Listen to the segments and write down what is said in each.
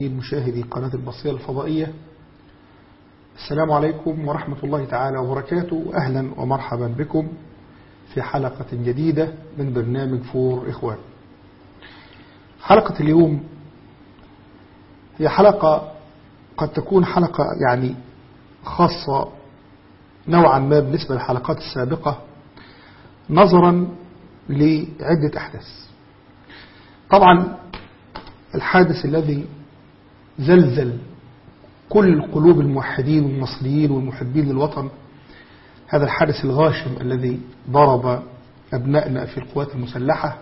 مشاهدي قناة البصيرة الفضائية السلام عليكم ورحمة الله تعالى وبركاته أهلا ومرحبا بكم في حلقة جديدة من برنامج فور إخوان حلقة اليوم هي حلقة قد تكون حلقة يعني خاصة نوعا ما بالنسبة للحلقات السابقة نظرا لعدة أحداث طبعا الحادث الذي زلزل كل قلوب الموحدين والمصريين والمحبين للوطن هذا الحادث الغاشم الذي ضرب أبنائنا في القوات المسلحة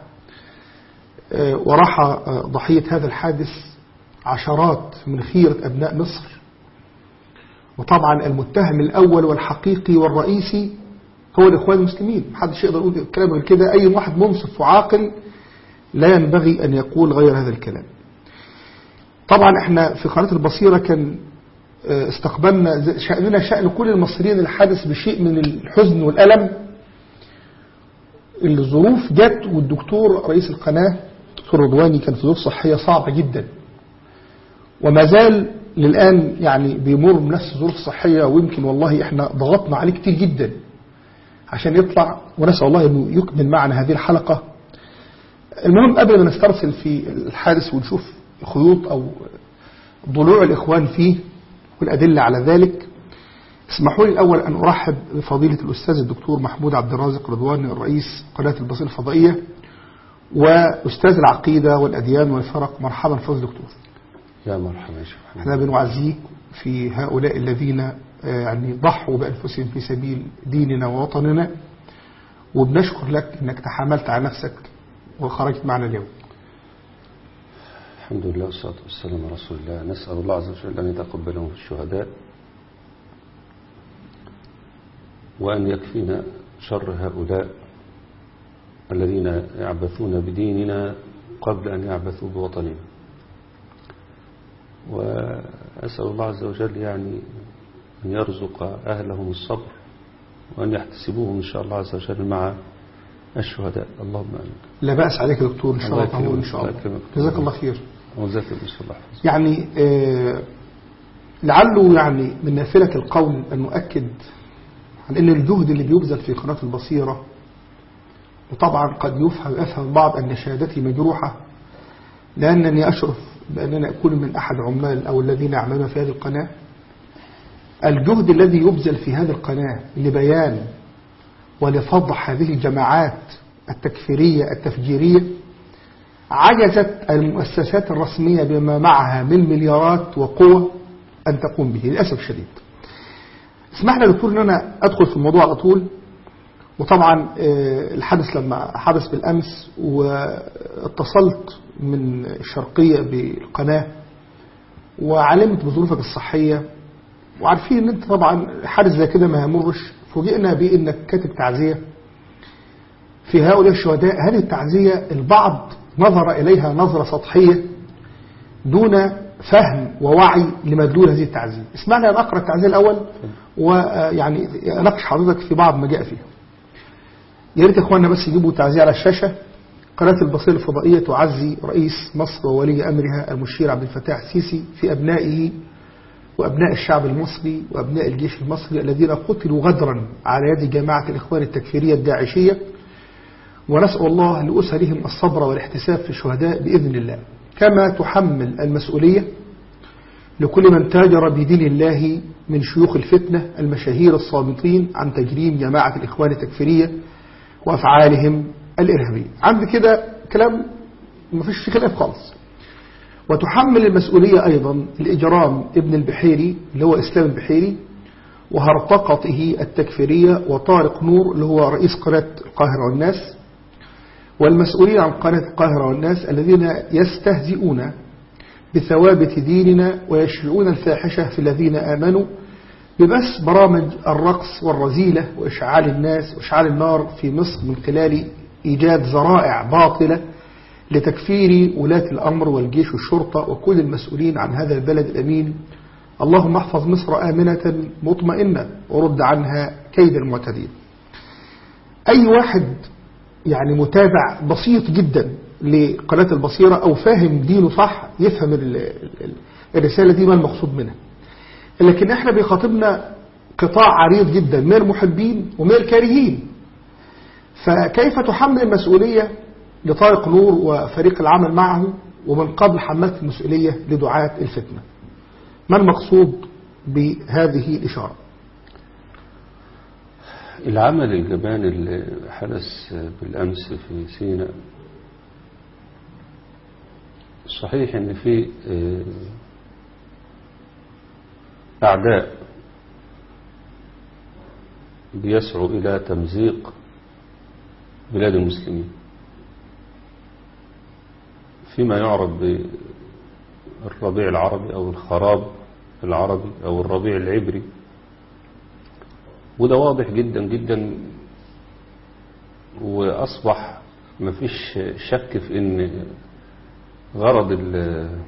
وراح ضحية هذا الحادث عشرات من خيرة أبناء مصر وطبعا المتهم الأول والحقيقي والرئيسي هو الإخوان المسلمين محدش يقدر يقول الكلام غير كده أي واحد منصف وعاقل لا ينبغي أن يقول غير هذا الكلام طبعا احنا في قناة البصيرة كان استقبلنا شأننا شأن كل المصريين الحادث بشيء من الحزن والألم الظروف جت والدكتور رئيس القناة دكتور رضواني كان في ظروف صحية صعبة جدا وما زال للآن يعني بيمر بنفس الظروف الصحية ويمكن والله احنا ضغطنا عليه كتير جدا عشان يطلع ونسأل الله انه يكمل معنا هذه الحلقة المهم قبل ما نسترسل في الحادث ونشوف خيوط أو ضلوع الإخوان فيه والأدلة على ذلك اسمحوا لي الأول أن أرحب بفضيلة الأستاذ الدكتور محمود عبد الرازق رضواني الرئيس قناة البصير الفضائية وأستاذ العقيدة والأديان والفرق مرحبا فضل دكتور يا مرحبا يا شيخ احنا بنعزيك في هؤلاء الذين يعني ضحوا بأنفسهم في سبيل ديننا ووطننا وبنشكر لك أنك تحملت على نفسك وخرجت معنا اليوم الحمد لله والصلاة والسلام على رسول الله نسأل الله عز وجل أن يتقبلهم في الشهداء وأن يكفينا شر هؤلاء الذين يعبثون بديننا قبل أن يعبثوا بوطننا وأسأل الله عز وجل يعني أن يرزق أهلهم الصبر وأن يحتسبوهم إن شاء الله عز وجل مع الشهداء اللهم آمين لا بأس عليك يا دكتور إن شاء الله الله إن شاء الله يكرمك. جزاك الله خير وزاك الله حفظ يعني آه لعله يعني من نافلة القول أن نؤكد عن أن الجهد اللي بيبذل في قناة البصيرة وطبعا قد يفهم يفهم البعض أن شهادتي مجروحة لأنني أشرف بأننا أكون من أحد عمال أو الذين يعملون في هذه القناة الجهد الذي يبذل في هذه القناة لبيان ولفضح هذه الجماعات التكفيرية التفجيرية عجزت المؤسسات الرسمية بما معها من مليارات وقوة أن تقوم به للأسف الشديد اسمح لي دكتور أن أنا أدخل في الموضوع على طول وطبعا الحدث لما حدث بالأمس واتصلت من الشرقية بالقناة وعلمت بظروفك الصحية وعارفين ان انت طبعا حادث زي كده ما يمرش فوجئنا بانك كاتب تعزية في هؤلاء الشهداء هذه التعزية البعض نظر إليها نظرة سطحية دون فهم ووعي لمدلول هذه التعزية اسمعنا أن أقرأ التعزية الأول ويعني أناقش حضرتك في بعض ما جاء فيها يا ريت إخواننا بس يجيبوا التعزية على الشاشة قناة البصير الفضائية تعزي رئيس مصر وولي أمرها المشير عبد الفتاح السيسي في أبنائه وأبناء الشعب المصري وأبناء الجيش المصري الذين قتلوا غدرا على يد جماعة الإخوان التكفيرية الداعشية ونسأل الله لأسرهم الصبر والاحتساب في الشهداء بإذن الله كما تحمل المسؤولية لكل من تاجر بدين الله من شيوخ الفتنة المشاهير الصامتين عن تجريم جماعة الإخوان التكفيرية وأفعالهم الإرهابية عند كده كلام ما فيش في خلاف خالص وتحمل المسؤولية أيضا الإجرام ابن البحيري اللي هو إسلام البحيري وهرطقته التكفيرية وطارق نور اللي هو رئيس قناة القاهرة والناس والمسؤولين عن قناة القاهرة والناس الذين يستهزئون بثوابت ديننا ويشيعون الفاحشة في الذين آمنوا ببث برامج الرقص والرذيلة وإشعال الناس وإشعال النار في مصر من خلال إيجاد ذرائع باطلة لتكفير ولاة الأمر والجيش والشرطة وكل المسؤولين عن هذا البلد الأمين اللهم احفظ مصر آمنة مطمئنة ورد عنها كيد المعتدين أي واحد يعني متابع بسيط جدا لقناة البصيرة أو فاهم دينه صح يفهم ال- ال- الرسالة دي ما المقصود منها لكن احنا بيخاطبنا قطاع عريض جدا من المحبين ومن الكارهين فكيف تحمل المسؤولية لطارق نور وفريق العمل معه ومن قبل حملت المسؤولية لدعاة الفتنة ما المقصود بهذه الإشارة العمل الجبان اللي حدث بالأمس في سيناء صحيح ان في آه، أعداء بيسعوا إلى تمزيق بلاد المسلمين فيما يعرف بالربيع العربي أو الخراب العربي أو الربيع العبري وده واضح جدا جدا وأصبح مفيش شك في أن غرض ال-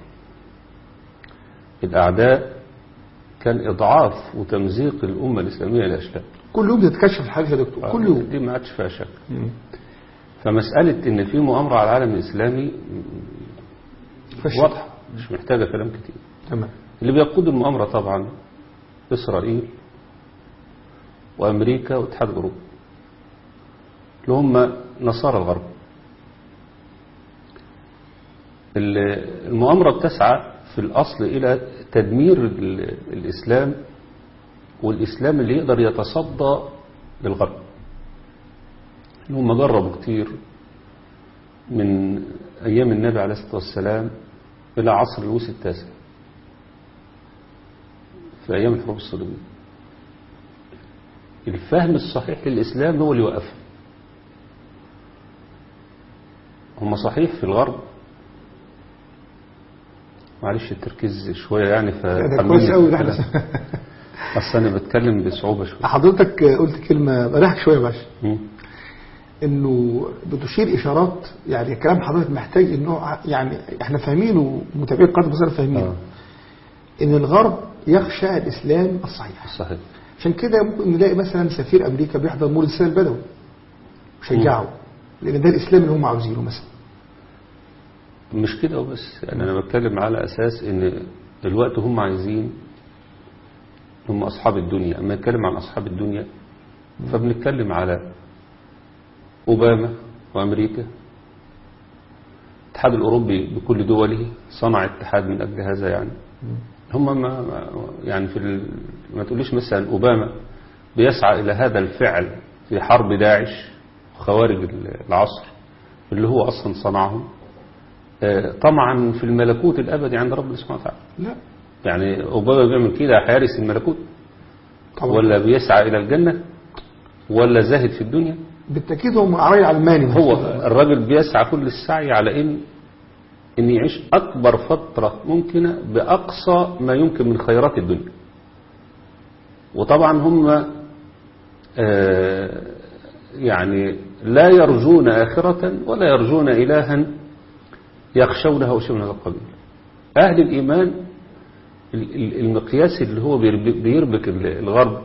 الأعداء كان إضعاف وتمزيق الأمة الإسلامية لأشلاء كل يوم بتتكشف الحاجة يا دكتور كل يوم دي ما عادش فيها شك فمسألة إن في مؤامرة على العالم الإسلامي فشل. واضحة مش محتاجة كلام كتير تمام اللي بيقود المؤامرة طبعا إسرائيل وأمريكا والاتحاد الأوروبي اللي هم نصارى الغرب ال- المؤامرة بتسعى في الأصل إلى تدمير ال- الإسلام والإسلام اللي يقدر يتصدى للغرب اللي هم جربوا كتير من أيام النبي عليه الصلاة والسلام إلى عصر لويس التاسع في أيام الحروب الصليبية الفهم الصحيح للإسلام هو اللي وقفه هم صحيح في الغرب معلش التركيز شوية يعني ده كويس قوي ده احنا أصل أنا بتكلم بصعوبة شوية حضرتك قلت كلمة بريحك شوية يا باشا مم. انه بتشير اشارات يعني كلام حضرتك محتاج انه يعني احنا فاهمينه ومتابعين قناه بصير فاهمينه آه. ان الغرب يخشى الاسلام الصحيح صحيح عشان كده ممكن نلاقي مثلا سفير امريكا بيحضر مولد السنه البدوي وشجعه لان ده الاسلام اللي هم عاوزينه مثلا مش كده وبس يعني أنا بتكلم على أساس إن الوقت هم عايزين هم أصحاب الدنيا أما نتكلم عن أصحاب الدنيا فبنتكلم على أوباما وأمريكا الاتحاد الأوروبي بكل دوله صنع اتحاد من أجل هذا يعني هم ما ما- يعني في ال... ما تقوليش مثلا أوباما بيسعى إلى هذا الفعل في حرب داعش خوارج العصر اللي هو أصلا صنعهم آه، طمعا في الملكوت الأبدي عند ربنا سبحانه وتعالى لا يعني أوباما بيعمل كده هيرث الملكوت طبعا ولا بيسعى إلى الجنة ولا زاهد في الدنيا بالتاكيد هم عراي علماني هو الراجل بيسعى كل السعي على إن إن يعيش أكبر فترة ممكنة بأقصى ما يمكن من خيرات الدنيا وطبعا هم آه، يعني لا يرجون آخرة ولا يرجون إلها يخشونه أو شيء من هذا القبيل أهل الإيمان ال- ال- المقياس اللي هو بيرب- بيربك ال- الغرب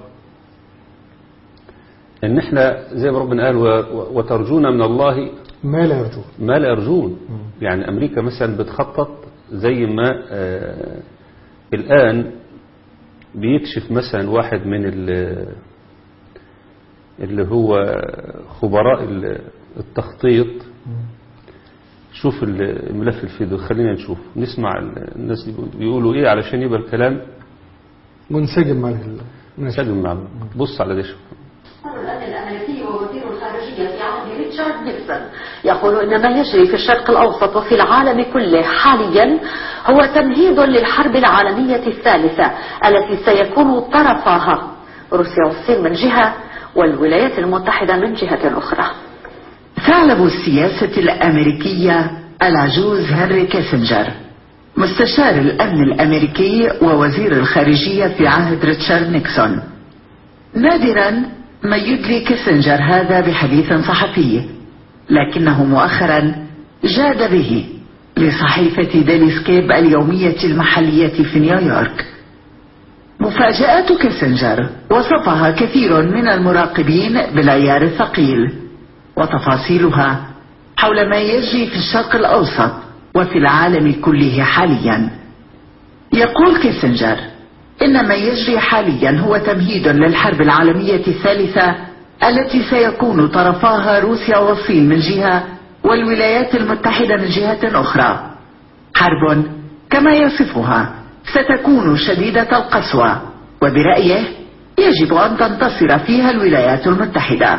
ان احنا زي ما ربنا قال و- و- وترجون من الله ما لا يرجون ما لا يرجون يعني امريكا مثلا بتخطط زي ما آه الان بيكشف مثلا واحد من ال- اللي هو خبراء ال- التخطيط شوف ال- الملف الفيديو خلينا نشوف نسمع ال- الناس بيقولوا ايه علشان يبقى الكلام منسجم مع ال- ماشي. سجن مع بص على ده شوف الأمن الأمريكي ووزير الخارجية في عهد ريتشارد نيكسون يقول إن ما يجري في الشرق الأوسط وفي العالم كله حاليا هو تمهيد للحرب العالمية الثالثة التي سيكون طرفها روسيا والصين من جهة والولايات المتحدة من جهة أخرى ثعلب السياسة الأمريكية العجوز هنري كيسنجر مستشار الأمن الأمريكي ووزير الخارجية في عهد ريتشارد نيكسون نادرا ما يدلي كيسنجر هذا بحديث صحفي لكنه مؤخرا جاد به لصحيفة ديلي سكيب اليومية المحلية في نيويورك مفاجآت كيسنجر وصفها كثير من المراقبين بالعيار الثقيل وتفاصيلها حول ما يجري في الشرق الأوسط وفي العالم كله حاليا يقول كيسنجر إن ما يجري حاليا هو تمهيد للحرب العالمية الثالثة التي سيكون طرفاها روسيا والصين من جهة والولايات المتحدة من جهة أخرى حرب كما يصفها ستكون شديدة القسوة وبرأيه يجب أن تنتصر فيها الولايات المتحدة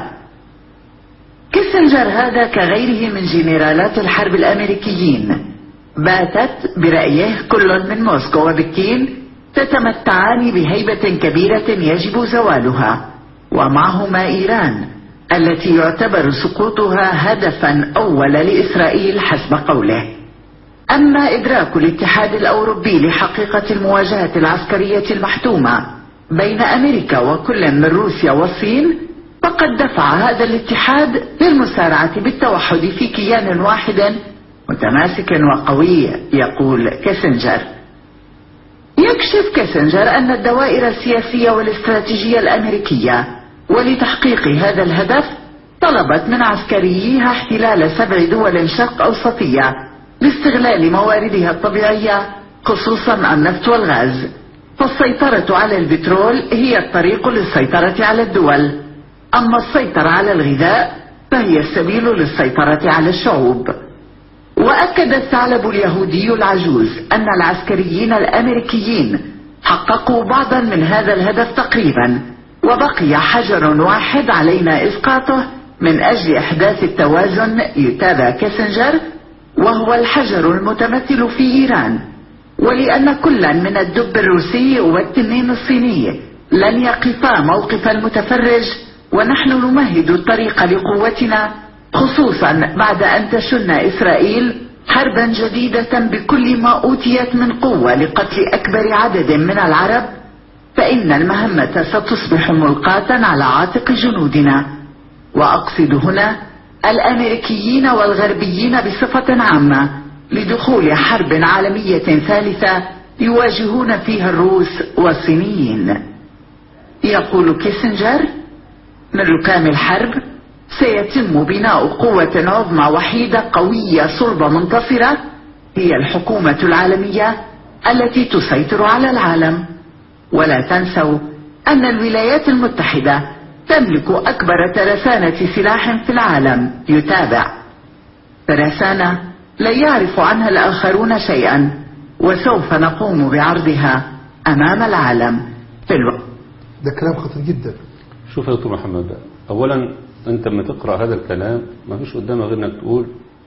كيسنجر هذا كغيره من جنرالات الحرب الأمريكيين باتت برأيه كل من موسكو وبكين تتمتعان بهيبة كبيرة يجب زوالها ومعهما إيران التي يعتبر سقوطها هدفا أول لإسرائيل حسب قوله أما إدراك الاتحاد الأوروبي لحقيقة المواجهة العسكرية المحتومة بين أمريكا وكل من روسيا والصين فقد دفع هذا الاتحاد للمسارعة بالتوحد في كيان واحد متماسك وقوي يقول كيسنجر يكشف كيسنجر أن الدوائر السياسية والاستراتيجية الأمريكية ولتحقيق هذا الهدف طلبت من عسكرييها احتلال سبع دول شرق أوسطية لاستغلال مواردها الطبيعية خصوصا النفط والغاز فالسيطرة على البترول هي الطريق للسيطرة على الدول أما السيطرة على الغذاء فهي السبيل للسيطرة على الشعوب وأكد الثعلب اليهودي العجوز أن العسكريين الأمريكيين حققوا بعضا من هذا الهدف تقريبا وبقي حجر واحد علينا إسقاطه من أجل إحداث التوازن يتابع كيسنجر وهو الحجر المتمثل في إيران ولأن كلا من الدب الروسي والتنين الصيني لن يقفا موقف المتفرج ونحن نمهد الطريق لقوتنا خصوصا بعد أن تشن إسرائيل حربا جديدة بكل ما أوتيت من قوة لقتل أكبر عدد من العرب فإن المهمة ستصبح ملقاة على عاتق جنودنا وأقصد هنا الأمريكيين والغربيين بصفة عامة لدخول حرب عالمية ثالثة يواجهون فيها الروس والصينيين يقول كيسنجر من ركام الحرب سيتم بناء قوة عظمى وحيدة قوية صلبة منتصرة هي الحكومة العالمية التي تسيطر على العالم ولا تنسوا أن الولايات المتحدة تملك أكبر ترسانة سلاح في العالم يتابع ترسانة لا يعرف عنها الآخرون شيئا وسوف نقوم بعرضها أمام العالم في الوقت ده كلام خطير جدا شوف يا دكتور محمد بقى اولا انت لما تقرا هذا الكلام ما فيش قدامك غير انك تقول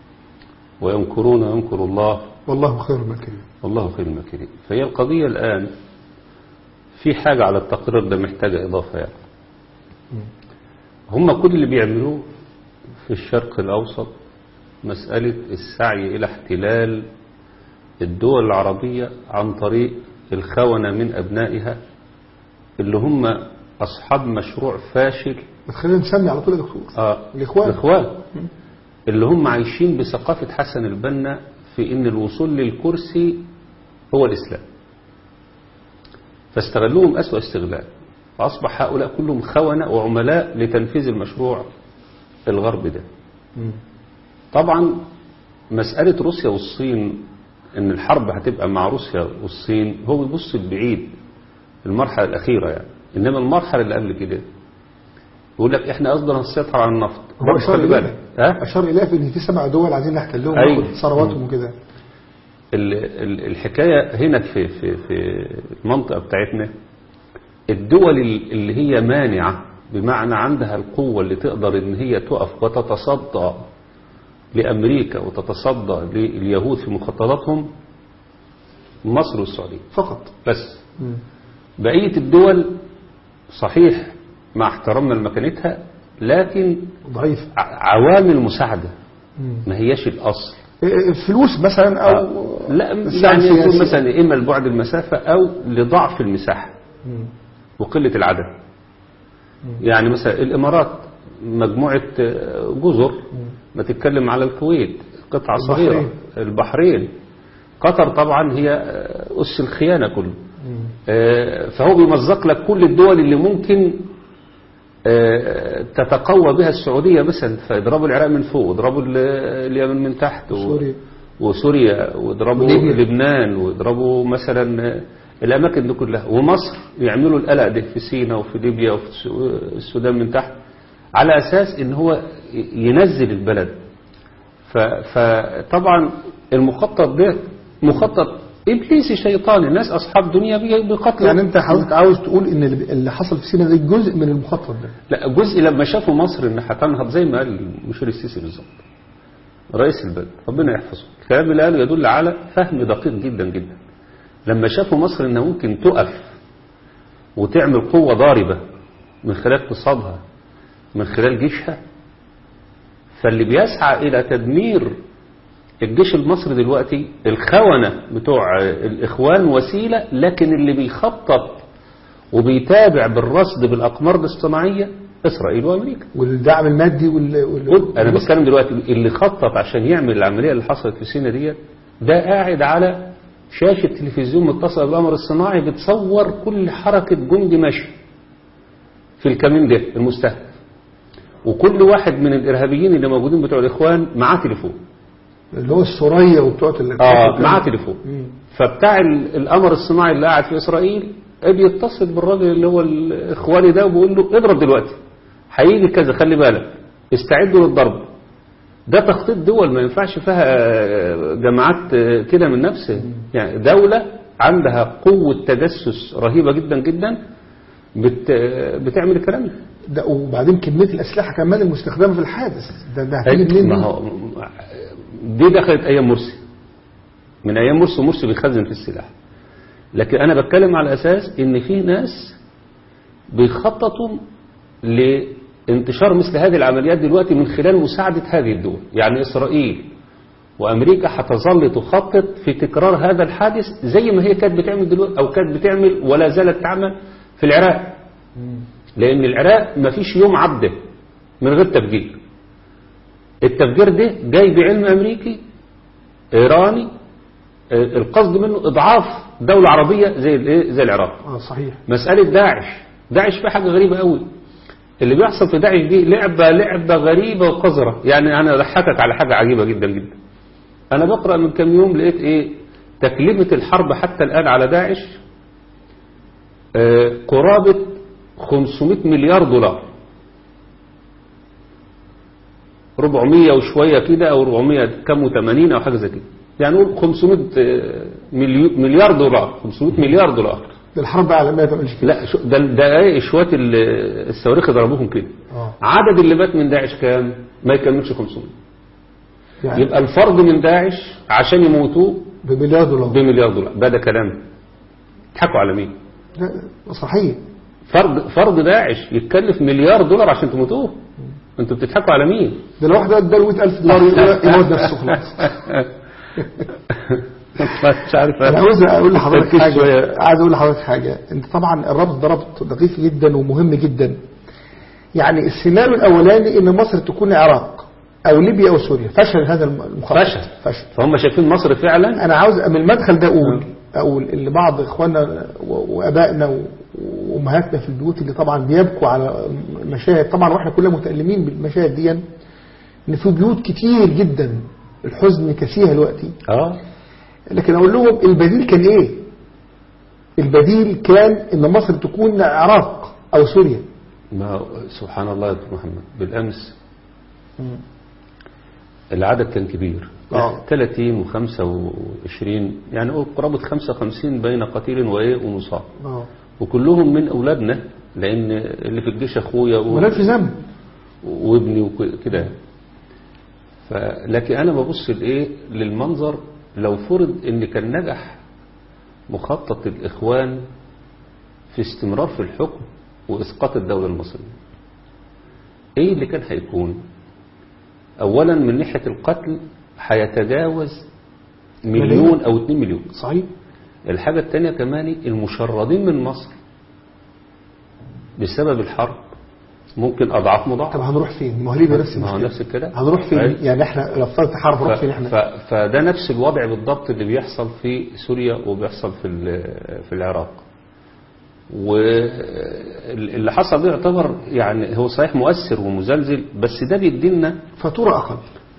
ويمكرون ويمكر الله والله خير الماكرين والله خير الماكرين فهي القضيه الان في حاجه على التقرير ده محتاجه اضافه يعني هم كل اللي بيعملوه في الشرق الاوسط مساله السعي الى احتلال الدول العربيه عن طريق الخونه من ابنائها اللي هم أصحاب مشروع فاشل بس خلينا نسمي على طول يا دكتور آه الإخوان. الإخوان اللي هم عايشين بثقافة حسن البنا في إن الوصول للكرسي هو الإسلام فاستغلوهم أسوأ استغلال فأصبح هؤلاء كلهم خونة وعملاء لتنفيذ المشروع الغرب ده طبعا مسألة روسيا والصين إن الحرب هتبقى مع روسيا والصين هو بيبص بعيد المرحلة الأخيرة يعني إنما المرحلة اللي قبل كده يقول لك إحنا قصدنا السيطرة على النفط هو برضه أشار خلي إليه بالك ها أشار إليه في إن في سبع دول عايزين نحتلهم أيوة. وناخد ثرواتهم وكده ال- ال- الحكاية هنا في في في المنطقة بتاعتنا الدول ال- اللي هي مانعة بمعنى عندها القوة اللي تقدر إن هي تقف وتتصدى لأمريكا وتتصدى لليهود في مخططاتهم مصر والسعودية فقط بس بقية الدول صحيح مع احترامنا لمكانتها لكن ضعيف ع- عوامل مساعدة ما هياش الأصل فلوس مثلا أو آه. لا السعي يعني يكون السياسي. مثلا إما لبعد المسافة أو لضعف المساحة وقلة العدد يعني مثلا الإمارات مجموعة آه، جزر ما تتكلم على الكويت قطعة صغيرة البحرين. البحرين قطر طبعا هي آه، أس الخيانة كله آه، فهو بيمزق لك كل الدول اللي ممكن آه، تتقوى بها السعودية مثلا فيضربوا العراق من فوق ويضربوا ال- اليمن من تحت و- وسوريا. وسوريا ويضربوا وليبيا. لبنان ويضربوا مثلا آه، الأماكن دي كلها ومصر يعملوا القلق ده في سيناء وفي ليبيا وفي الس- السودان من تحت على أساس إن هو ي- ينزل البلد ف- فطبعا المخطط ده مخطط إبليسي شيطاني الناس أصحاب دنيا بي- بيقتلوا يعني انت حضرتك عاوز تقول ان اللي اللي حصل في سينا ده جزء من المخطط ده لا جزء لما شافوا مصر ان هتنهض زي ما قال المشير السيسي بالظبط رئيس البلد ربنا يحفظه الكلام اللي قاله يدل على فهم دقيق جدا جدا لما شافوا مصر انها ممكن تقف وتعمل قوة ضاربة من خلال اقتصادها من خلال جيشها فاللي بيسعى الى تدمير الجيش المصري دلوقتي الخونة بتوع الاخوان وسيلة لكن اللي بيخطط وبيتابع بالرصد بالأقمار الاصطناعية إسرائيل وأمريكا والدعم المادي وال, وال... أنا بتكلم دلوقتي اللي خطط عشان يعمل العملية اللي حصلت في سينا ديت ده قاعد على شاشة تلفزيون متصل بالقمر الصناعي بتصور كل حركة جندي ماشي في الكمين ده المستهدف وكل واحد من الإرهابيين اللي موجودين بتوع الإخوان معاه تليفون اللي هو السورية وبتوع ال- اه معاه تليفون مم. فبتاع ال- القمر الصناعي اللي قاعد في اسرائيل بيتصل بالراجل اللي هو الاخواني ده وبيقول له اضرب دلوقتي هيجي كذا خلي بالك استعدوا للضرب ده تخطيط دول ما ينفعش فيها آه، جماعات آه، كده من نفسها يعني دولة عندها قوة تجسس رهيبة جدا جدا بت بتعمل الكلام ده ده وبعدين كمية الأسلحة كمان المستخدمة في الحادث ده ده هتيجي منين ما دي؟ هو دي دخلت ايام مرسي من ايام مرسي ومرسي بيخزن في السلاح لكن انا بتكلم على اساس ان في ناس بيخططوا لانتشار مثل هذه العمليات دلوقتي من خلال مساعدة هذه الدول يعني اسرائيل وامريكا هتظل تخطط في تكرار هذا الحادث زي ما هي كانت بتعمل دلوقتي او كانت بتعمل ولا زالت تعمل في العراق لان العراق ما فيش يوم عدى من غير تفجير التفجير ده جاي بعلم امريكي ايراني آه، القصد منه اضعاف دولة عربية زي الايه زي العراق اه صحيح مسألة داعش داعش في حاجة غريبة قوي اللي بيحصل في داعش دي لعبة لعبة غريبة وقذرة يعني انا اضحكك على حاجة عجيبة جدا جدا انا بقرأ من كام يوم لقيت ايه تكلفة الحرب حتى الان على داعش آه، قرابة 500 مليار دولار 400 وشوية كده أو 400 كم و80 أو حاجة زي كده يعني نقول 500 آه، مليو- مليار دولار 500 مليار دولار ده الحرب العالمية ما تعملش كده لا شو- ده ده ايه شوية ال- الصواريخ ضربوهم كده اه عدد اللي مات من داعش كام ما يكملش 500 يعني يبقى الفرد من داعش عشان يموتوه بمليار دولار بمليار دولار ده ده كلام تضحكوا على مين لا صحيح فرد فرد داعش يتكلف مليار دولار عشان تموتوه انتوا بتضحكوا على مين ده لو واحد ادى له 100000 دولار يقول- يموت نفسه خلاص مش عارف انا عاوز اقول لحضرتك تركيز حاجه شوية. عايز اقول لحضرتك حاجه انت طبعا الربط ده ربط دقيق جدا ومهم جدا يعني السيناريو الاولاني ان مصر تكون العراق او ليبيا او سوريا فشل هذا المخطط فشل. فشل فهم شايفين مصر فعلا انا عاوز من المدخل ده اقول اقول ان بعض اخواننا و- وابائنا و- وامهاتنا في البيوت اللي طبعا بيبكوا على المشاهد طبعا واحنا كلنا متالمين بالمشاهد دي ان في بيوت كتير جدا الحزن كثير دلوقتي اه لكن اقول لهم البديل كان ايه البديل كان ان مصر تكون العراق او سوريا ما هو- سبحان الله يا دكتور محمد بالامس العدد كان كبير آه. 30 و25 يعني قول قرابة 55 بين قتيل وايه ومصاب اه وكلهم من اولادنا لان اللي في الجيش اخويا و... ولا في ذنب وابني وكده ف... لكن انا ببص لايه للمنظر لو فرض ان كان نجح مخطط الاخوان في استمرار في الحكم واسقاط الدوله المصريه ايه اللي كان هيكون اولا من ناحيه القتل هيتجاوز مليون او 2 مليون صحيح الحاجه الثانيه كمان المشردين من مصر بسبب الحرب ممكن اضعاف طب مضاعفه هنروح فين ما هو ليبيا نفس ما هو المشكله نفس الكلام هنروح فين أيوة. يعني احنا لو افترضت حرب نروح فين ف... احنا ف... فده نفس الوضع بالضبط اللي بيحصل في سوريا وبيحصل في ال- في العراق واللي حصل ده يعتبر يعني هو صحيح مؤثر ومزلزل بس ده بيدينا فاتورة أقل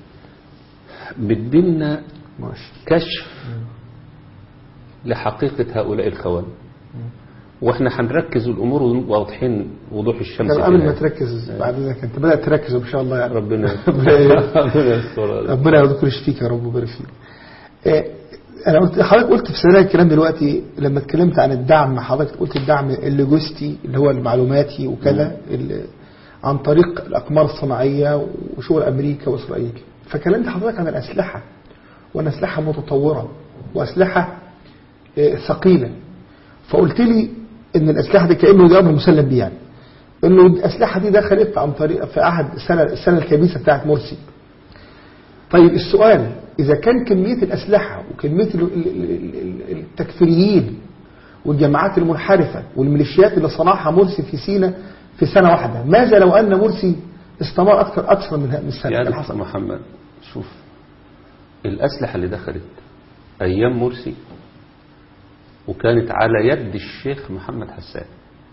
بيدينا ماشي كشف لحقيقة هؤلاء الخوان واحنا هنركز الامور ونبقى واضحين وضوح الشمس طب قبل ما كده. تركز بعد ذلك انت بدأت تركز ان شاء الله يعني ربنا ربنا ي- ربنا يستر ربنا يذكر يشفيك يا رب ويبارك فيك آه، انا قلت حضرتك قلت في سريع الكلام دلوقتي لما اتكلمت عن الدعم حضرتك قلت الدعم اللوجستي اللي هو المعلوماتي وكذا اللي عن طريق الاقمار الصناعيه وشغل امريكا واسرائيل فكلمت حضرتك عن الاسلحه وان اسلحه متطوره واسلحه آه، ثقيله فقلت لي ان الاسلحه دي كانه ده امر مسلم بيه يعني انه الاسلحه دي دخلت عن طريق في عهد السنه السنه الكبيسه بتاعت مرسي طيب السؤال إذا كان كمية الأسلحة وكمية ال- ال- ال- ال- التكفيريين والجماعات المنحرفة والميليشيات اللي صنعها مرسي في سينا في سنة واحدة ماذا لو أن مرسي استمر أكثر أكثر من من السنة يا اللي دكتور حصل محمد شوف الأسلحة اللي دخلت أيام مرسي وكانت على يد الشيخ محمد حسان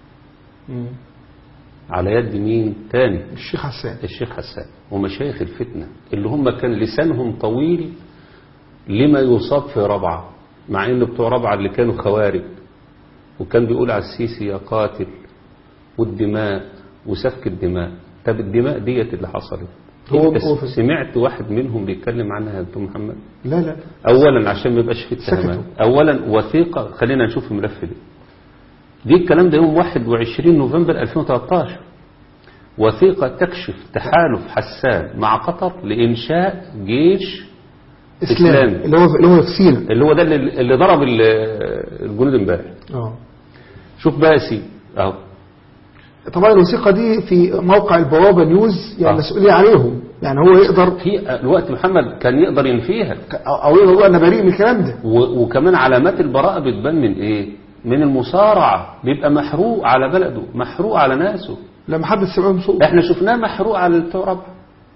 على يد مين تاني الشيخ حسان الشيخ حسان ومشايخ الفتنة اللي هم كان لسانهم طويل لما يصاب في ربعة مع ان بتوع ربعة اللي كانوا خوارج وكان بيقول على السيسي يا قاتل والدماء وسفك الدماء طب الدماء ديت اللي حصلت هو- انت هو في- سمعت واحد منهم بيتكلم عنها يا دكتور محمد لا لا اولا عشان ما يبقاش في اتهامات سكتوا. اولا وثيقه خلينا نشوف الملف ده دي الكلام ده يوم 21 نوفمبر 2013 وثيقه تكشف تحالف حسان مع قطر لانشاء جيش إسلام إسلامي. اللي هو اللي هو في سينا اللي هو ده اللي, اللي ضرب ال- الجنود امبارح اه شوف بقى يا سيدي اهو طبعا الوثيقة دي في موقع البوابة نيوز يعني آه. مسؤولية عليهم يعني هو يقدر في الوقت محمد كان يقدر ينفيها أو- أو يقدر يقول أنا بريء من الكلام ده و- وكمان علامات البراءة بتبان من ايه من المصارعة بيبقى محروق على بلده محروق على ناسه لما حد سمعهم صوت احنا شفناه محروق على بتوع ربع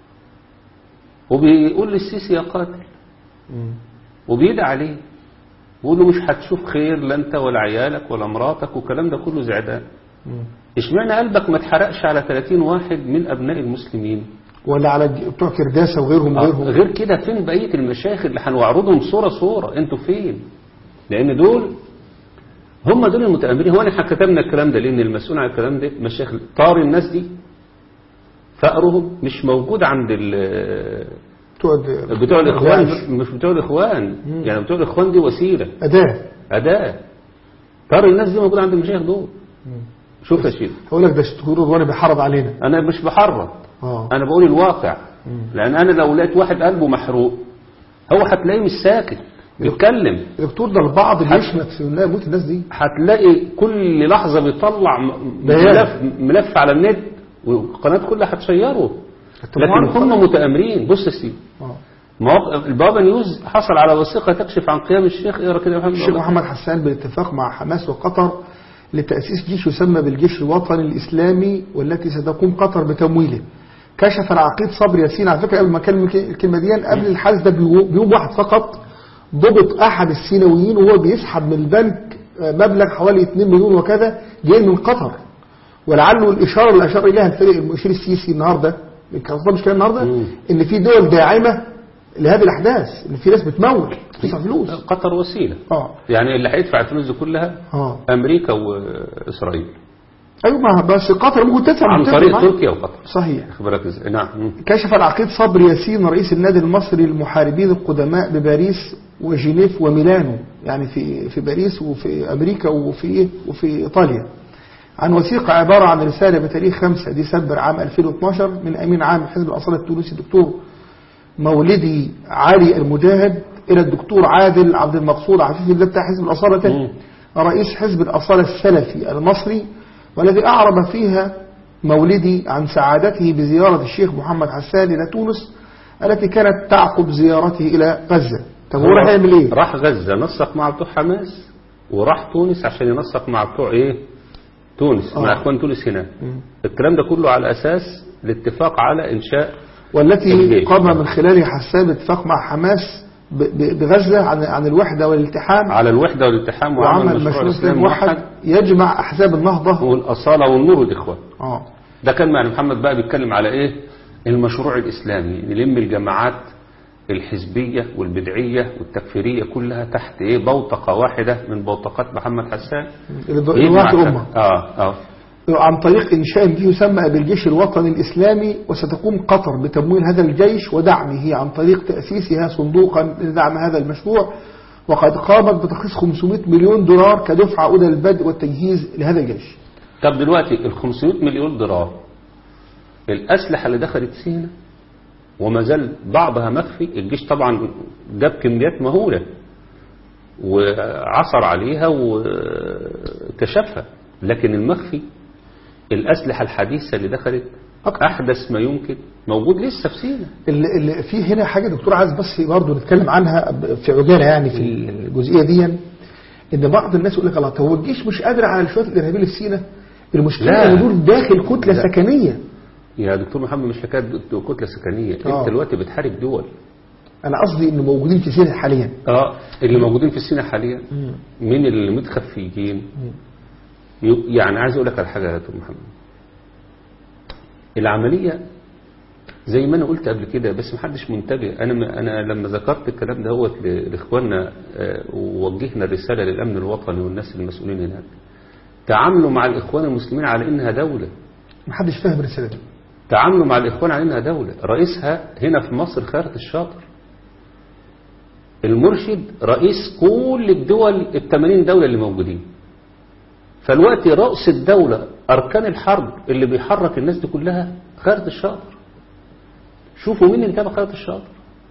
وبيقول للسيسي يا قاتل وبيدعي عليه بيقول له مش هتشوف خير لا انت ولا عيالك ولا مراتك والكلام ده كله زعدان اشمعنى قلبك ما اتحرقش على 30 واحد من ابناء المسلمين ولا على الج- بتوع كرداسة وغيرهم آه، وغيرهم غير كده فين بقية المشايخ اللي هنعرضهم صورة صورة انتوا فين لان دول هم دول المتأمرين هو احنا كتبنا الكلام ده لان المسؤول عن الكلام ده مشايخ طار الناس دي فقرهم مش موجود عند ال- بتوع ال- بتوع الاخوان داعش. مش بتوع الاخوان يعني بتوع الاخوان دي وسيلة أداة أداة طار الناس دي موجود عند المشايخ دول شوف يا شيخ هقول لك ده الدكتور رضواني بيحرض علينا انا مش بحرض اه انا بقول الواقع لان انا لو لقيت واحد قلبه محروق هو هتلاقيه مش ساكت بيتكلم الدكتور ده البعض بيشمت في إنها موت الناس دي هتلاقي كل لحظة بيطلع م- بيان. ملف, ملف على النت والقناة كلها هتشيره طب لكن معروف هم خلاص. متآمرين بص يا سيدي اه مواقع البابا نيوز حصل على وثيقة تكشف عن قيام الشيخ اقرا كده يا محمد الشيخ محمد حسان بالاتفاق مع حماس وقطر لتأسيس جيش يسمى بالجيش الوطني الإسلامي والتي ستقوم قطر بتمويله كشف العقيد صبري ياسين على فكرة قبل ما أكلم الكلمة دي قبل الحادث ده بيو- بيوم واحد فقط ضبط أحد السيناويين وهو بيسحب من البنك آه، مبلغ حوالي 2 مليون وكذا جاي من قطر ولعله الإشارة اللي أشار إليها الفريق المشير السيسي النهاردة كان قصدها مش كده النهاردة مم. إن في دول داعمة لهذه الأحداث إن في ناس بتمول بتدفع فلوس قطر وسيلة اه يعني اللي هيدفع الفلوس دي كلها اه امريكا واسرائيل ايوه ما بس قطر ممكن تدفع عن متفق طريق معاك. تركيا وقطر صحيح خبرك ازاي نعم مم. كشف العقيد صبري ياسين رئيس النادي المصري للمحاربين القدماء بباريس وجنيف وميلانو يعني في في باريس وفي امريكا وفي وفي ايطاليا عن وثيقة عبارة عن رسالة بتاريخ 5 ديسمبر عام 2012 من أمين عام حزب الأصالة التونسي الدكتور مولدي علي المجاهد إلى الدكتور عادل عبد المقصود عفيف الله بتاع حزب الأصالة تاني. مم. رئيس حزب الأصالة السلفي المصري والذي أعرب فيها مولدي عن سعادته بزيارة الشيخ محمد حسان إلى تونس التي كانت تعقب زيارته إلى غزة طب هو راح يعمل إيه؟ راح غزة نسق مع بتوع حماس وراح تونس عشان ينسق مع بتوع ايه تونس آه. مع اخوان تونس هناك مم. الكلام ده كله على اساس الاتفاق على انشاء والتي الجيش. قام من خلالها حسان باتفاق مع حماس ب- ب- بغزة عن عن الوحدة والالتحام على الوحدة والالتحام وعمل وعمل مشروع مشروع الإسلام إسلام موحد موحد يجمع أحزاب النهضة والأصالة والنور والإخوان اه ده كان يعني محمد بقى بيتكلم على إيه المشروع الإسلامي نلم الجماعات الحزبية والبدعية والتكفيرية كلها تحت إيه بوتقة واحدة من بوتقات محمد حسان اللي يجمع ضيعت الأمة آه آه عن طريق إنشاء به يسمى بالجيش الوطني الإسلامي وستقوم قطر بتمويل هذا الجيش ودعمه عن طريق تأسيسها صندوقا لدعم هذا المشروع وقد قامت بتخصيص 500 مليون دولار كدفعة أولى للبدء والتجهيز لهذا الجيش طب دلوقتي ال 500 مليون دولار الأسلحة اللي دخلت سينا وما زال بعضها مخفي الجيش طبعا جاب كميات مهولة وعثر عليها وكشفها لكن المخفي الأسلحة الحديثة اللي دخلت أكتر. أحدث ما يمكن موجود لسه في سينا اللي, اللي في هنا حاجة دكتور عايز بس برضه نتكلم عنها ب- في عجالة يعني في الجزئية دي إن بعض الناس يقول لك الله طب هو الجيش مش قادر على شوية الإرهابيين اللي في سينا المشكلة لا. إن دول داخل كتلة لا. سكنية يا دكتور محمد مش حكاية كتلة سكنية آه. انت دلوقتي بتحارب دول أنا قصدي إنه موجودين في سينا حاليا اه اللي موجودين في سينا حاليا مين اللي متخفيين ي- يعني عايز اقول لك على حاجه يا دكتور محمد العمليه زي ما انا قلت قبل كده بس محدش منتبه انا م- انا لما ذكرت الكلام دوت ل- لاخواننا آه، ووجهنا الرساله للامن الوطني والناس المسؤولين هناك تعاملوا مع الاخوان المسلمين على انها دوله محدش فاهم الرسالة دي تعاملوا مع الإخوان على إنها دولة رئيسها هنا في مصر خيرت الشاطر المرشد رئيس كل الدول الثمانين دولة اللي موجودين فالوقت رأس الدولة أركان الحرب اللي بيحرك الناس دي كلها خيرت الشاطر شوفوا مين اللي تابع خيرت الشاطر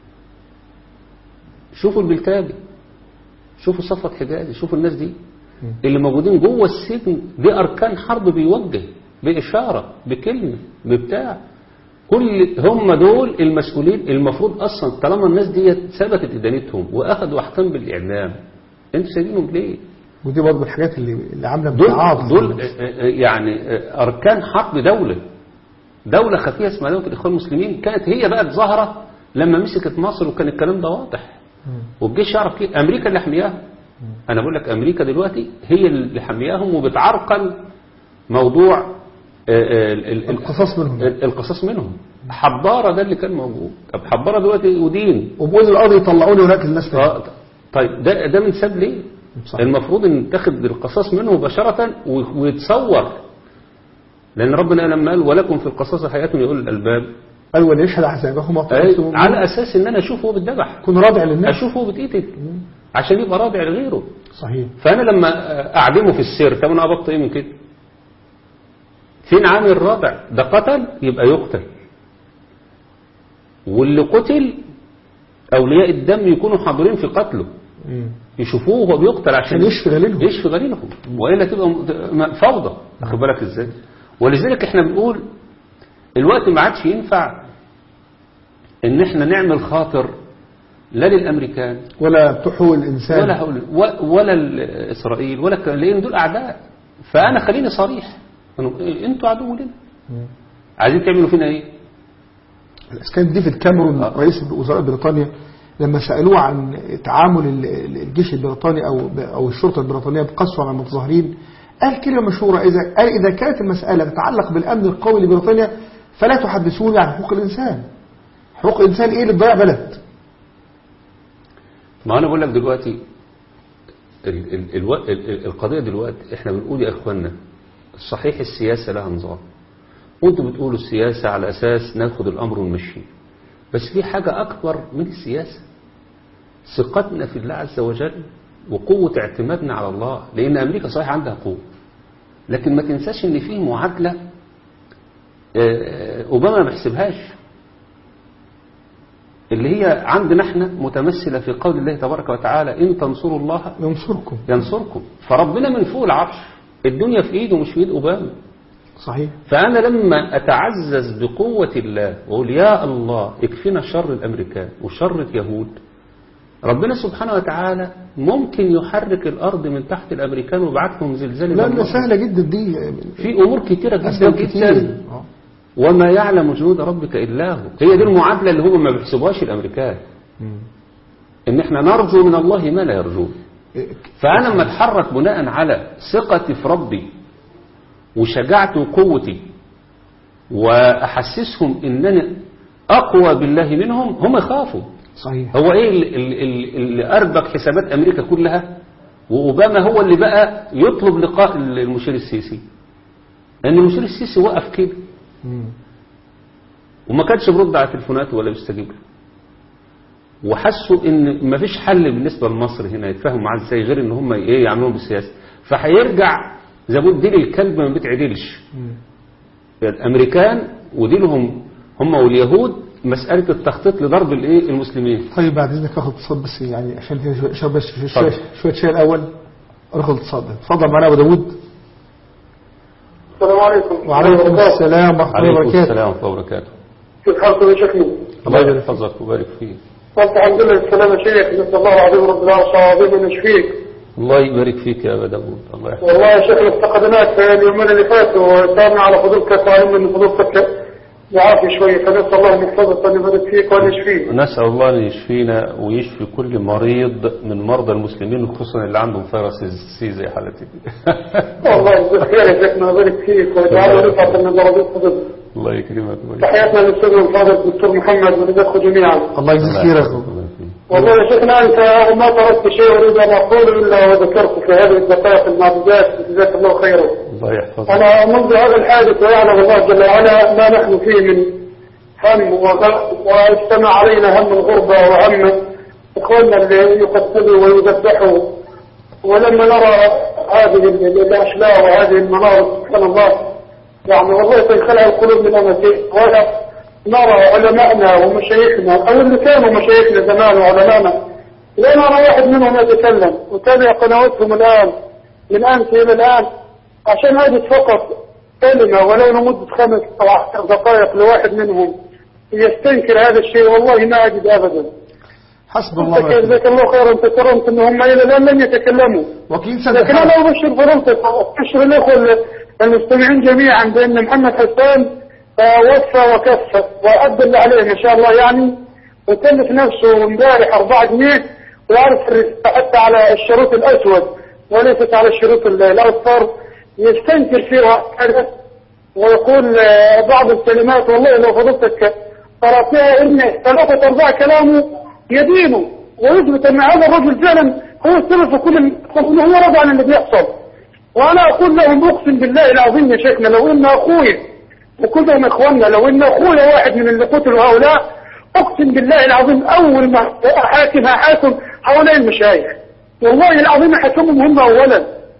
شوفوا البلتاجي شوفوا صفوت حجازي شوفوا الناس دي اللي موجودين جوه السجن دي أركان حرب بيوجه بإشارة بكلمة ببتاع كل هم دول المسؤولين المفروض أصلا طالما الناس دي ثبتت إدانتهم وأخذوا أحكام بالإعدام أنتوا سايبينهم ليه؟ ودي برضه من الحاجات اللي اللي عامله دول امتعاض دول آه، آه، يعني آه، أركان حرب دولة دولة خفية اسمها دولة الإخوان المسلمين كانت هي بقت ظاهرة لما مسكت مصر وكان الكلام ده واضح والجيش يعرف كده أمريكا اللي حمياهم أنا بقول لك أمريكا دلوقتي هي اللي حمياهم وبتعرقل موضوع آه، آه، ال- ال- القصاص منهم. ال- القصاص منهم حبارة ده اللي كان موجود طب حبارة دلوقتي ودين وبقول القاضي يطلعوني هناك الناس تاني. آه، طيب ده ده من ساب ليه؟ صح. المفروض ان تاخد القصاص منه مباشرة و- ويتصور لأن ربنا لما قال ولكم في القصاص حياة يقول الألباب قال وليشهد عذابهما أي طائفة على منهم. أساس إن أنا أشوفه هو بيتذبح يكون رادع للناس أشوفه هو بيتقتل عشان يبقى رادع لغيره صحيح فأنا لما أعدمه في السير طب أنا أبطل إيه من كده؟ فين عامل الرادع؟ ده قتل يبقى يقتل واللي قتل أولياء الدم يكونوا حاضرين في قتله مم. يشوفوه وهو بيقتل عشان عشان يشفي غليلهم. يشفي غليلهم والا تبقى م- فوضى واخد بالك ازاي ولذلك احنا بنقول الوقت ما عادش ينفع ان احنا نعمل خاطر لا للامريكان ولا بتحول الإنسان ولا هقول و- ولا اسرائيل ولا ك- لان دول اعداء فانا خليني صريح أنا- انتوا عدو لنا عايزين تعملوا فينا ايه كان ديفيد كاميرون آه. رئيس وزراء بريطانيا لما سألوه عن تعامل ال- ال- الجيش البريطاني أو أو الشرطة البريطانية بقسوة على المتظاهرين قال كلمة مشهورة إذا قال إذا كانت المسألة تتعلق بالأمن القومي لبريطانيا فلا تحدثوني عن حقوق الإنسان حقوق الإنسان إيه اللي تضيع بلد ما انا بقول لك دلوقتي ال ال ال ال ال القضيه دلوقتي احنا بنقول يا اخوانا صحيح السياسه لها نظام وانتوا بتقولوا السياسه على اساس ناخد الامر ونمشيه بس في حاجه اكبر من السياسه ثقتنا في الله عز وجل وقوه اعتمادنا على الله لان امريكا صحيح عندها قوه لكن ما تنساش ان في معادله آه، اوباما ما بيحسبهاش اللي هي عندنا احنا متمثلة في قول الله تبارك وتعالى إن تنصروا الله ينصركم ينصركم فربنا من فوق العرش الدنيا في ايده مش في ايد أوباما صحيح فأنا لما أتعزز بقوة الله وأقول يا الله اكفنا شر الأمريكان وشر اليهود ربنا سبحانه وتعالى ممكن يحرك الأرض من تحت الأمريكان ويبعث لهم زلزال لا لا يدمرهم. سهلة جدا دي في أمور كتيرة جدا أسباب جدا كتير آه. وما يعلم جنود ربك إلا هو هي دي المعادلة اللي هم ما بيحسبوهاش الأمريكان ان احنا نرجو من الله ما لا يرجون إيه، فانا لما اتحرك بناء على ثقتي في ربي وشجاعتي وقوتي واحسسهم انني اقوى بالله منهم هم يخافوا صحيح هو ايه اللي, اللي, اللي اربك حسابات امريكا كلها واوباما هو اللي بقى يطلب لقاء المشير السيسي لان المشير السيسي وقف كده مم. وما كانش بيرد على تليفوناته ولا بيستجيب له وحسوا ان مفيش حل بالنسبه لمصر هنا يتفاهموا معاه ازاي غير ان هم ايه يعملوهم بالسياسه فهيرجع زي ما بيقول ديل الكلب ما بيتعدلش مم. الامريكان ودينهم هم واليهود مساله التخطيط لضرب الايه المسلمين طيب بعد اذنك اخد اتصال بس يعني عشان كده شويه شويه بس شويه اتفضل. شويه شويه الاول اخد الاتصال ده اتفضل معانا ابو داوود السلام عليكم وعليكم السلام ورحمه الله عليكم وبركاته السلام ورحمه الله وبركاته كيف حالكم يا شيخنا؟ الله يحفظك ويبارك فيك وانت الحمد لله السلام يا شيخ نسال الله العظيم رب العرش العظيم ان يشفيك الله يبارك فيك يا ابا داوود الله يحفظك والله يا شيخنا افتقدناك في اليومين اللي فاتوا وسامع على فضيلتك وعلم ان فضيلتك يعافي شويه فنسال الله ان يحفظك وان يبارك فيك وان يشفيك نسأل الله أن يشفينا ويشفي كل مريض من مرضى المسلمين خصوصا اللي عندهم فيروس السي زي حالتي دي والله يجزيك خير يا شيخنا ويبارك فيك ويجعله رفعه من درجات فضيلتك الله يكرمك ويبارك تحياتنا للاستاذ الفاضل الدكتور محمد ولدكم جميعا الله يجزيك خير يا اخو والله يا شيخنا انت ما تركت شيء اريد ان اقوله الا وذكرته في هذه الدقائق المعدودات جزاك الله خيرا الله يحفظك أنا منذ هذا الحادث ويعلم الله جل وعلا ما نحن فيه من هم وغم واجتمع علينا هم الغربة وهم إخواننا اللي يقتلوا ويذبحوا ولما نرى هذه ال- ال- الأشلاء وهذه المناظر سبحان الله يعني والله تنخلع القلوب من أمتي ولا نرى علماءنا ومشايخنا أو اللي كانوا مشايخنا زمان وعلماءنا لا نرى واحد منهم يتكلم وتابع قنواتهم الآن من أمس إلى الآن عشان هذه فقط كلمة ولو لمدة خمس أو عشر دقائق لواحد منهم يستنكر هذا الشيء والله ما أجد أبدا حسب الله أنت ونعم الوكيل. جزاك الله خيرا أنت كرمت أن هم إلى الآن لم يتكلموا وكيل لكن سنة أنا أبشر فضلتك وأبشر الأخوة المستمعين جميعا بأن محمد حسان آه، وفى وكفى وأدى اللي عليه ما شاء الله يعني وكلف نفسه امبارح 4 جنيه وعرف الرسالة حتى على الشريط الأسود وليست على الشريط ال- الأصفر يستنكر فيها هذا ويقول آه، بعض الكلمات والله لو فضلتك قرأتها إن ثلاثة أرباع كلامه يدينه ويثبت أن هذا الرجل فعلا هو السبب في كل ال- هو رضى عن اللي بيحصل وأنا أقول لهم أقسم بالله العظيم يا شيخنا لو إن أخوي وكلهم إخواننا لو إن أخويا واحد من اللي قتلوا هؤلاء أقسم بالله العظيم أول ما أحاكم هحاكم هؤلاء المشايخ والله العظيم أحاكمهم هم أولا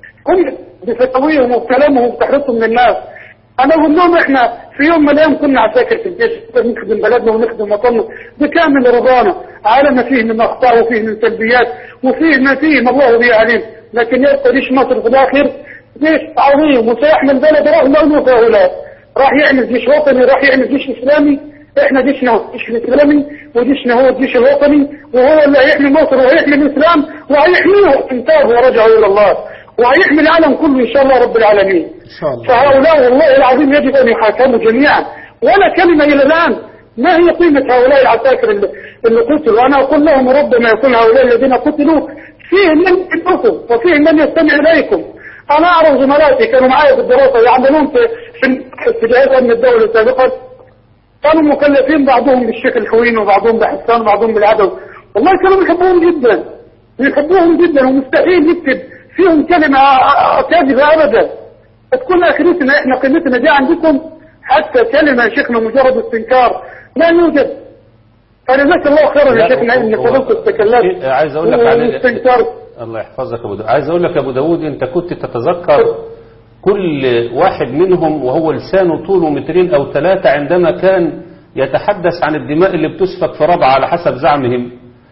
هم بفتاويهم وبكلامهم وبتحريصهم من الناس انا اقول لهم احنا في يوم من الايام كنا عساكر في الجيش نخدم بلدنا ونخدم وطننا بكامل رضانا على ما فيه من اخطاء وفيه من سلبيات وفيه ما فيه ما الله به عليم لكن يبقى جيش مصر في الاخر جيش عظيم وسيحمل بلد رغم انه هؤلاء راح يعمل جيش وطني راح يعمل جيش اسلامي احنا جيشنا هو الجيش الاسلامي وجيشنا هو الجيش الوطني وهو اللي هيحمي مصر وهيحمي الاسلام وهيحميه ان تابوا ورجعوا الى الله وهيحمي العالم كله ان شاء الله رب العالمين إن شاء الله فهؤلاء والله العظيم يجب أن يحاكموا جميعا ولا كلمة إلى الآن ما هي قيمة هؤلاء العساكر اللي, اللي قتلوا أنا أقول لهم ربما يكون هؤلاء الذين قتلوا فيهم من يحبكم وفيهم من يستمع إليكم أنا أعرف زملائي كانوا معي في الدراسة يعملون في في في جهاز أمن الدولة سابقا كانوا مكلفين بعضهم بالشيخ الحوين وبعضهم بحسان وبعضهم بالعدو والله كانوا يحبوهم جدا يحبوهم جدا ومستحيل يكتب فيهم كلمة كاذبة أبدا تكون آخرتنا إحنا قيمتنا دي عندكم حتى كلمة يا شيخنا مجرد استنكار لا يوجد فجزاك الله خيرا يا شيخنا إن فضلت تكلمت عايز اقول لك على واستنكرت الله يحفظك يا ابو داود عايز اقول لك يا ابو داود انت كنت تتذكر كل واحد منهم وهو لسانه طوله مترين او ثلاثة عندما كان يتحدث عن الدماء اللي بتسفك في ربعة على حسب زعمهم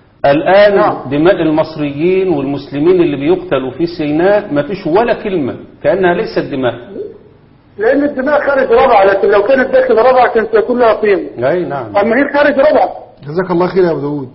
الآن نعم. دماء المصريين والمسلمين اللي بيقتلوا في سيناء ما فيش ولا كلمة كأنها ليست دماء لأن الدماء خارج ربع لكن لو كانت داخل ربع كانت سيكون لها قيمة اي نعم أما هي خارج ربع جزاك الله خير يا ابو داوود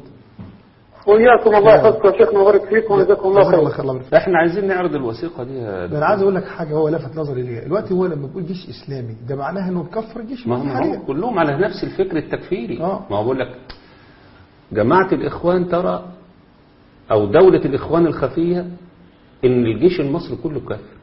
وإياكم الله يحفظكم يا شيخنا ويبارك فيكم وجزاكم الله جزاك الله خير خير الله يبارك فيك. احنا عايزين نعرض الوثيقة دي يا ده انا عايز اقول لك حاجه هو لفت نظري ليها دلوقتي هو لما بيقول جيش اسلامي ده معناها انه مكفر الجيش ما المصري هم كلهم على نفس الفكر التكفيري آه. ما هو بقول لك جماعة الإخوان ترى أو دولة الإخوان الخفية إن الجيش المصري كله كافر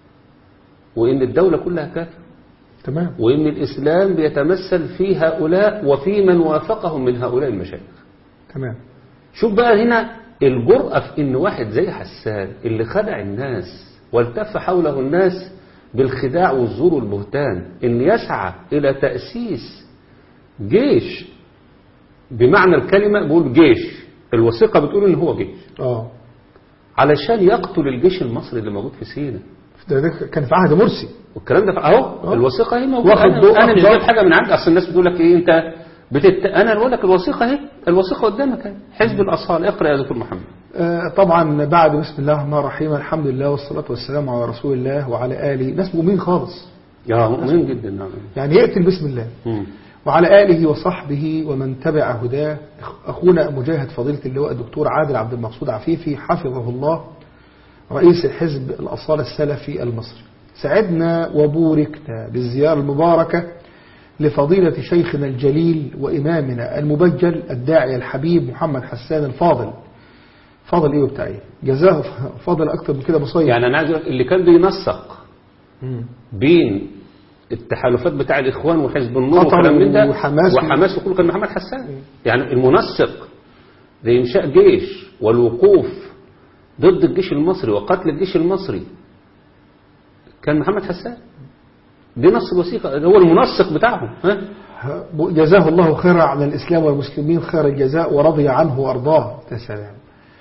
وإن الدولة كلها كافر تمام وإن الإسلام بيتمثل في هؤلاء وفي من وافقهم من هؤلاء المشايخ تمام شوف بقى هنا الجرأة في إن واحد زي حسان اللي خدع الناس والتف حوله الناس بالخداع والزور والبهتان إن يسعى إلى تأسيس جيش بمعنى الكلمة بقول جيش الوثيقة بتقول إن هو جيش اه علشان يقتل الجيش المصري اللي موجود في سيناء ده, ده كان في عهد مرسي والكلام ده اهو آه. الوثيقه اهي موجوده واخد ضوء- انا, أنا مش واخد جايب ضوء. حاجه من عندي اصل الناس بتقول لك ايه انت بتت... انا بقول لك الوثيقه اهي الوثيقه قدامك اهي حزب الاصال اقرا يا دكتور محمد آه، طبعا بعد بسم الله الرحمن الرحيم الحمد لله والصلاة والسلام على رسول الله وعلى آله ناس مؤمنين خالص يا مؤمن جدا نعم يعني يقتل بسم الله مم. وعلى آله وصحبه ومن تبع هداه أخونا مجاهد فضيلة اللواء الدكتور عادل عبد المقصود عفيفي حفظه الله رئيس حزب الأصال السلفي المصري سعدنا وبوركنا بالزيارة المباركة لفضيلة شيخنا الجليل وإمامنا المبجل الداعية الحبيب محمد حسان الفاضل فاضل إيه وبتاع إيه جزاه فاضل أكتر من كده مصير يعني انا عايز أقول لك اللي كان بينسق بين التحالفات بتاع الاخوان وحزب النور قطر وكلام من ده وحماس وحماس وكله كان محمد حسان يعني المنسق لانشاء جيش والوقوف ضد الجيش المصري وقتل الجيش المصري كان محمد حسان دي نص الوثيقه هو المنسق بتاعهم ها جزاه الله خيرا على الإسلام والمسلمين خير الجزاء ورضي عنه وأرضاه يا سلام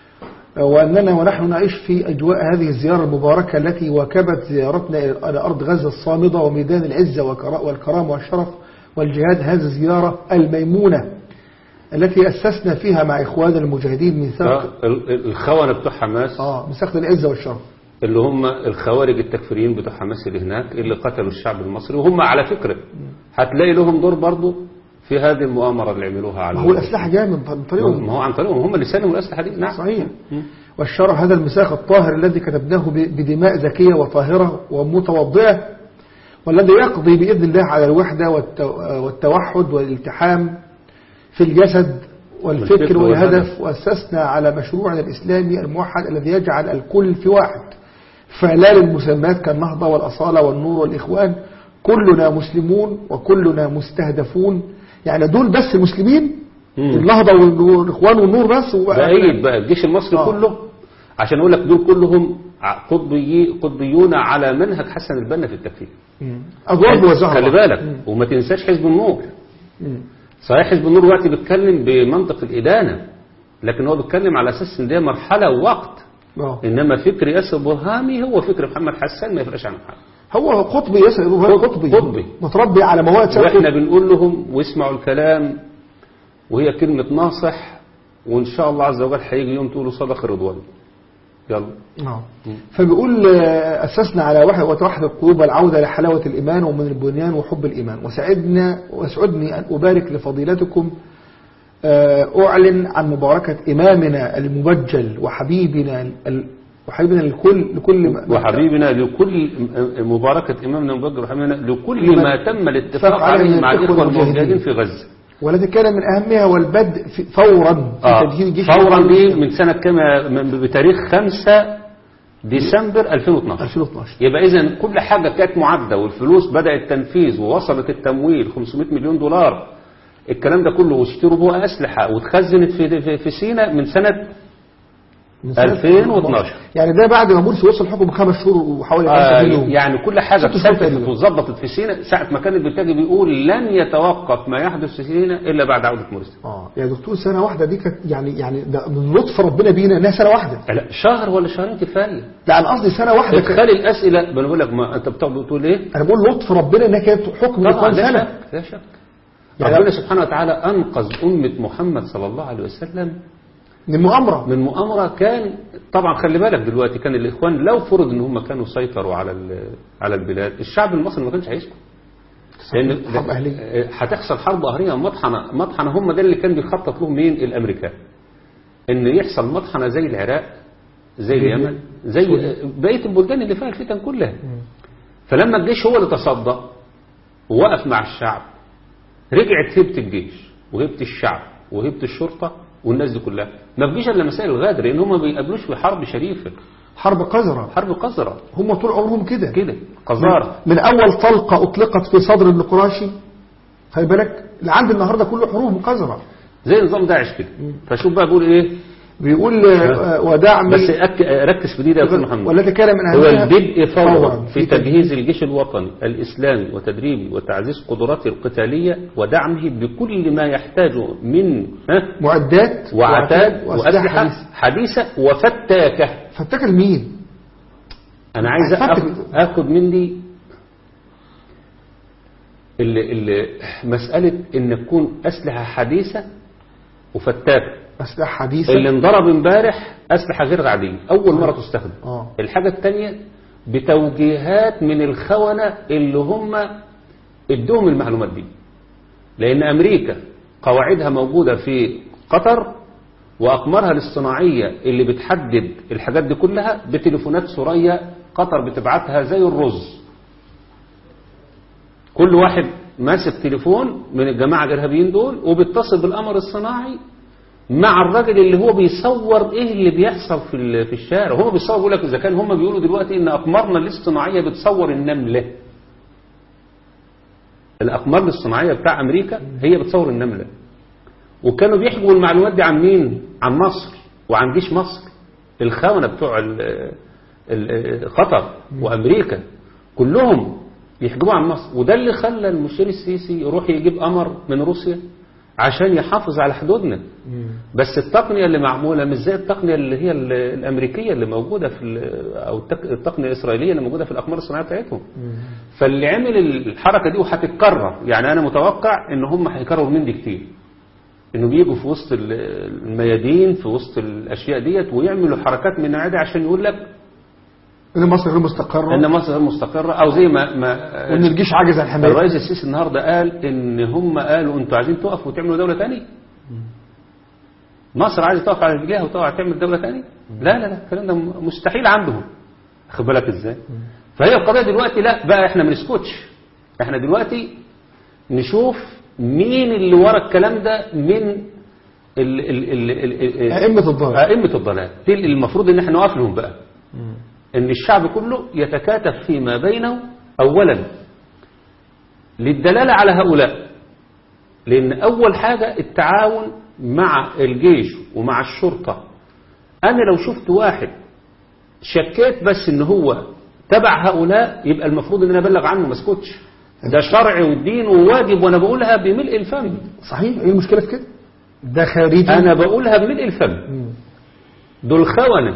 وأننا ونحن نعيش في أجواء هذه الزيارة المباركة التي واكبت زيارتنا إلى أرض غزة الصامدة وميدان العزة والكرا- والكرامة والشرف والجهاد هذه الزيارة الميمونة التي أسسنا فيها مع إخوان المجاهدين ميثاق آه، ال- ال- الخونة بتوع حماس آه ميثاق العزة والشرف اللي هم الخوارج التكفيريين بتوع حماس اللي هناك اللي قتلوا الشعب المصري وهم على فكرة هتلاقي لهم دور برضه في هذه المؤامرة اللي عملوها على ما هو الأسلحة جاية من من طريقهم ما هو عن طريقهم هم اللي سلموا الأسلحة دي نعم صحيح والشرع هذا المساق الطاهر الذي كتبناه ب- بدماء زكية وطاهرة ومتوضئة والذي يقضي بإذن الله على الوحدة والتو- والتوحد والالتحام في الجسد والفكر والفكر والهدف والهدف. وأسسنا على مشروعنا الإسلامي الموحد الذي يجعل الكل في واحد فلا للمسمات كالنهضة والأصالة والنور والإخوان كلنا مسلمون وكلنا مستهدفون يعني دول بس المسلمين مم. النهضة والنور- والإخوان والنور بس وبقى- بأيد بقى الجيش المصري آه. كله عشان أقول لك دول كلهم ع- قطبي قطبيون على منهج حسن البنا في التكفير أدوار بوزعها خلي الله. بالك وما تنساش حزب النور مم. صحيح حزب النور دلوقتي بيتكلم بمنطق الإدانة لكن هو بيتكلم على أساس إن دي مرحلة ووقت آه. إنما فكر ياسر برهامي هو فكر محمد حسان ما يفرقش عن حاجة هو قطبي يسأل هو قط- قطبي قطبي. متربي على مواد سلفي. واحنا بنقول لهم واسمعوا الكلام وهي كلمة ناصح وإن شاء الله عز وجل هيجي يوم تقولوا صدق الرضوان يلا آه. فبيقول آه، أسسنا على وحدة وتوحد القلوب والعودة لحلاوة الإيمان ومن البنيان وحب الإيمان وسعدنا واسعدني أن أبارك لفضيلتكم آه، أعلن عن مباركة إمامنا المبجل وحبيبنا ال- وحبيبنا الكل لكل ما- وحبيبنا لكل مباركة إمامنا المبجل وحبيبنا لكل لما ما تم الاتفاق اتفق عليه عليه مع الإخوة الإخوة المجاهدين. المجاهدين في غزة والذي كان من أهمها والبدء في- فورا في آه. تجهيز جيش فورا الإخوان دي من سنة كام من- بتاريخ 5 ديسمبر 2012 2012 يبقى إذا كل حاجة كانت معدة والفلوس بدأ التنفيذ ووصلت التمويل 500 مليون دولار الكلام ده كله واشتروا بها أسلحة واتخزنت في في, في سيناء من سنة من سنة 2012. يعني ده بعد ما مرسي وصل الحكم بخمس شهور وحوالي آه 5 يوم يعني كل حاجة ست شهور اتثبتت تقريبا. وظبطت في سيناء ساعة ما كان البلتاجي بيقول لن يتوقف ما يحدث في سيناء إلا بعد عودة مرسي اه يا دكتور سنة واحدة دي كانت يعني يعني ده من لطف ربنا بينا انها سنة واحدة لا شهر ولا شهرين كفاية لا انا قصدي سنة واحدة كانت- ادخال الأسئلة ما أنا بقول لك ما أنت بتقعد بتقول إيه انا بقول لطف ربنا انها كانت حكم طبعا الإخوان لا سنة شك لا شك يعني- ربنا سبحانه وتعالى أنقذ أمة محمد صلى الله عليه وسلم من مؤامرة من مؤامرة كان طبعا خلي بالك دلوقتي كان الإخوان لو فرض إن هم كانوا سيطروا على ال- على البلاد الشعب المصري ما كانش هيسكت لأن حرب أهلية. هتحصل حرب أهلية مطحنة مطحنة هم ده اللي كان بيخطط لهم مين الأمريكان إن يحصل مطحنة زي العراق زي اليمن زي بقية البلدان اللي فيها الفتن كلها فلما الجيش هو اللي تصدى ووقف مع الشعب رجعت هيبة الجيش وهيبة الشعب وهيبة الشرطة والناس دي كلها ما بيجيش الا مسائل الغدر لان هم ما بيقابلوش في حرب شريفه حرب قذرة حرب قذره هم طول عمرهم كده كده قذاره من أول طلقة أطلقت في صدر النقراشي خلي بالك لعند النهاردة كله حروب قذرة زي نظام داعش كده فشوف بقى بيقول ايه بيقول آه، ودعم بس أك... ركز في دي ده يا استاذ محمد والتي كان من هو أهمها البدء فورا فوراً في تجهيز الجيش الوطني الإسلامي وتدريبه وتعزيز قدراته القتالية ودعمه بكل ما يحتاجه من ها، معدات وعتاد وأسلحة وأسلحة حديثة وفتاكة فاتكر مين أنا عايز فتك- آخد, آخد من دي اللي اللي مسألة إن تكون أسلحة حديثة وفتاكة أسلحة حديثة اللي انضرب امبارح أسلحة غير عادية أول مرة تستخدم آه. الحاجة الثانية بتوجيهات من الخونة اللي هم ادوهم المعلومات دي لأن أمريكا قواعدها موجودة في قطر وأقمارها الاصطناعية اللي بتحدد الحاجات دي كلها بتليفونات ثريا قطر بتبعتها زي الرز كل واحد ماسك تليفون من الجماعة الإرهابيين دول وبيتصل بالقمر الصناعي مع الراجل اللي هو بيصور ايه اللي بيحصل في ال- في الشارع هو بيصور بيقول لك اذا كان هم بيقولوا دلوقتي ان اقمارنا الاصطناعيه بتصور النمله الاقمار الاصطناعيه بتاع امريكا هي بتصور النمله وكانوا بيحجبوا المعلومات دي عن مين عن مصر وعن جيش مصر الخونه بتوع ال- ال- قطر وامريكا كلهم يحجبوا عن مصر وده اللي خلى المشير السيسي يروح يجيب قمر من روسيا عشان يحافظ على حدودنا بس التقنية اللي معمولة مش زي التقنية اللي هي ال- الأمريكية اللي موجودة في ال- أو التق- التقنية الإسرائيلية اللي موجودة في الأقمار الصناعية بتاعتهم فاللي عمل الحركة دي وهتتكرر يعني أنا متوقع إن هم هيكرروا من دي كتير إنه بيجوا في وسط ال- الميادين في وسط الأشياء ديت ويعملوا حركات من النوع دي عشان يقول لك إن مصر غير مستقرة إن مصر غير مستقرة أو زي ما ما وإن الجيش عاجز عن الحماية الرئيس السيسي النهارده قال ان هم قالوا انتوا عايزين تقفوا وتعملوا دوله تاني مصر عايزه تقف على رجليها وتقع تعمل دوله تاني لا لا لا الكلام ده مستحيل عندهم خد بالك ازاي فهي القضيه دلوقتي لا بقى احنا ما نسكتش احنا دلوقتي نشوف مين اللي ورا الكلام ده من ال ال ال ال ال أئمة الضلال أئمة الضلال دي اللي المفروض ان احنا نقف لهم بقى ان الشعب كله يتكاتف فيما بينه اولا للدلالة على هؤلاء لان اول حاجة التعاون مع الجيش ومع الشرطة انا لو شفت واحد شكيت بس ان هو تبع هؤلاء يبقى المفروض ان انا ابلغ عنه ما اسكتش ده شرع ودين وواجب وانا بقولها بملء الفم صحيح إيه المشكلة في كده ده خارجي انا بقولها بملء الفم مم. دول خونة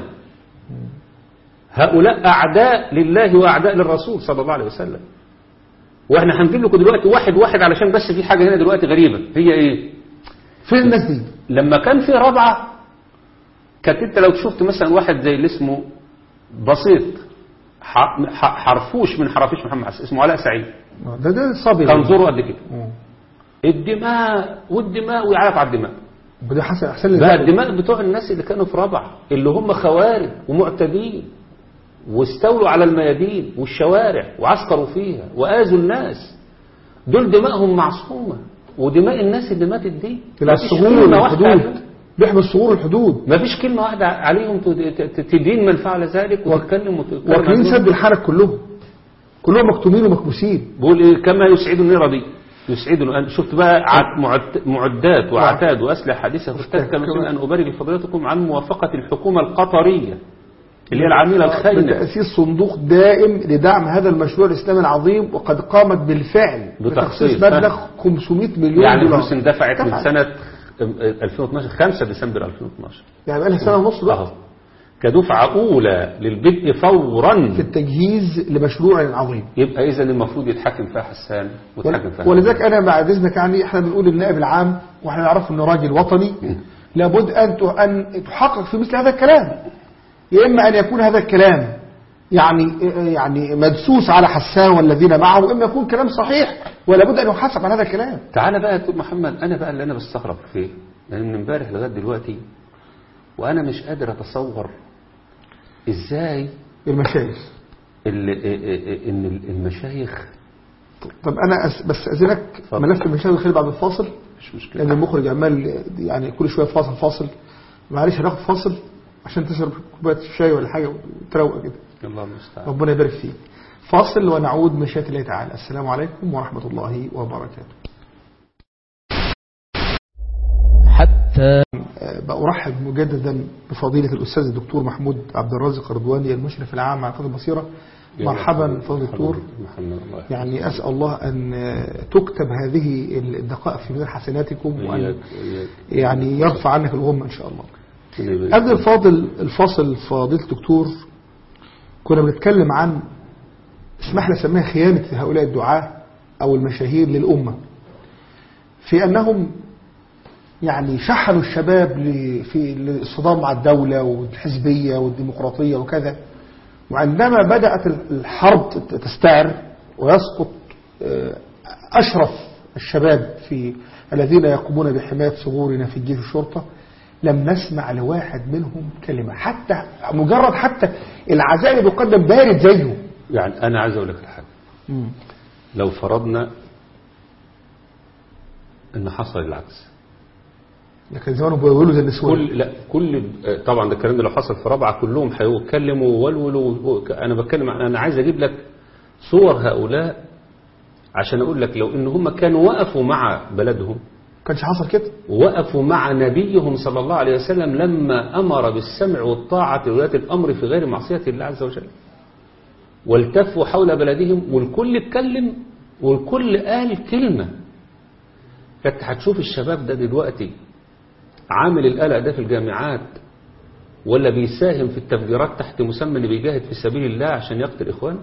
هؤلاء أعداء لله وأعداء للرسول صلى الله عليه وسلم وإحنا هنجيب لكم دلوقتي واحد واحد علشان بس في حاجة هنا دلوقتي غريبة هي إيه فين الناس دي لما كان في رابعة كانت أنت لو شفت مثلا واحد زي اللي اسمه بسيط ح- ح- حرفوش من حرافيش محمد حسن اسمه علاء سعيد آه، ده ده صبي كان زوره قد كده مم. الدماء والدماء ويعرف على الدماء وده حسن أحسن بقى لي الدماء بتوع الناس اللي كانوا في رابعة اللي هم خوارج ومعتدين واستولوا على الميادين والشوارع وعسكروا فيها وآذوا الناس دول دمائهم معصومة ودماء الناس اللي ماتت دي إلى مفيش الصغور كلمة واحدة والحدود عليهم. بيحمي الصغور والحدود ما فيش كلمة واحدة عليهم ت- ت- تدين من فعل ذلك وتتكلم وتتكلم واكلين عنهم. سد الحرك كلهم كلهم مكتومين ومكبوسين بقول إيه كما يسعدني رضي يسعدني أن شفت بقى ع- معد- معدات وعتاد وأسلحة حديثة فاشتد كما يمكن أن أبارك لفضيلتكم عن موافقة الحكومة القطرية اللي هي العميلة الخاينة بتأسيس صندوق دائم لدعم هذا المشروع الإسلامي العظيم وقد قامت بالفعل بتخصيص. بتخصيص مبلغ 500 مليون يعني دولار فلوس اندفعت من دفعت. سنة 2012 5 ديسمبر 2012 يعني بقى لها سنة ونص بقى أهو كدفعة أولى للبدء فورا في التجهيز لمشروع عظيم يبقى إذا المفروض يتحكم فيها حسان ويتحكم فيها ولذلك أنا بعد إذنك يعني إحنا بنقول النائب العام وإحنا نعرف إنه راجل وطني لابد أن ت- أن تحقق في مثل هذا الكلام يا إما أن يكون هذا الكلام يعني يعني مدسوس على حسان والذين معه وإما يكون كلام صحيح ولا بد أن يحاسب على هذا الكلام تعالى بقى يا دكتور محمد أنا بقى اللي أنا بستغرب فيه لأن من امبارح لغاية دلوقتي وأنا مش قادر أتصور إزاي المشايخ ال- إن المشايخ طب أنا أس بس أذنك اتفضل. ملف المشاهد الخير بعد الفاصل مش مشكلة لان المخرج عمال يعني كل شويه فاصل فاصل معلش هناخد فاصل عشان تشرب كوبايه شاي ولا حاجه وتروق كده الله المستعان ربنا يبارك فيك فاصل ونعود مشيئة الله تعالى السلام عليكم ورحمة الله وبركاته حتى أه، بأرحب مجددا بفضيلة الأستاذ الدكتور محمود عبد الرازق الرضواني المشرف العام على قناة البصيرة مرحبا فضل الدكتور محمد الله يعني أسأل الله أن أه، تكتب هذه الدقائق في ميزان حسناتكم وأن وإياك وإياك يعني يرفع عنك الغمة إن شاء الله ربنا يبارك قبل الفاضل الفاصل فضيلة الدكتور كنا بنتكلم عن اسمح لي اسميها خيانة هؤلاء الدعاة أو المشاهير للأمة في أنهم يعني شحنوا الشباب ل- في الصدام مع الدولة والحزبية والديمقراطية وكذا وعندما بدأت الحرب تستعر ويسقط آه، أشرف الشباب في الذين يقومون بحماية ثغورنا في الجيش والشرطة لم نسمع لواحد منهم كلمة حتى مجرد حتى العزاء اللي بيقدم بارد زيه يعني أنا عايز أقول لك الحاجة لو فرضنا إن حصل العكس لكن زمانهم بيقولوا زي النسوان كل لا كل طبعا ده الكلام ده لو حصل في رابعه كلهم هيتكلموا وولولوا انا بتكلم عن- انا عايز اجيب لك صور هؤلاء عشان اقول لك لو ان هم كانوا وقفوا مع بلدهم كانش حصل كده وقفوا مع نبيهم صلى الله عليه وسلم لما امر بالسمع والطاعه لولاة الامر في غير معصيه الله عز وجل والتفوا حول بلدهم والكل اتكلم والكل قال كلمه انت هتشوف الشباب ده دلوقتي عامل القلق ده في الجامعات ولا بيساهم في التفجيرات تحت مسمى اللي بيجاهد في سبيل الله عشان يقتل إخوانه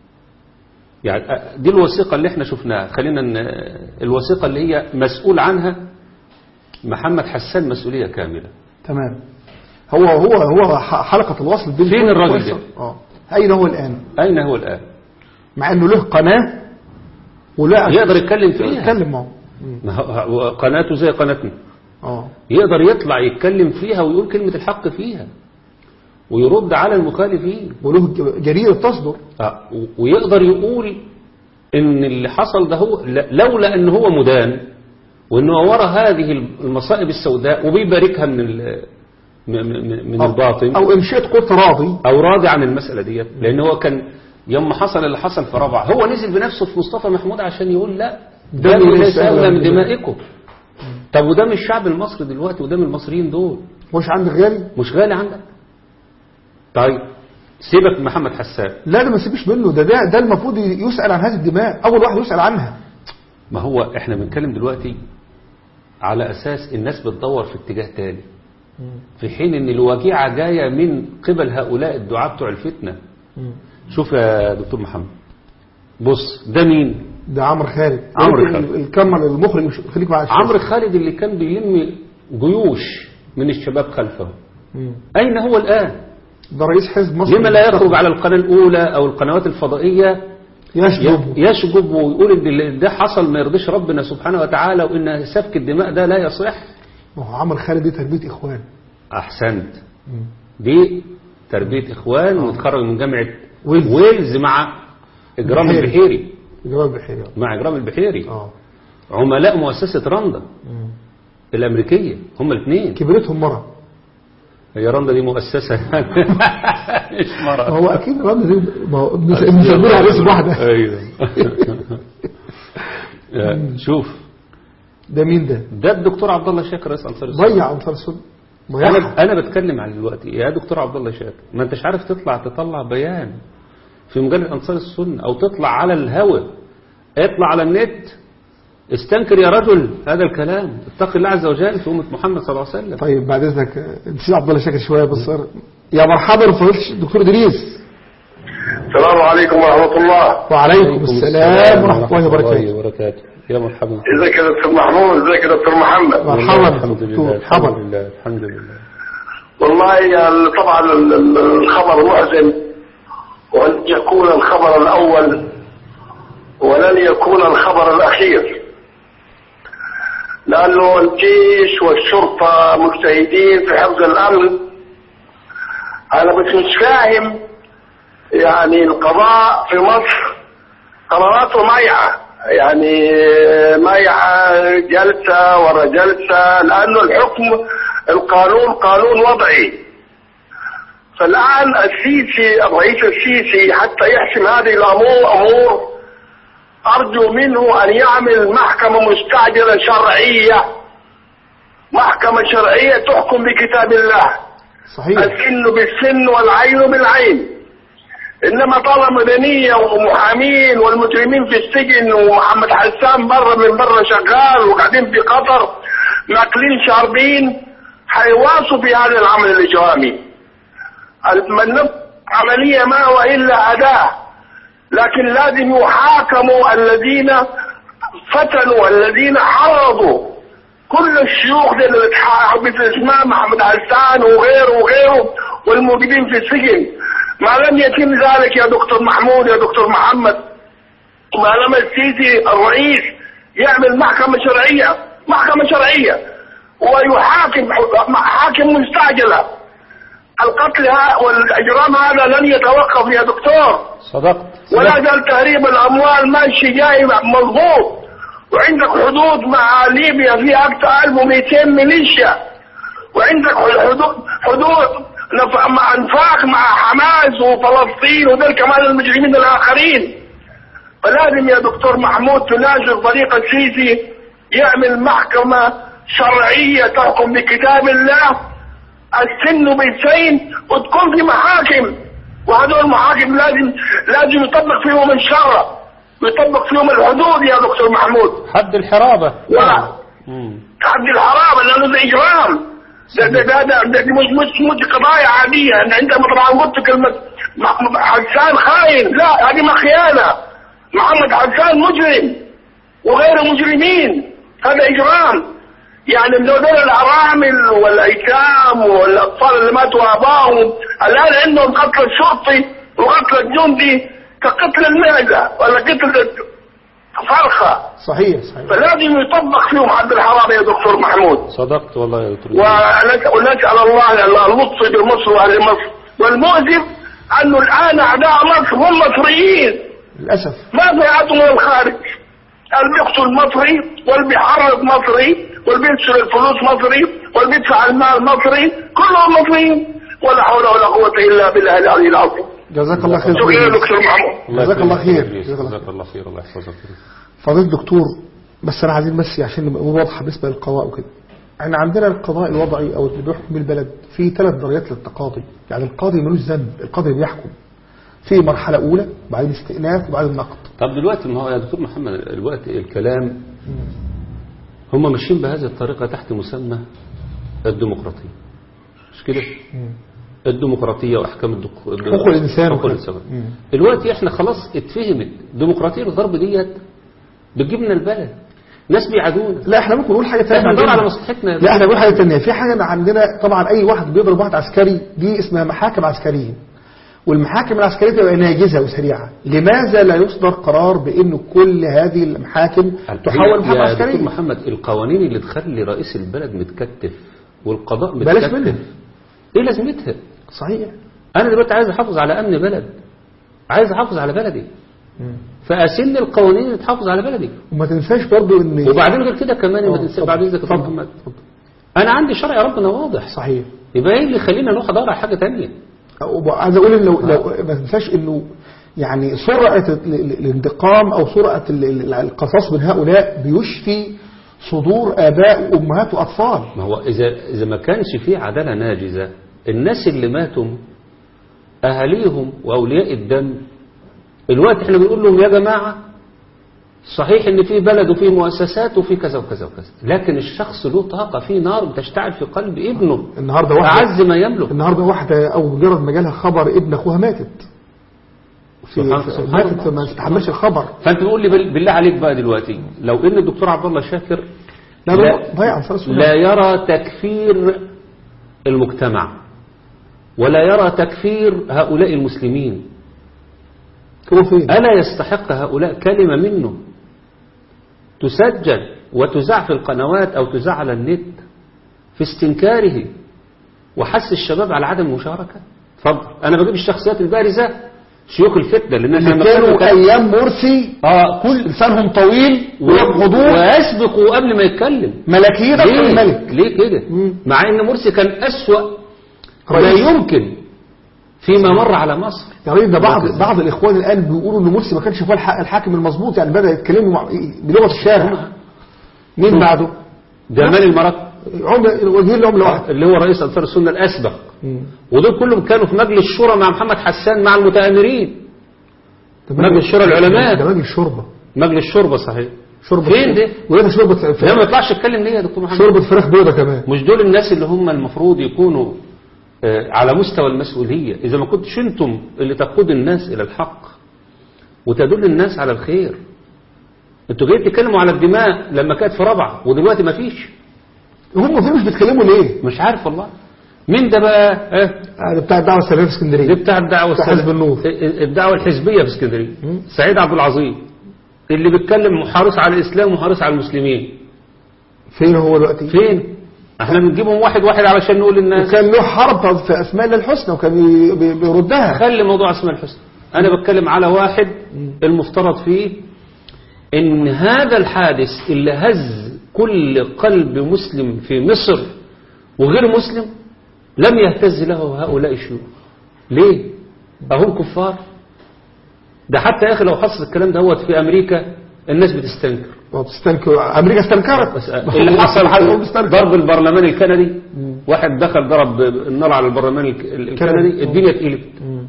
يعني أ- دي الوثيقة اللي احنا شفناها خلينا ن... الوثيقة اللي هي مسؤول عنها محمد حسان مسؤولية كاملة تمام هو هو هو ح- حلقة الوصل بين فين كل الراجل كويسة. ده؟ اه أين هو الآن أين هو الآن مع إنه له قناة ولا يقدر يتكلم فيها يتكلم معه ما هو- هو قناته زي قناتنا اه يقدر يطلع يتكلم فيها ويقول كلمة الحق فيها ويرد على المخالفين وله ج- جريدة تصدر آه، و- ويقدر يقول ان اللي حصل ده هو ل- لولا ان هو مدان وان هو ورا هذه المصائب السوداء وبيباركها من ال- م- م- من أو- الباطن أو إن شئت قلت راضي او راضي عن المسألة ديت لان هو كان يوم حصل اللي حصل في رابعة هو نزل بنفسه في مصطفى محمود عشان يقول لا ده دمي ليس ليس اولى أولى من من دمائكم طب وده مش الشعب المصري دلوقتي وده من المصريين دول مش عندك غالي مش غالي عندك طيب سيبك من محمد حسان لا ده ما سيبش منه ده ده, ده المفروض يسأل عن هذه الدماء أول واحد يسأل عنها ما هو احنا بنتكلم دلوقتي على اساس الناس بتدور في اتجاه تاني في حين ان الوجيعة جاية من قبل هؤلاء الدعاة بتوع الفتنة شوف يا دكتور محمد بص ده مين ده عمرو خالد عمرو ال- خالد. الكمل المخرج مش خليك معاه عمرو خالد اللي كان بيلم جيوش من الشباب خلفه مم. اين هو الان ده رئيس حزب مصر لما لا يخرج على القناة الاولى او القنوات الفضائية يشجب يشجب ويقول ان اللي ده حصل ما يرضيش ربنا سبحانه وتعالى وان سفك الدماء ده لا يصح ما هو عمرو خالد دي تربية إخوان احسنت دي تربية اخوان وتخرج من جامعة ويلز. ويلز مع اجرام بحيري. البحيري جواب بحيري مع اجرام البحيري اه عملاء مؤسسة رندا الامريكية هم الاثنين كبرتهم مرة هي رندا دي مؤسسة مش ما مرة هو أكيد رمز دي ما هو مسمينها على اسم واحدة ايوه شوف ده مين ده؟ ده الدكتور عبد الله شاكر رئيس انصار السنة ضيع أنصار السنة ضيعها انا انا بتكلم عن دلوقتي يا دكتور عبد الله شاكر ما انتش عارف تطلع تطلع بيان في مجله انصار السنه او تطلع على الهوى اطلع على النت استنكر يا رجل هذا الكلام اتق الله عز وجل في امه محمد صلى الله عليه وسلم طيب بعد إذنك آه، نسيب عبد الله شاكر شوية بس يا مرحبا بفضيلة الدكتور إدريس السلام عليكم ورحمة الله وعليكم السلام ورحمة الله وبركاته وبركاته يا مرحبا ازيك يا دكتور محمود ازيك يا دكتور محمد مرحبا الحمد دكتور لله الحمد مرحبا لله الحمد لله والله ال- طبعا ال- ال- الخبر محزن ولن يكون الخبر الأول ولن يكون الخبر الأخير لأنه الجيش والشرطة مجتهدين في حفظ الأمن أنا بس مش فاهم يعني القضاء في مصر قراراته ميعة يعني ما يع- جلسة ورا جلسة لأنه الحكم القانون قانون وضعي فالآن السيسي الرئيس السيسي حتى يحسم هذه الأمور أمور أرجو منه أن يعمل محكمة مستعجلة شرعية محكمة شرعية تحكم بكتاب الله صحيح السن بالسن والعين بالعين انما طالما مدنيه ومحامين والمجرمين في السجن ومحمد حسان برا من برا شغال وقاعدين في قطر ماكلين شاربين حيواصوا في هذا العمل الاجرامي المنب عمليه ما هو الا اداه لكن لازم يحاكموا الذين فتنوا الذين عرضوا كل الشيوخ دي اللي اتح- مثل اسماء محمد حسان وغيره وغيره والموجودين في السجن ما لم يتم ذلك يا دكتور محمود يا دكتور محمد ما لم السيسي الرئيس يعمل محكمة شرعية محكمة شرعية ويحاكم حاكم مستعجلة القتل ها- والإجرام هذا لن يتوقف يا دكتور صدقت ولا زال تهريب الاموال ماشي جاي مضبوط وعندك حدود مع ليبيا فيها اكثر 1200 ميليشيا وعندك حدود حدود نف- مع انفاق مع حماس وفلسطين ودول كمان المجرمين الاخرين فلازم يا دكتور محمود تناشر طريق السيسي يعمل محكمة شرعية تحكم بكتاب الله السن بالسين وتكون في محاكم وهذول المحاكم لازم لازم يطبق فيهم الشرع ويطبق فيهم الحدود يا دكتور محمود حد الحرابة ولا مم. حد الحرام لانه ده اجرام ده ده ده, ده, ده, ده مش مش مش قضايا عاديه أنا عندما طبعا قلت كلمه م- م- حسان خاين لا هذه ما خيانه محمد حسان مجرم وغير مجرمين هذا اجرام يعني من دول الارامل والايتام والاطفال اللي ماتوا ابائهم الان عندهم قتل الشرطي وقتل الجندي كقتل المعده ولا قتل فرخه صحيح صحيح فلازم يطبق فيهم حد الحرام يا دكتور محمود صدقت والله يا دكتور ونسأل ونسأل الله اللطف بمصر واهل مصر والمؤسف انه الان اعداء مصر هم مصريين للأسف ما في احد من الخارج اللي بيقتل مصري واللي بيحرض مصري واللي بينشر الفلوس مصري واللي بيدفع المال مصري كلهم مصريين ولا حول ولا قوة الا بالله العلي العظيم جزاك الله خير شكرا يا دكتور محمود جزاك الله خير. جزاك جزاك الله خير الله يحفظك فضيلة الدكتور بس أنا عايزين بس عشان نبقى واضحة بالنسبة للقضاء وكده احنا عندنا القضاء الوضعي أو اللي بيحكم البلد في ثلاث درجات للتقاضي يعني القاضي ملوش ذنب القاضي بيحكم في مرحلة أولى بعدين استئناف وبعدين نقد طب دلوقتي ما هو يا دكتور محمد دلوقتي الكلام هم ماشيين بهذه الطريقة تحت مسمى الديمقراطية مش كده الديمقراطية وأحكام الدك... حقوق الإنسان حقوق وكده. الإنسان مم. دلوقتي احنا خلاص اتفهمت ديمقراطية الغرب ديت بتجيب لنا البلد ناس بيعادونا لا احنا ممكن نقول حاجة ثانية احنا ندور عندنا. على مصلحتنا لا احنا نقول حاجة ثانية في حاجة عندنا طبعا أي واحد بيضرب واحد عسكري دي اسمها محاكم عسكرية والمحاكم العسكرية تبقى ناجزة وسريعة لماذا لا يصدر قرار بأنه كل هذه المحاكم تحول محاكم يا دكتور عسكرية محمد القوانين اللي تخلي رئيس البلد متكتف والقضاء بلاش متكتف منها. ايه لازمتها صحيح انا دلوقتي عايز احافظ على امن بلد عايز احافظ على بلدي فاسن القوانين اللي تحافظ على بلدي وما تنساش برضو ان وبعدين غير كده كمان ما آه، تنسى اتفضل، بعد اذنك يا دكتور اتفضل، محمد انا عندي شرع ربنا واضح صحيح يبقى ايه اللي يخليني اروح ادور على حاجه تانية عايز اقول ان لو, لو ما تنساش انه يعني سرعة ال- ال- الانتقام او سرعة ال- ال- القصاص من هؤلاء بيشفي صدور اباء وامهات واطفال ما هو اذا اذا ما كانش في عداله ناجزه الناس اللي ماتوا اهاليهم واولياء الدم الوقت احنا بنقول لهم يا جماعه صحيح ان في بلد وفي مؤسسات وفي كذا وكذا وكذا لكن الشخص له طاقه في نار بتشتعل في قلب ابنه النهارده واحدة اعز ما يملك النهارده واحدة او مجرد ما جالها خبر ابن اخوها ماتت في سبحان- في- سبحان ماتت الله. فما تستحملش الخبر فانت بتقول لي بال- بالله عليك بقى دلوقتي لو ان الدكتور عبد الله شاكر لا لا ضيع انصار السنة لا يرى تكفير المجتمع ولا يرى تكفير هؤلاء المسلمين هو فين ألا يستحق هؤلاء كلمة منه تسجل وتذاع في القنوات أو تذاع على النت في استنكاره وحث الشباب على عدم المشاركة اتفضل أنا بجيب الشخصيات البارزة شيوخ الفتنة لأن احنا اللي لما كانوا كنا- ايام مرسي اه كل لسانهم طويل ولهم حضور ويسبقوا قبل ما يتكلم ملكيين اكتر من ليه الملك ليه كده مم. مع ان مرسي كان أسوأ ما رئيس. يمكن فيما مر على مصر يا راجل ده بعض مركز. بعض الاخوان الان بيقولوا ان مرسي ما كانش هو الح- الحاكم المظبوط يعني بدا يتكلموا مع بلغه الشارع مين شوف. بعده؟ جمال المرك عمله وزير العمله واحد اللي هو رئيس أنصار السنة الأسبق ودول كلهم كانوا في مجلس الشورى مع محمد حسان مع المتآمرين مجلس شورى العلماء. ده مجلس شوربه مجلس شوربة صحيح شوربه فين ده؟ ولا شوربه ده ما فراخ يطلعش يتكلم ليه يا دكتور محمد شوربه فراخ بيضه كمان مش دول الناس اللي هم المفروض يكونوا آه، على مستوى المسؤولية إذا ما كنتش أنتم اللي تقود الناس إلى الحق وتدل الناس على الخير أنتوا جايين تتكلموا على الدماء لما كانت في رابعة ودلوقتي ما فيش هم دول مش بيتكلموا ليه؟ مش عارف والله مين ده بقى آه؟ آه، ده بتاع الدعوه السلفيه في ده اسكندريه بتاع الدعوة بتاع السلف- حزب النور. الدعوة الحزبية في اسكندرية سعيد عبد العظيم اللي بيتكلم محارس على الإسلام ومحارس على المسلمين فين هو دلوقتي؟ فين؟ احنا بنجيبهم واحد واحد علشان نقول للناس وكان له حرب في اسماء الله الحسنى وكان بي- بي- بيردها خلي موضوع اسماء الحسنى انا بتكلم على واحد المفترض فيه ان هذا الحادث اللي هز كل قلب مسلم في مصر وغير مسلم لم يهتز له هؤلاء الشيوخ ليه اهم كفار ده حتى يا اخي لو حصل الكلام دوت في امريكا الناس بتستنكر وبتستنكر امريكا استنكرت بس اللي حصل ضرب البرلمان الكندي واحد دخل ضرب النار على البرلمان الك- الكندي الدنيا اتقلبت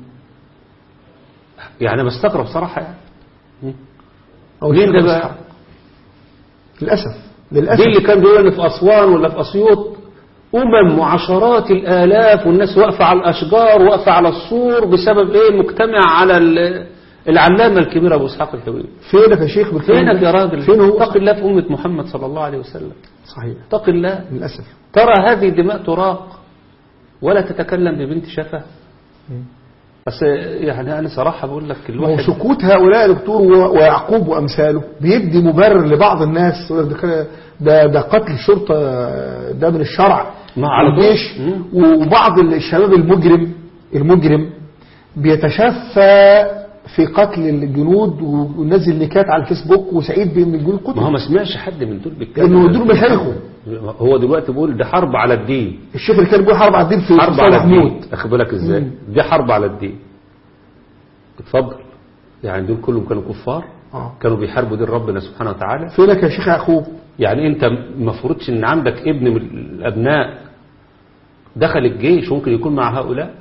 يعني بستغرب صراحة يعني او مين ده بقى للاسف دي للاسف اللي كان بيقول إن في أسوان ولا في أسيوط أمم وعشرات الآلاف والناس واقفة على الأشجار واقفة على السور بسبب إيه مجتمع على ال- العلامة الكبير أبو إسحاق الحويني فينك يا شيخ بالكلام فينك ده؟ يا راجل فين هو اتق الله في أمة محمد صلى الله عليه وسلم صحيح اتق الله للاسف ترى هذه دماء تراق ولا تتكلم ببنت شفة بس يعني أنا صراحة بقول لك الواحد وسكوت هؤلاء يا دكتور و- ويعقوب وامثاله بيدي مبرر لبعض الناس يقول لك ده كده- ده ده قتل الشرطه ده من الشرع ما على طول. الجيش مم. وبعض الشباب المجرم المجرم بيتشفى في قتل الجنود وينزل نكات على الفيسبوك وسعيد بان الجنود ما هو قتلوا ما سمعش حد من دول بيتكلم لانه دول مشايخه هو دلوقتي بيقول ده حرب على الدين الشيخ اللي كان بيقول حرب على الدين في حرب في على محمود الدين اخد بالك ازاي مم. دي حرب على الدين اتفضل يعني دول كلهم كانوا كفار آه. كانوا بيحاربوا دين ربنا سبحانه وتعالى فينك يا شيخ يعقوب يعني انت ما فرضش ان عندك ابن من الابناء دخل الجيش ممكن يكون مع هؤلاء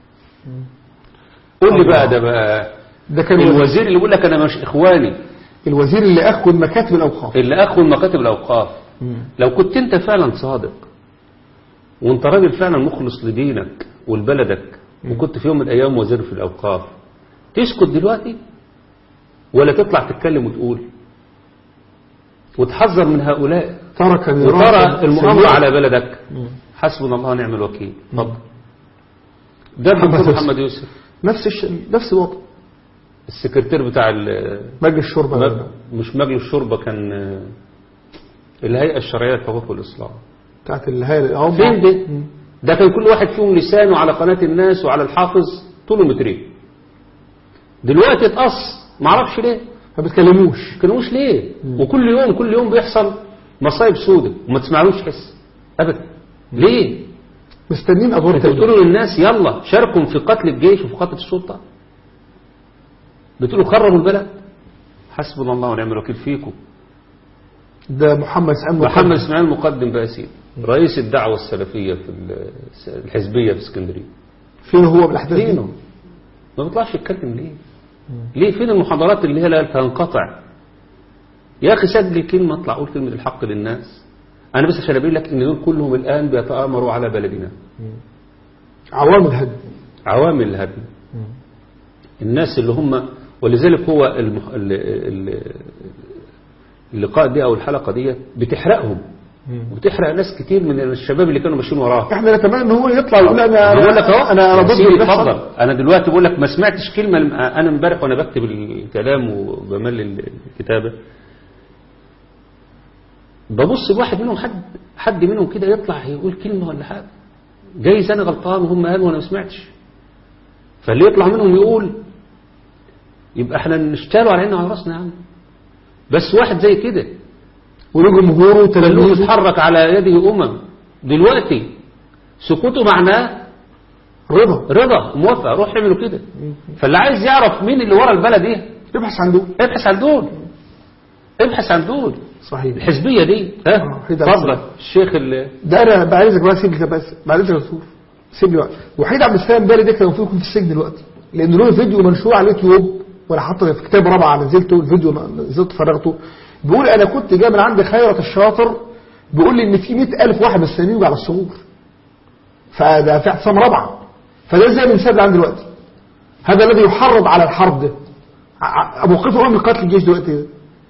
قول لي بقى ده بقى ده كان الوزير اللي بيقول لك انا مش اخواني الوزير اللي اخذ مكاتب الاوقاف اللي اخذ مكاتب الاوقاف لو كنت انت فعلا صادق وانت راجل فعلا مخلص لدينك ولبلدك وكنت في يوم من الايام وزير في الاوقاف تسكت دلوقتي ولا تطلع تتكلم وتقول وتحذر من هؤلاء ترك وترى المؤامرة سيئة. على بلدك حسبنا الله ونعم الوكيل اتفضل ده محمد الدكتور يوسف. محمد يوسف نفس الش... نفس الوضع السكرتير بتاع ال- مجلس الشرطه مج- مش مجلس الشرطة كان آه، الهيئة الشرعية للحقوق والإصلاح بتاعت الهيئه اه فين ده؟ ده كان كل واحد فيهم لسانه على قناة الناس وعلى الحافظ طوله مترين دلوقتي اتقص معرفش ليه ما بيتكلموش ما كانوش ليه وكل يوم كل يوم بيحصل مصايب سودة وما تسمعلوش حس ابدا ليه مستنين ادوار انت تانية بتقولوا للناس يلا شاركوا في قتل الجيش وفي قتل السلطة بتقولوا خربوا البلد حسبنا الله ونعم الوكيل فيكم ده محمد سعيد محمد اسماعيل مقدم بقى سيدي رئيس الدعوة السلفية في ال- الحزبية في اسكندريه فين هو بالاحداث دي؟ فينه ما بيطلعش يتكلم ليه ليه فين المحاضرات اللي هي لا تنقطع يا اخي سجل كلمه اطلع قول كلمه الحق للناس انا بس عشان ابين لك ان دول كلهم الان بيتامروا على بلدنا عوامل هدم عوامل الهدم الناس اللي هم ولذلك هو المح... ال- ال- اللقاء دي او الحلقه دي بتحرقهم وتحرق ناس كتير من الشباب اللي كانوا ماشيين وراه احنا نتمنى ان هو يطلع يقول انا بقول لك اهو انا انا يا ضد سيدي اللي بيحصل. اتفضل انا دلوقتي بقول لك ما سمعتش كلمه انا امبارح وانا بكتب الكلام وبمل الكتابه ببص لواحد منهم حد حد منهم كده يطلع يقول كلمه ولا حاجه جايز انا غلطان وهم قالوا وانا ما سمعتش فاللي يطلع منهم يقول يبقى احنا نشتغلوا على عيننا وعلى راسنا يعني بس واحد زي كده وله جمهوره خلوه وتلاميذه يتحرك على يده أمم دلوقتي سكوته معناه رضا رضا موافق روح اعملوا كده فاللي عايز يعرف مين اللي ورا البلد دي ابحث عن دول ابحث عن دول ابحث عن دول صحيح الحزبية دي ها آه، كده اتفضل أحسن. الشيخ اللي ده انا بعايزك بقى سيب لي بس معلش يا دكتور سيب لي وقت وحيد عبد السلام بالي ده كان فيكم في السجن دلوقتي لان له فيديو منشور على اليوتيوب وانا حاطه في كتاب رابعه نزلته الفيديو نزلت فرغته بيقول انا كنت جاي من عند خيرة الشاطر بيقول لي ان في 100000 واحد مستنيين على الصغور فده في اعتصام رابعه فده ازاي بنسد عن دلوقتي هذا الذي يحرض على الحرب ده ع- موقفه ايه من قتل الجيش دلوقتي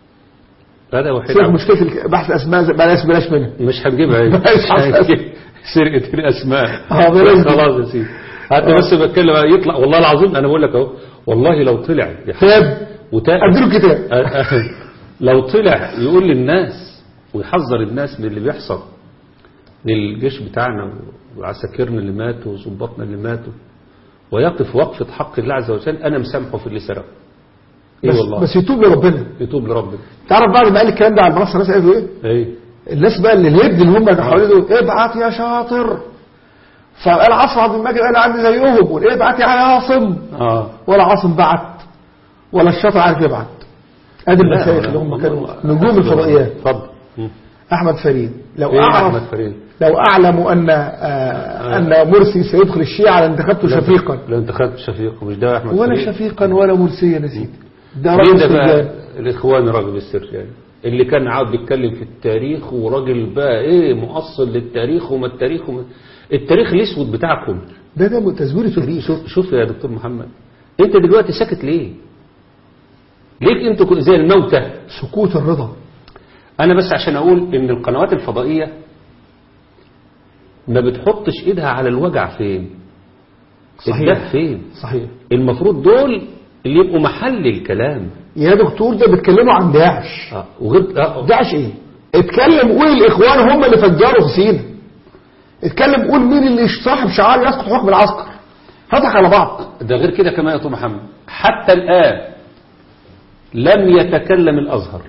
هذا وحيد سيبك عبد- مشكله بحث الاسماء بلاش بلاش منها مش هنجيبها ايه بلاش مش هنجيب سرقة الأسماء آه، بلاش دي. خلاص يا سيدي حتى بس بتكلم يطلع والله العظيم أنا بقول لك أهو والله لو طلع يا كتاب وتاب اديله كتاب لو طلع يقول للناس ويحذر الناس من اللي بيحصل للجيش بتاعنا وعساكرنا اللي ماتوا وظباطنا اللي ماتوا ويقف وقفة حق الله عز وجل أنا مسامحه في اللي سرقه إيه بس, والله بس يتوب لربنا يتوب لربنا تعرف بعد ما قال الكلام ده على المنصه الناس قالوا ايه إيه الناس بقى اللي الهبد اللي هم اللي حواليه دول ابعت يا شاطر فقال عاصم عبد المجيد انا عندي زيهم قول ابعت يا عاصم آه ولا عاصم بعت ولا الشاطر عارف يبعت ادي لا، المشايخ ولا- اللي هم والله- كانوا نجوم الفضائيات اتفضل مم. احمد فريد لو إيه اعرف أحمد فريد لو اعلم ان آه ان مرسي سيدخل الشيعه لانتخبته شفيقا لو انت خدت شفيق مش ده أحمد ولا فريد شفيقا ولا مرسيا يا سيدي ده مين راجل ده بقى سجان الاخوان راجل السر يعني اللي كان عاوز بيتكلم في التاريخ وراجل بقى ايه مؤصل للتاريخ وما التاريخ وما التاريخ الاسود بتاعكم ده ده تزوير تاريخ شوف شوف يا دكتور محمد انت دلوقتي ساكت ليه ليك انتوا كل- زي الموتى سكوت الرضا انا بس عشان اقول ان القنوات الفضائيه ما بتحطش ايدها على الوجع فين صحيح. الداء فين صحيح المفروض دول اللي يبقوا محل الكلام يا دكتور ده بيتكلموا عن داعش اه وغير اه داعش ايه اتكلم قول الاخوان هم اللي فجروا في سينا اتكلم قول مين اللي صاحب شعار يسقط حكم العسكر هضحك على بعض ده غير كده كمان يا دكتور محمد حتى الآن لم يتكلم الأزهر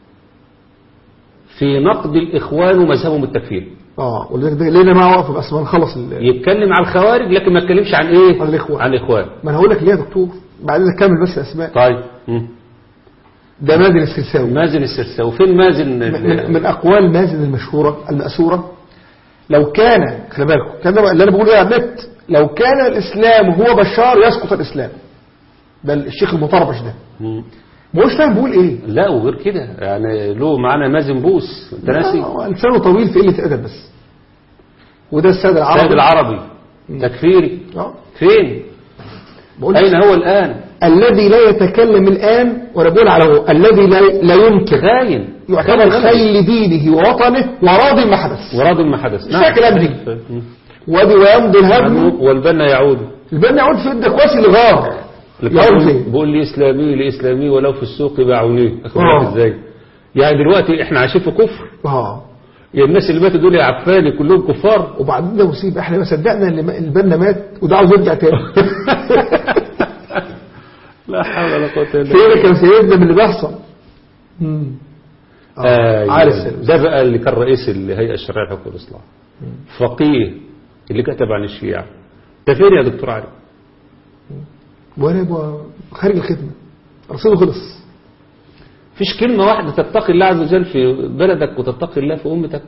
في نقد الإخوان ومذهبهم التكفيري اه ولذلك ده لينا معاه وقف بس ما نخلص ال- يتكلم عن الخوارج لكن ما يتكلمش عن إيه عن الإخوان. عن الإخوان ما انا هقول لك ليه يا دكتور بعدين اكمل بس اسماء طيب مم. ده مازن السرساوي مازن السرساوي فين مازن ال- من, من اقوال مازن المشهوره المأسوره لو كان خلي بالكم كان ده اللي انا بقوله على النت لو كان الاسلام هو بشار يسقط الاسلام ده الشيخ المطربش ده مم. ما هوش فاهم بيقول ايه لا وغير كده يعني له معانا مازن بوس انت ناسي آه، لسانه طويل في قله ادب بس وده السيد العربي السيد العربي تكفيري آه. فين بقول أين هو الآن الذي لا يتكلم الآن وأنا بقول على هو الذي لا, لا ينكر غاين يعتبر خيل لدينه ووطنه وراض ما حدث وراض ما حدث مش فاكر أبدي. مم. ودي ويمضي الهدم والبنا يعود البنا يعود في يد كواسي الغار يعود فين بقول لي اسلامي لاسلامي ولو في السوق باعونيه أخد آه. بالك ازاي يعني دلوقتي احنا عايشين في كفر اه يا الناس اللي ماتوا دول يا عفاني كلهم كفار وبعدين ده مصيبه احنا ما صدقنا ان البنا مات وده عاوز يرجع تاني لا حول ولا قوه الا فين كان سيدنا من اللي بيحصل مم. آه. آه عارف ده بقى اللي كان رئيس الهيئه الشرعيه لحقوق الاسلام فقيه اللي كتب عن الشيعة ده فين يا دكتور علي وانا يبقى خارج الخدمه رصيده خلص فيش كلمة واحدة تتقي الله عز وجل في بلدك وتتقي الله في أمتك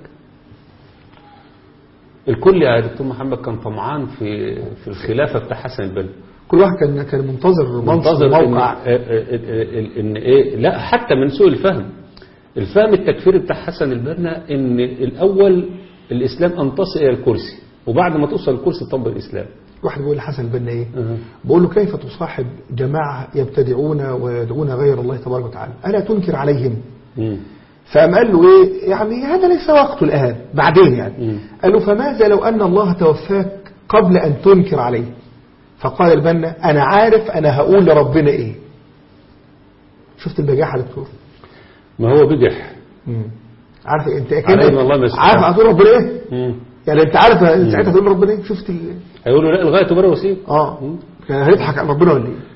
الكل يا دكتور محمد كان طمعان في في الخلافة بتاع حسن البنا كل واحد كان كان منتظر منصب منتظر إن, موقع آه، آه، آه، إن إيه لا حتى من سوء الفهم الفهم التكفيري بتاع حسن البنا إن الأول الإسلام أن تصل إلى الكرسي وبعد ما توصل الكرسي تطبق الإسلام واحد بيقول لحسن البنا ايه أه. بقول له كيف تصاحب جماعة يبتدعون ويدعون غير الله تبارك وتعالى ألا تنكر عليهم مم. فقام قال له ايه يعني هذا ليس وقت الآن بعدين يعني مم. قال له فماذا لو أن الله توفاك قبل أن تنكر عليه فقال البنا أنا عارف أنا هقول لربنا إيه شفت البجاحة يا دكتور ما هو بجح مم. عارف انت اكيد علينا الله ما يستحق. عارف هتقول ربنا ايه مم. يعني انت عارف ساعتها هتقول ربنا ايه شفت ال... هيقولوا لا الغاية تبرر وسيله اه كان هيضحك على ربنا ولا ايه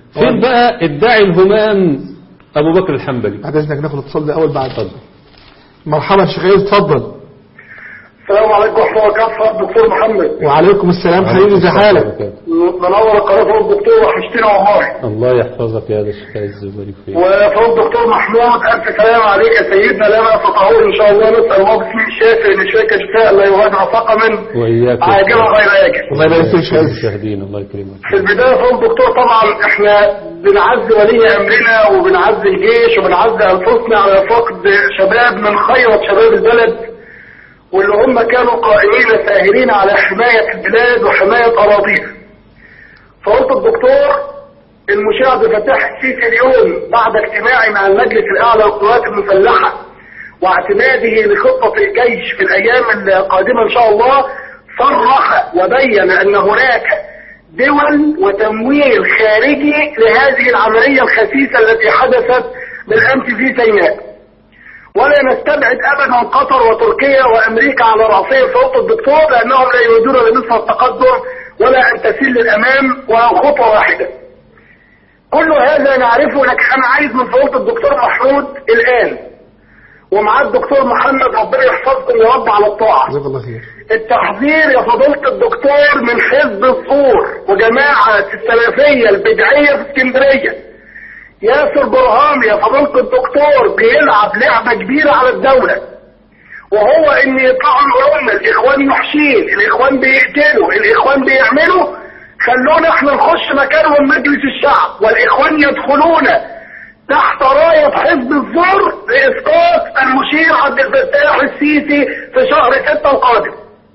فين بقى ادعي الهمام ابو بكر الحنبلي بعد اذنك ناخد اتصال ده اول بعد مرحبا شيخ عيد اتفضل السلام عليكم ورحمة الله وبركاته دكتور محمد وعليكم السلام حبيبي ازي حالك منور القناة الدكتور وحشتنا والله الله يحفظك يا شيخ عز ويبارك فيك وفوق الدكتور محمود ألف سلام عليك يا سيدنا لا تطهور إن شاء الله نسأل الله باسم الشافي إن شفاك شفاء لا يغادر سقما واياك عاجلا غير آجل الله يبارك فيك يا شيخ عز. المشاهدين الله يكرمك في البداية فوق الدكتور طبعا احنا بنعزي ولي أمرنا وبنعزي الجيش وبنعزي أنفسنا على فقد شباب من خيرة شباب البلد واللي هم كانوا قائمين ساهرين على حماية البلاد وحماية أراضيها فقلت الدكتور المشير عبد الفتاح السيسي اليوم بعد اجتماعي مع المجلس الأعلى للقوات المسلحة واعتماده لخطة الجيش في الأيام القادمة إن شاء الله صرح وبين أن هناك دول وتمويل خارجي لهذه العملية الخسيسة التي حدثت بالأمس في سيناء ولا نستبعد ابدا قطر وتركيا وامريكا على راسهم صوت الدكتور لانهم لا يريدون لمصر التقدم ولا ان تسير للامام ولو خطوه واحده. كل هذا نعرفه لكن انا عايز من فضيله الدكتور محمود الان ومعاه الدكتور محمد ربنا يحفظكم يا رب على الطاعه. جزاك الله خير التحذير يا فضيله الدكتور من حزب الثور وجماعه السلفيه البدعيه في اسكندريه. ياسر برهان يا فضيلة الدكتور بيلعب لعبة كبيرة على الدولة وهو ان يطلعوا يقولوا لنا الاخوان محشين الاخوان بيقتلوا الاخوان بيعملوا خلونا احنا نخش مكانهم مجلس الشعب والاخوان يدخلون تحت راية حزب الزر لاسقاط المشير عبد الفتاح السيسي في شهر ستة القادم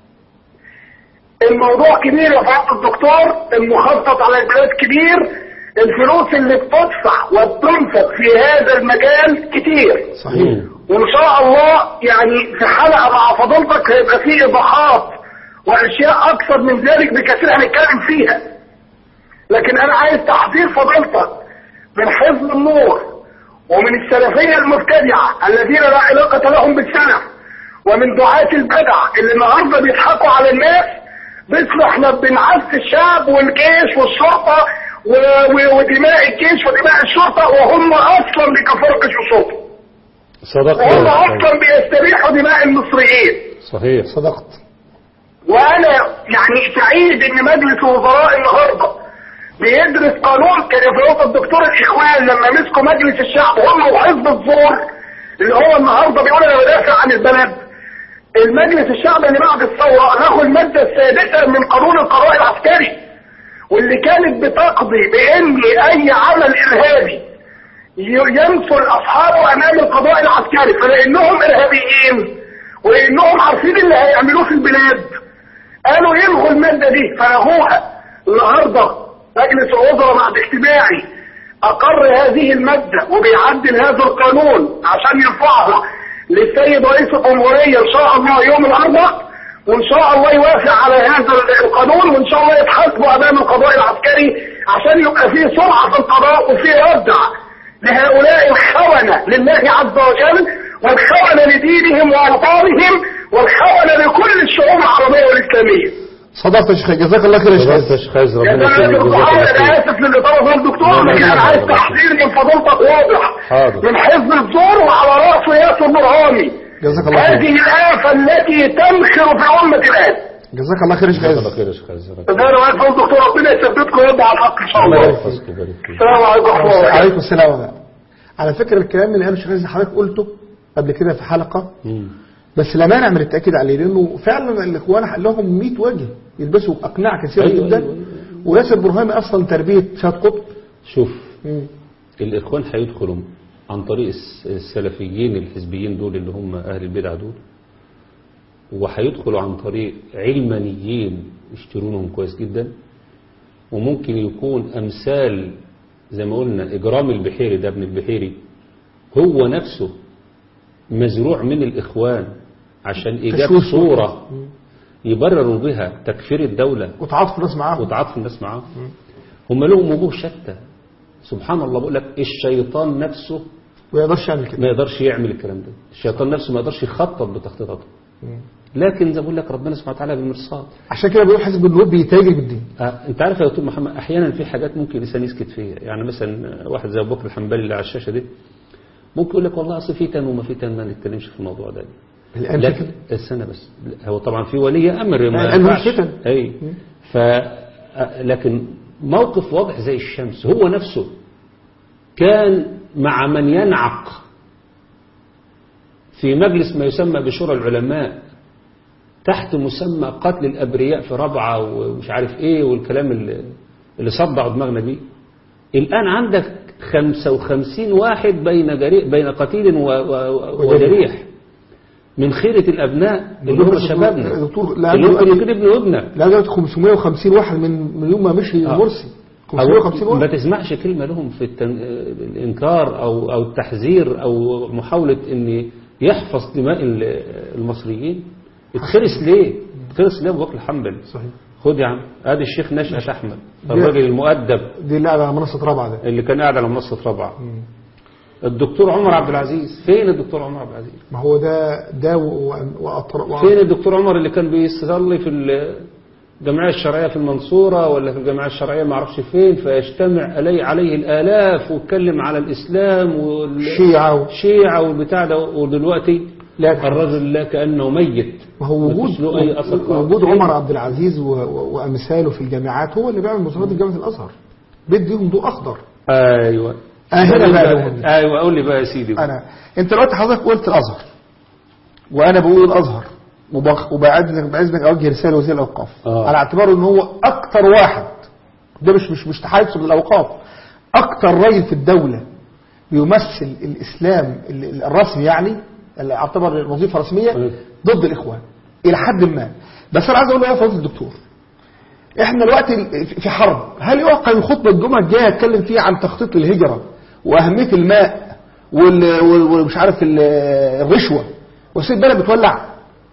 الموضوع كبير يا فضيلة الدكتور المخطط على البلاد كبير الفلوس اللي بتدفع وبتنفق في هذا المجال كتير صحيح وان شاء الله يعني في حلقه مع فضيلتك هيبقى فيه ايضاحات واشياء اكثر من ذلك بكثير هنتكلم فيها لكن انا عايز تحذير فضيلتك من حزب النور ومن السلفيه المبتدعه الذين لا علاقه لهم بالسلف ومن دعاة البدع اللي النهارده بيضحكوا على الناس مثل احنا بنعز الشعب والجيش والشرطه و- و- ودماء الجيش ودماء الشرطه وهم اصلا بيكفروا الجيش والشرطه صدقت وهم يا اصلا بيستبيحوا دماء المصريين صحيح صدقت وانا يعني سعيد ان مجلس الوزراء النهارده بيدرس قانون كان يفرض الدكتور الاخوان لما مسكوا مجلس الشعب هم وحزب الزور اللي هو النهارده بيقول انا بدافع عن البلد المجلس الشعب اللي بعد الثوره له الماده السادسه من قانون القضاء العسكري واللي كانت بتقضي بان اي عمل ارهابي ي- ينصر اصحابه امام القضاء العسكري فلانهم ارهابيين ولانهم عارفين اللي هيعملوه في البلاد قالوا يلغوا الماده دي فلغوها النهارده مجلس الوزراء بعد اجتماعي اقر هذه الماده وبيعدل هذا القانون عشان يرفعها للسيد رئيس الجمهوريه ان شاء الله يوم الاربعاء وان شاء الله يوافق على هذا القانون وان شاء الله يتحاسبوا امام القضاء العسكري عشان يبقى فيه سرعه في القضاء وفيه ردع لهؤلاء الخونة لله عز وجل والخونة لدينهم وأوطانهم والخونة لكل الشعوب العربية والإسلامية صدقت يا شيخ جزاك الله خير يا صدقت يا شيخ شيخ عز يا ربنا سلام يكرمك الدكتور ويجزاك أنا خير. آسف للإطارة غير الدكتور لا، لا، لكن لا، أنا عايز لا، لا. تحذير من فضيلتك واضح حاضر. من حزب الزور وعلى رأسه ياسر برهامي جزاك الله هذه خير الآفة التي تنخر في أمة الآن جزاك الله خير يا شيخ جزاك عز الله خير يا شيخ عز ربنا فأنا واقف أقول دكتور ربنا يثبتكم ويرضى على الحق إن شاء الله الله يحفظك ويبارك فيك السلام عليكم ورحمة الله وبركاته عليكم السلام ورحمة الله. على فكرة الكلام اللي قاله الشيخ عز حضرتك قلته قبل كده في حلقة مم. بس لا مانع من التأكيد عليه لأنه فعلا الإخوان لهم 100 وجه يلبسوا أقنعة كثيرة أيوة، جدا أيوة، أيوة. وياسر برهامي أصلا تربية شهاد قطب شوف مم. الإخوان هيدخلوا عن طريق الس- السلفيين الحزبيين دول اللي هم أهل البدع دول وهيدخلوا عن طريق علمانيين يشترونهم كويس جدا وممكن يكون أمثال زي ما قلنا إجرام البحيري ده ابن البحيري هو نفسه مزروع من الإخوان عشان إيجاد تشويش. صورة يبرروا بها تكفير الدولة وتعاطف الناس معاهم وتعاطف الناس معاه هم لهم وجوه شتى سبحان الله بقول لك الشيطان نفسه ويقدرش يعمل كده ما يقدرش يعمل الكلام ده الشيطان نفسه ما يقدرش يخطط بتخطيطاته لكن زي ما بقول لك ربنا سبحانه وتعالى بالمرصاد عشان كده بيقول حزب النور بيتاجر بالدين آه، انت عارف يا دكتور محمد احيانا في حاجات ممكن الانسان يسكت فيها يعني مثلا واحد زي ابو بكر الحنبلي اللي على الشاشه دي ممكن يقول لك والله اصل في تن وما في تن ما نتكلمش في الموضوع ده الآن في لكن السنه بس هو طبعا في ولي امر ما الآن ينفعش. مش فتن. اي ف آه، لكن موقف واضح زي الشمس هو نفسه كان مع من ينعق في مجلس ما يسمى بشورى العلماء تحت مسمى قتل الأبرياء في ربعة ومش عارف إيه والكلام اللي, اللي صدعوا دماغنا بيه الآن عندك 55 واحد بين جريح بين قتيل و- و- وجريح من خيرة الأبناء اللي هم شبابنا دكتور لا اللي ممكن دلوقتي- يكون ابن ابنك لا دلوقتي 550 واحد من من يوم ما مشي آه. مرسي أو 550 ما واحد تسمعش كلمة لهم في التن... الإنكار أو أو التحذير أو محاولة إن يحفظ دماء ال- المصريين اتخرس ليه؟ اتخرس ليه أبو بكر الحنبلي؟ صحيح خد يا عم ادي الشيخ نشأة أحمد الراجل المؤدب دي اللي على منصة رابعة ده اللي كان قاعد على منصة رابعة الدكتور عمر عبد العزيز فين الدكتور عمر عبد العزيز؟ ما هو ده ده و- وأطر... و... فين الدكتور عمر اللي كان بيصلي في الجمعية الشرعية في المنصورة ولا في الجمعية الشرعية ما اعرفش فين فيجتمع عليه عليه الآلاف ويتكلم على الإسلام الشيعة و- والشيعة والبتاع ده ودلوقتي لا الرجل لا كأنه ميت ما هو وجود مفيش له أي أثر خالص. وجود عمر عبد العزيز و... و... وأمثاله في الجامعات هو اللي بيعمل مسابقات جامعة الأزهر بيديهم ضوء أخضر أيوة آه، هنا بقى لهم. أيوة قول لي بقى يا سيدي أنا أنت دلوقتي حضرتك قلت الأزهر وأنا بقول الأزهر وبخ... وبعزك بعزك أوجه رسالة وزير الأوقاف آه. على اعتباره إن هو أكتر واحد ده مش مش مش تحيز للأوقاف أكتر راجل في الدولة بيمثل الإسلام ال- ال- الرسمي يعني اللي اعتبر وظيفة رسمية أيوة. ضد الإخوان إلى حد ما بس أنا عايز أقول له يا فضل الدكتور احنا دلوقتي في حرب هل يوقع الخطبة الجمعة الجاية اتكلم فيها عن تخطيط الهجرة وأهمية الماء وال- وال- ومش عارف ال- الرشوة وسيب البلد بتولع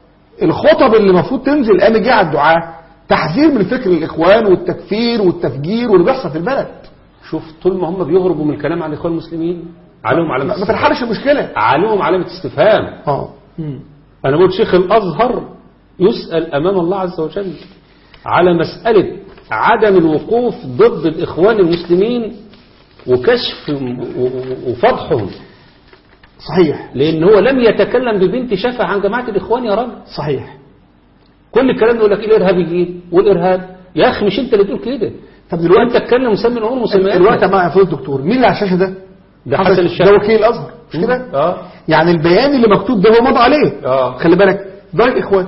الخطب اللي المفروض تنزل الآن الجاية على الدعاء تحذير من فكر الإخوان والتكفير والتفجير واللي بيحصل في البلد شوف طول ما هم بيهربوا من الكلام عن الإخوان المسلمين عليهم علامة ما ما استفهام. تلحقش المشكلة عليهم علامة استفهام اه أنا بقول شيخ الأزهر يسأل أمام الله عز وجل على مسألة عدم الوقوف ضد الإخوان المسلمين وكشف و- و- وفضحهم صحيح لأن هو لم يتكلم ببنت شفع عن جماعة الإخوان يا راجل صحيح كل الكلام يقول لك إيه الإرهابيين والإرهاب يا أخي مش أنت اللي تقول كده طب دلوقتي دلوقتي أنت تتكلم مسمى الأمور مسميات الوقت مع فضل الدكتور مين اللي على الشاشة ده؟ ده حضرتك- حسن الشافعي. ده وكيل الأزهر مش كده؟ اه يعني البيان اللي مكتوب ده هو مضى عليه آه. خلي بالك ده الإخوان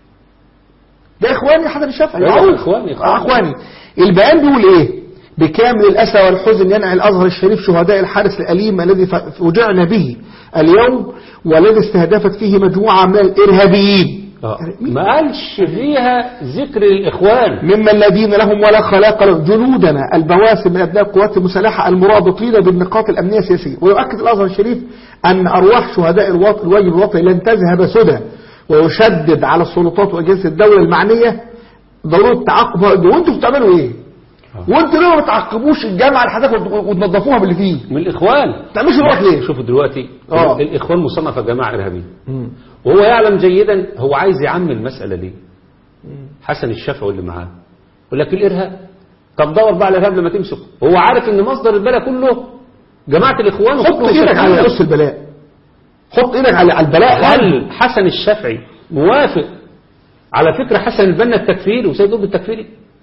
ده إخواني حسن الشافعي أيوة، معروف. إخواني، إخواني. آه، إخواني البيان بيقول إيه بكامل الأسى والحزن ينعي الأزهر الشريف شهداء الحادث الأليم الذي ف- فوجئنا به اليوم والذي استهدفت فيه مجموعة من الإرهابيين آه. مين؟ ما قالش فيها ذكر الإخوان مما الذين لهم ولا خلاق لهم جنودنا البواسم من أبناء القوات المسلحة المرابطين بالنقاط الأمنية السياسية ويؤكد الأزهر الشريف أن أرواح شهداء الوط- الواجب الوطني لن تذهب سدى ويشدد على السلطات وأجهزة الدولة المعنية ضرورة تعاقب هؤلاء. وانتوا بتعملوا ايه؟ وانتوا ليه ما بتعاقبوش الجامعة الحدث وتنظفوها باللي فيه؟ من الإخوان ما تعملوش الوقت ليه؟ شوفوا دلوقتي آه. الإخوان مصنفة جماعة إرهابية وهو يعلم جيدا هو عايز يعمم المسألة دي حسن الشافعي اللي معاه يقول لك الإرهاب طب دور بقى على الإرهاب لما تمسكه هو عارف إن مصدر البلاء كله جماعة الإخوان حط وكله ايدك على سكين. قص البلاء حط ايدك على على البلاء هل حسن الشافعي موافق على فكرة حسن البنا التكفيري وسيد قطب التكفيري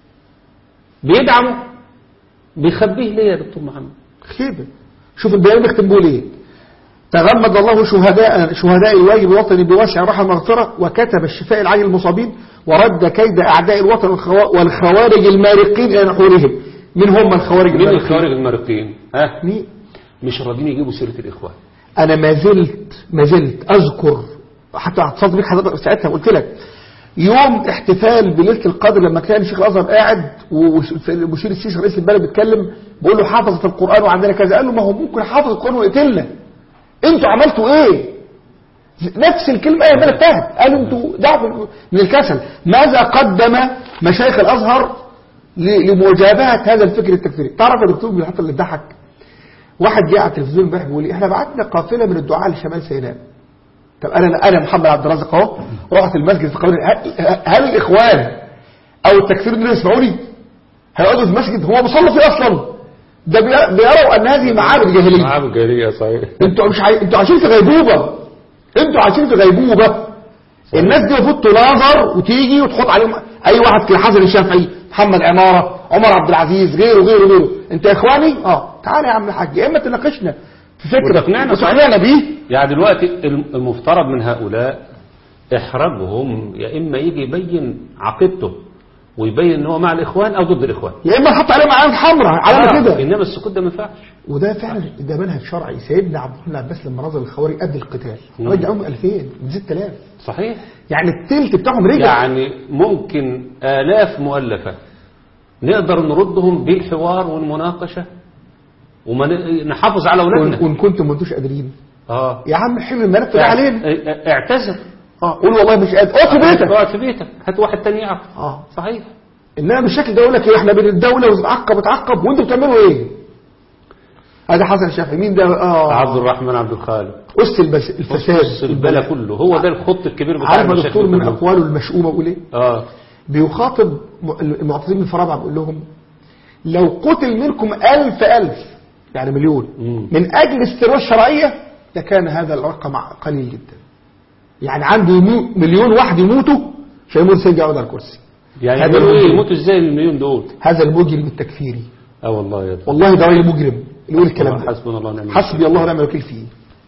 بيدعمه بيخبيه ليه يا دكتور محمد خيبة شوف البيان بيختم بيقول ايه تغمد الله شهداء شهداء الواجب الوطني بواسع رحم المغفرة وكتب الشفاء العاجل للمصابين ورد كيد أعداء الوطن والخوا- والخوارج المارقين إلى نحورهم من هم الخوارج مين المارقين الخوارج المارقين ها مين؟ مش راضيين يجيبوا سيرة الإخوان أنا ما زلت ما زلت أذكر حتى اتصلت بيك حضرتك ساعتها قلت لك يوم احتفال بليلة القدر لما كان شيخ الأزهر قاعد ومشير السيسي رئيس البلد بيتكلم بيقول له حافظة القرآن وعندنا كذا قال له ما هو ممكن حافظ القرآن ويقتلنا انتوا عملتوا ايه نفس الكلمة هي بلد تهت قالوا انتوا ضعفوا من الكسل ماذا قدم مشايخ الأزهر ل- لمجابهة هذا الفكر التكفيري تعرف يا دكتور بيحط اللي ضحك واحد جه على التلفزيون امبارح بيقول لي احنا بعتنا قافله من الدعاء لشمال سيناء طب انا انا محمد عبد الرازق اهو رحت المسجد في قانون هل, هل الاخوان او التكفير دول يسمعوني هيقعدوا في المسجد هو بيصلوا فيه اصلا ده بي- بيروا ان هذه معابد جاهليه معاه جارية صحيح انتوا مش عاي... انتوا عايشين في غيبوبه انتوا عايشين في غيبوبه الناس دي المفروض تناظر وتيجي وتحط عليهم اي واحد كده حسن الشافعي محمد عماره عمر عبد العزيز غيره غيره غيره انت يا اخواني اه تعالى يا عم الحاج يا اما تناقشنا في فكره وتقنعنا صحيح. وتقنعنا بيه يعني دلوقتي المفترض من هؤلاء احراجهم يا اما يجي يبين عقيدته ويبين ان هو مع الاخوان او ضد الاخوان يا اما نحط عليهم علامه حمراء علامه آه، كده انما السكوت ده ما ينفعش وده فعلا ده منهج شرعي سيدنا عبد الله بن عباس لما نظر الخوارج قد القتال مم. رجعهم 2000 من 6000 صحيح يعني التلت بتاعهم رجع يعني ممكن آلاف مؤلفة نقدر نردهم بالحوار والمناقشة وما ن- نحافظ على وان أولادنا وإن كنتم ما انتوش قادرين اه يا عم حل الملف ده علينا اه- اعتذر اه قول والله مش قادر اقف في بيتك اقعد في بيتك هات واحد تاني يعرف اه صحيح انما بالشكل ده يقول لك ايه احنا بين الدوله وتعقب وتعقب وانتوا بتعملوا ايه هذا حسن الشافعي مين ده اه عبد الرحمن عبد الخالق اس البس الفساد بص البلا كله هو ده الخط الكبير بتاع عارف يا المشاكل دكتور من كلهم. اقواله المشؤومه بيقول ايه اه بيخاطب م- المعتزلين من فرابع بيقول لهم لو قتل منكم ألف ألف يعني مليون مم. من أجل الثروة الشرعية لكان هذا الرقم قليل جدا يعني عنده يمو- مليون واحد يموتوا مش هيموت سيجي يقعد على الكرسي يعني هذا يعملوا ايه المجرم. يموتوا ازاي المليون دول هذا المجرم التكفيري اه والله يا والله ده راجل مجرم يقول الكلام ده حسبنا الله ونعم حسبي الله ونعم الوكيل فيه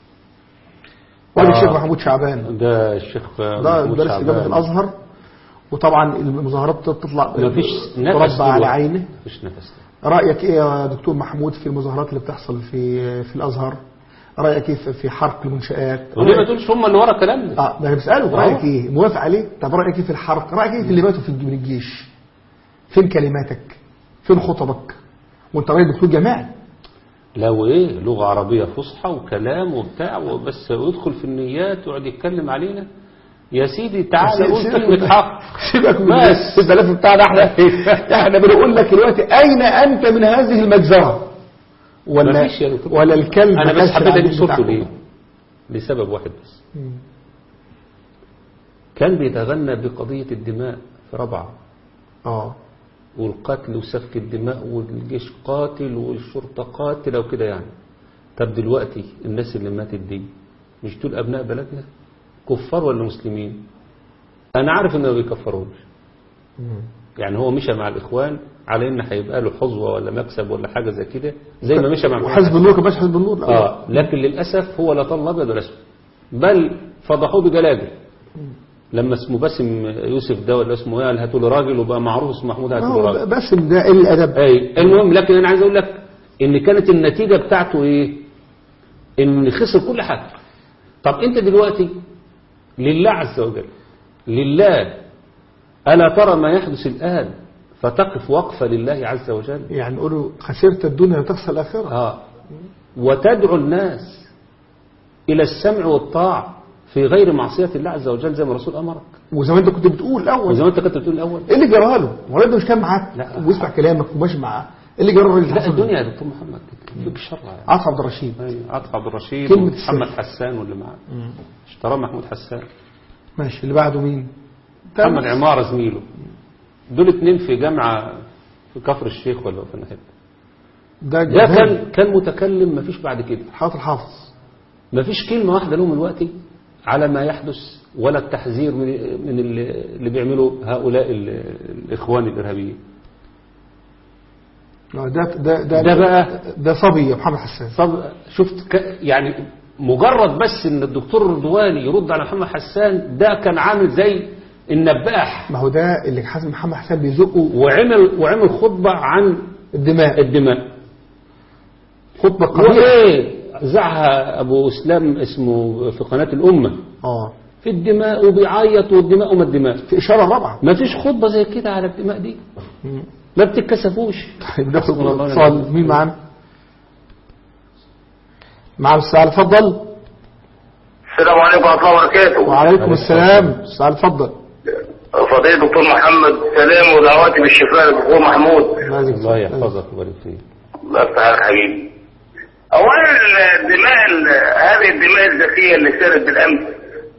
وادي آه. الشيخ محمود شعبان ده الشيخ ده محمود درس شعبان. إجابة الأزهر وطبعا المظاهرات تطلع مفيش نفس تربى على دلوقتي. عينه مفيش نفس رأيك ايه يا دكتور محمود في المظاهرات اللي بتحصل في في الازهر رأيك ايه في حرق المنشآت وليه ما تقولش هم اللي ورا الكلام ده اه ده انا بسأله آه. رأيك ايه موافق عليه طب رأيك ايه في الحرق رأيك ايه في اللي ماتوا في من الجيش فين كلماتك فين خطبك وانت راجل دكتور جامعي لا وايه لغه عربيه فصحى وكلام وبتاع وبس ويدخل في النيات ويقعد يتكلم علينا يا سيدي تعالى قول سيبك كلمه من- حق سيبك من بس. البلاف بتاعنا احنا احنا بنقول لك دلوقتي اين انت من هذه المجزرة ولا مفيش يا دكتور. ولا الكلب انا بس كسر حبيت العجين اجيب صورته بتاعكم. ليه لسبب واحد بس كان بيتغنى بقضيه الدماء في ربعه اه والقتل وسفك الدماء والجيش قاتل والشرطة قاتلة وكده يعني طب دلوقتي الناس اللي ماتت دي مش دول أبناء بلدنا كفار ولا مسلمين أنا عارف إنه ما بيكفروش يعني هو مشى مع الإخوان على إن هيبقى له حظوة ولا مكسب ولا حاجة زي كده زي ما مشى مع محمد وحزب النور كان ماشي حزب النور لا. آه لكن للأسف هو لا طال أبيض ولا أسود بل فضحوه بجلاجل لما اسمه باسم يوسف ده ولا اسمه ايه هاتوا له راجل وبقى معروف اسمه محمود هاتوا له آه، راجل بس ده قلة الادب اي المهم لكن انا عايز اقول لك ان كانت النتيجة بتاعته ايه ان خسر كل حاجة طب انت دلوقتي لله عز وجل لله ألا ترى ما يحدث الآن فتقف وقفة لله عز وجل يعني نقولوا خسرت الدنيا وتخسر الآخرة آه وتدعو الناس إلى السمع والطاعة في غير معصية الله عز وجل زي ما الرسول أمرك وزي ما انت كنت بتقول الأول وزي ما أنت كنت بتقول الأول ايه اللي جرى له؟ الولد ده مش كان معاك لا. ويسمع كلامك وماشي معاه ايه اللي جرى الراجل لا ده؟ الدنيا يا دكتور محمد فيك شر يعني عاطف عبد الرشيد أيوة، عاطف عبد الرشيد كلمة ومحمد السر. حسان واللي معاه اشتراه محمود حسان ماشي اللي بعده مين؟ محمد عمارة زميله دول اتنين في جامعة في كفر الشيخ ولا في الناحية ده ده جهاد. كان كان متكلم مفيش بعد كده حاطط الحافظ مفيش كلمة واحدة لهم دلوقتي على ما يحدث ولا التحذير من من اللي اللي بيعمله هؤلاء ال- الإخوان الإرهابيين آه، ده ده ده ده بقى ده صبي يا محمد حسان طب شفت ك- يعني مجرد بس ان الدكتور الرضواني يرد على محمد حسان ده كان عامل زي النباح ما هو ده اللي حسن محمد حسان بيزقه وعمل وعمل خطبة عن الدماء الدماء خطبة قبيحة وايه زعها ابو اسلام اسمه في قناة الامة اه في الدماء وبيعيط والدماء وما الدماء في إشارة رابعة ما فيش خطبة زي كده على الدماء دي ما بتتكسفوش طيب ناخد حسبنا الله ونعم اتصال الوكيل. مين معانا؟ معانا السؤال اتفضل السلام عليكم ورحمة الله وبركاته وعليكم السلام السؤال اتفضل فضيلة دكتور محمد سلام ودعواتي بالشفاء للدكتور محمود الله يحفظك ويبارك فيك الله يفتح عليك حبيبي اولا الدماء ال- هذه الدماء الزكية اللي سالت بالامس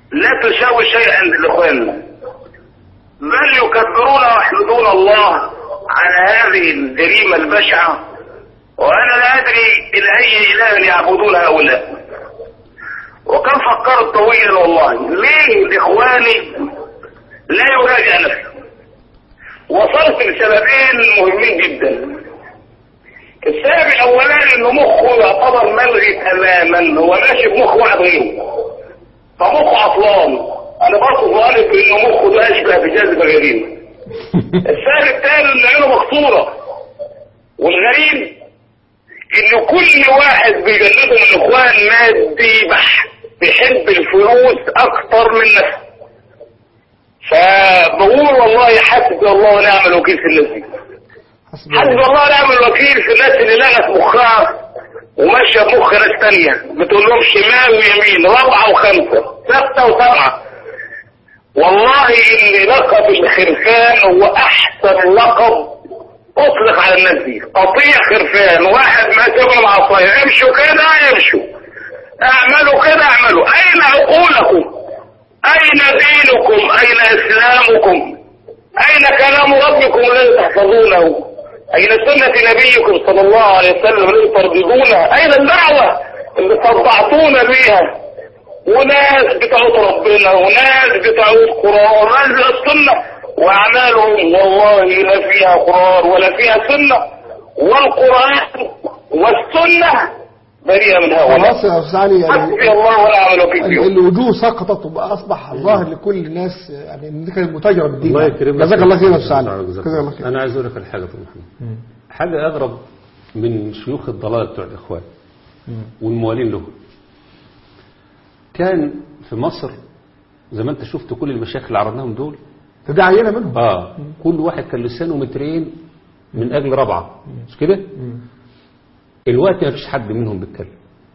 لا تساوي شيئا عند الاخوان بل يكبرون ويحمدون الله على هذه الجريمة البشعة وانا لا ادري الى اي اله يعبدون هؤلاء وكم فكرت طويلا والله ليه الاخواني لا يراجع نفسه وصلت لسببين مهمين جدا السبب الاولاني انه مخه يعتبر ملغي تماما هو ماشي بمخ واحد غيره فمخه عطلان انا برضه ظالم انه مخه ده اشبه بجاذبه غريبه السبب الثاني ان عينه مكسوره والغريب ان كل واحد بيجلده من الاخوان مادي بحت بيحب الفلوس اكتر من نفسه فبقول والله حسبي الله ونعم الوكيل في الناس دي حسبي حسبي الله. الله ونعم الوكيل في الناس اللي لغت مخها وماشيه بمخ ناس تانية بتقول لهم شمال ويمين رابعه وخمسه سته وسبعه والله ان لقب الخرفان هو احسن لقب اطلق على الناس دي قطيع خرفان واحد ما تبقى العصايه امشوا كده يمشوا اعملوا كده اعملوا اين عقولكم اين دينكم اين اسلامكم اين كلام ربكم الذي تحفظونه اين سنة نبيكم صلى الله عليه وسلم الذي ترددونها اين الدعوة اللي صدعتونا بيها وناس بتعود ربنا وناس بتعود قرآن وناس بتعود السنة واعمالهم والله لا فيها قرآن ولا فيها سنة والقرآن والسنة بريئة من هؤلاء خلاص يا استاذ علي يعني حسبي الله ونعم الوكيل ال- فيهم الوجوه سقطت وبقى اصبح ظاهر لكل الناس يعني ان دي كانت متاجره بالدين الله يكرمك جزاك الله خير يا استاذ علي جزاك جزاك الله خير انا عايز اقول لك الحاجه يا أستاذ محمد حاجه اغرب من شيوخ الضلال بتوع الاخوان والموالين له كان في مصر زي ما انت شفت كل المشايخ اللي عرضناهم دول ده ده عينه منهم اه كل واحد كان لسانه مترين من اجل ربعه مش كده الوقت ما فيش حد منهم بيتكلم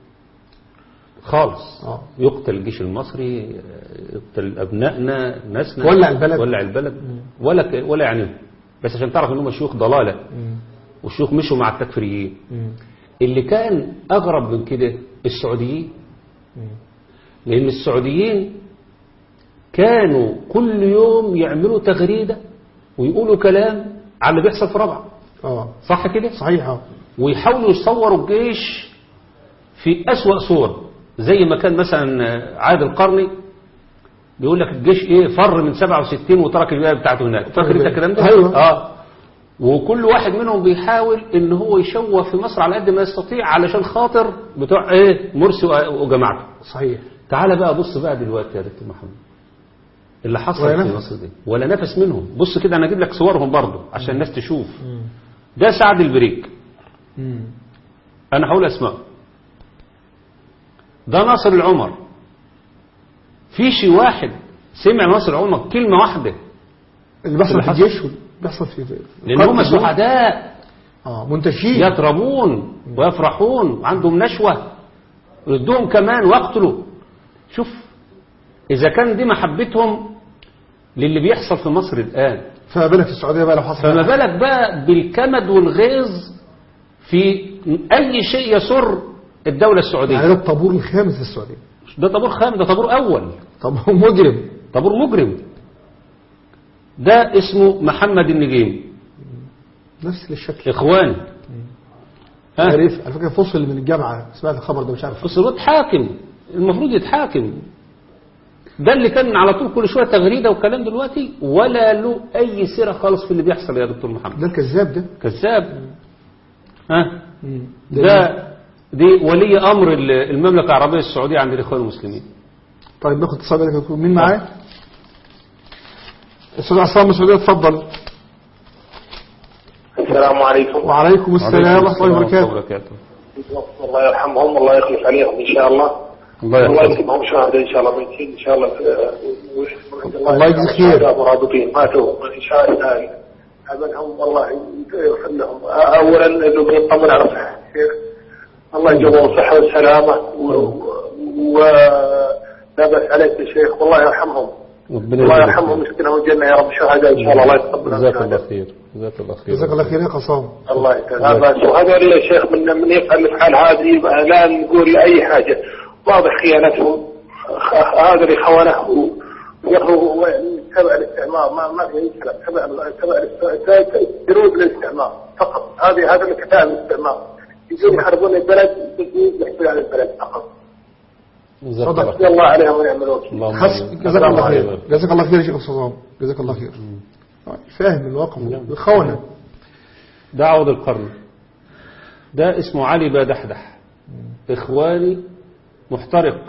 خالص آه. يقتل الجيش المصري يقتل ابنائنا ناسنا ولع البلد. ولع البلد ولا ك- ولا يعني بس عشان تعرف ان هم شيوخ ضلاله والشيوخ مشوا مع التكفيريين اللي كان اغرب من كده السعوديين لان السعوديين كانوا كل يوم يعملوا تغريده ويقولوا كلام على اللي بيحصل في ربعه اه صح كده صحيح اه ويحاولوا يصوروا الجيش في أسوأ صور زي ما كان مثلا عادل القرني بيقول لك الجيش ايه فر من 67 وترك الولايه بتاعته هناك فاكر انت الكلام ده أيوة. اه وكل واحد منهم بيحاول ان هو يشوه في مصر على قد ما يستطيع علشان خاطر بتوع ايه مرسي وجماعته صحيح تعال بقى بص بقى دلوقتي يا دكتور محمد اللي حصل ولا في نفس. مصر دي ولا نفس منهم بص كده انا اجيب لك صورهم برضه عشان الناس تشوف ده سعد البريك انا هقول اسماء ده ناصر العمر في شي واحد سمع ناصر العمر كلمة واحدة اللي بيحصل اللي في حصل. الجيش واللي بيحصل في في لان هم قتل. سعداء اه منتشرين يطربون ويفرحون عندهم نشوة يدوهم كمان ويقتلوا شوف إذا كان دي محبتهم للي بيحصل في مصر الآن فما بالك في السعوديه بقى لو حصل فما بالك بقى بالكمد والغيظ في أي شيء يسر الدولة يعني السعودية ده الطابور الخامس في السعوديه ده طابور خام ده طابور أول طب هو مجرم طابور مجرم ده اسمه محمد النجيم نفس الشكل إخوان ها عارف على فكره فصل من الجامعه سمعت الخبر ده مش عارف بس هو اتحاكم المفروض يتحاكم ده اللي كان على طول كل شويه تغريده وكلام دلوقتي ولا له اي سيره خالص في اللي بيحصل يا دكتور محمد ده الكذاب ده كذاب ها ده ده دي ولي امر ال- المملكه العربيه السعوديه عند الاخوان المسلمين طيب ناخد اتصال بالك يا دكتور. مين معايا؟ استاذ عصام من السعوديه اتفضل السلام عليكم وعليكم السلام ورحمه الله وبركاته وبركاته الله يرحمهم الله يخلف عليهم ان شاء الله الله الله يحفظك يكتبهم شهداء ان شاء الله ميتين ان شاء الله الله يجزي خير. شهداء مرابطين ماتوا ان شاء الله ابنهم الله يغفر لهم اولا انه بيطمن على صحه الشيخ الله يجزاهم الصحه والسلامه و- ولا باس عليك يا شيخ والله يرحمهم ربنا الله يجزاك يرحمهم يسكنهم الجنه يا رب شهداء ان شاء الله الله يتقبل جزاك الله الشهداء. خير جزاك الله خير جزاك الله خير يا قصام الله يسلمك وهذول يا شيخ من من يفعل الافعال هذه لا نقول اي حاجه واضح خيانتهم هذا اللي خونه وهو تبع الاستعمار ما ما في اي كلام تبع تبع الاستعمار جنود الاستعمار فقط هذه هذا اللي كتاب الاستعمار يجون يحاربون البلد يجون يحكوا على البلد فقط جزاك صدق. الله حسبي الله عليهم ونعم الوكيل اللهم حس آمين. جزاك الله عليه خير جزاك الله خير يا شيخ الصواب جزاك الله خير فاهم الواقع الخونة ده عوض القرن ده اسمه علي بادحدح إخواني محترق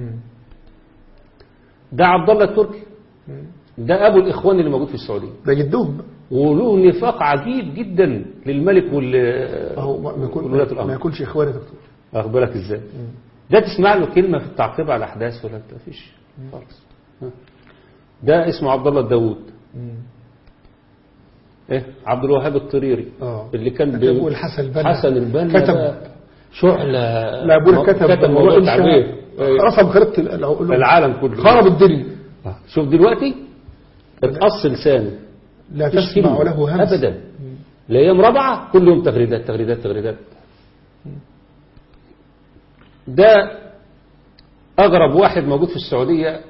ده عبد الله التركي ده أبو الإخوان اللي موجود في السعودية ده جدهم وله نفاق عجيب جدا للملك وال اهو ما يكون ولاة ما الأمر يكونش اخواني يا دكتور واخد بالك ازاي ده تسمع له كلمة في التعقيب على الأحداث ولا ما فيش خالص ها. ده اسمه عبد الله الداوود ايه عبد الوهاب الطريري اه اللي كان كتب بي- والحسن البنا حسن البنا كتب. ده شعلة لا ابونا كتب كتب موضوع وإنشاء. التعبير إيه. رسم خريطة العقول العالم كله خرب الدنيا آه. شوف دلوقتي اتقص لسانه لا مفيش تسمع كلمة. له همس ابدا الايام رابعه كل يوم تغريدات تغريدات تغريدات ده اغرب واحد موجود في السعوديه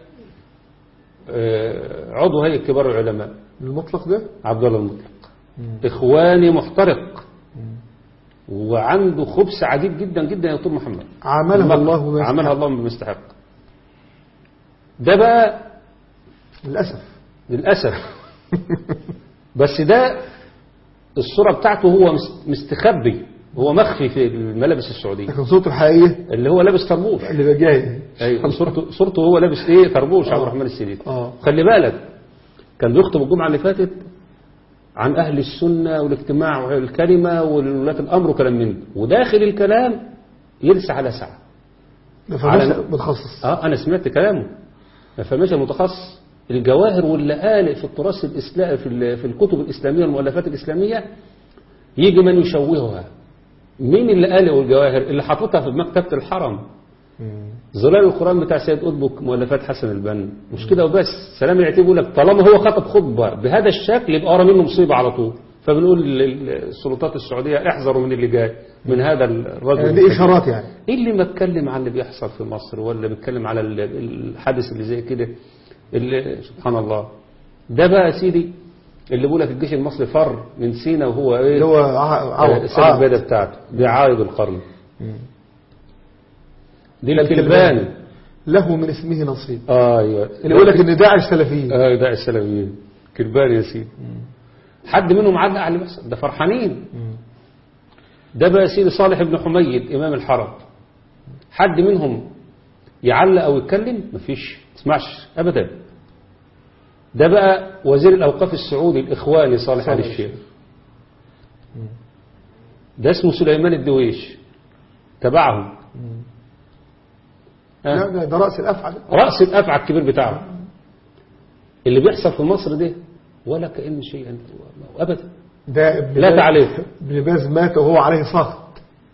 آه، عضو هيئه كبار العلماء المطلق ده عبد الله المطلق اخواني محترق وعنده خبث عجيب جدا جدا يا دكتور محمد عامله المكر. الله بما عملها يستحق. الله بما يستحق ده بقى للأسف للأسف بس ده الصورة بتاعته هو مس- مستخبي هو مخفي في الملابس السعودية لكن صورته الحقيقية اللي هو لابس طربوش اللي بقى جاي ايوه صورته صورته هو لابس ايه طربوش عبد الرحمن السديد اه خلي بالك كان بيخطب الجمعة اللي فاتت عن أهل السنة والاجتماع والكلمة وولاة الأمر وكلام من ده وداخل الكلام يلسع على ساعة ده على- فماشي متخصص اه انا سمعت كلامه فماشي المتخصص الجواهر واللآلئ في التراث الاسلامي في, ال- في الكتب الاسلاميه والمؤلفات الاسلاميه يجي من يشوهها مين اللي قال والجواهر اللي حاططها في مكتبه الحرم ظلال القرآن بتاع سيد قطب مؤلفات حسن البنا مش كده وبس سلام العتيب يقول لك طالما هو خطب خطبة بهذا الشكل يبقى ورا منه مصيبة على طول فبنقول للسلطات السعودية احذروا من اللي جاي من هذا الرجل يعني دي إشارات يعني ايه اللي ما اتكلم عن اللي بيحصل في مصر ولا بيتكلم على ال- الحادث اللي زي كده اللي سبحان الله ده بقى يا سيدي اللي بيقول لك الجيش المصري فر من سينا وهو ايه اللي هو ع- عوض السنة عوض. البيضاء بتاعته دي عايد القرن دي الكلباني. الكلباني له من اسمه نصيب آه ايوه اللي يقول لك ان داعش سلفيين اه ده السلفيين كلباني يا سيدي حد منهم علق على اللي بيحصل ده فرحانين ده بقى يا سيدي صالح بن حميد امام الحرم حد منهم يعلق او يتكلم مفيش تسمعش ابدا ده بقى وزير الاوقاف السعودي الاخواني صالح علي الشيخ ده اسمه سليمان الدويش تبعهم آه. لا ده, ده رأس الأفعى ده. رأس الأفعى الكبير بتاعه اللي بيحصل في مصر ده ولا كأن شيء أنت أبدا ده ابن لا باز- تعليق. ابن باز مات وهو عليه سخط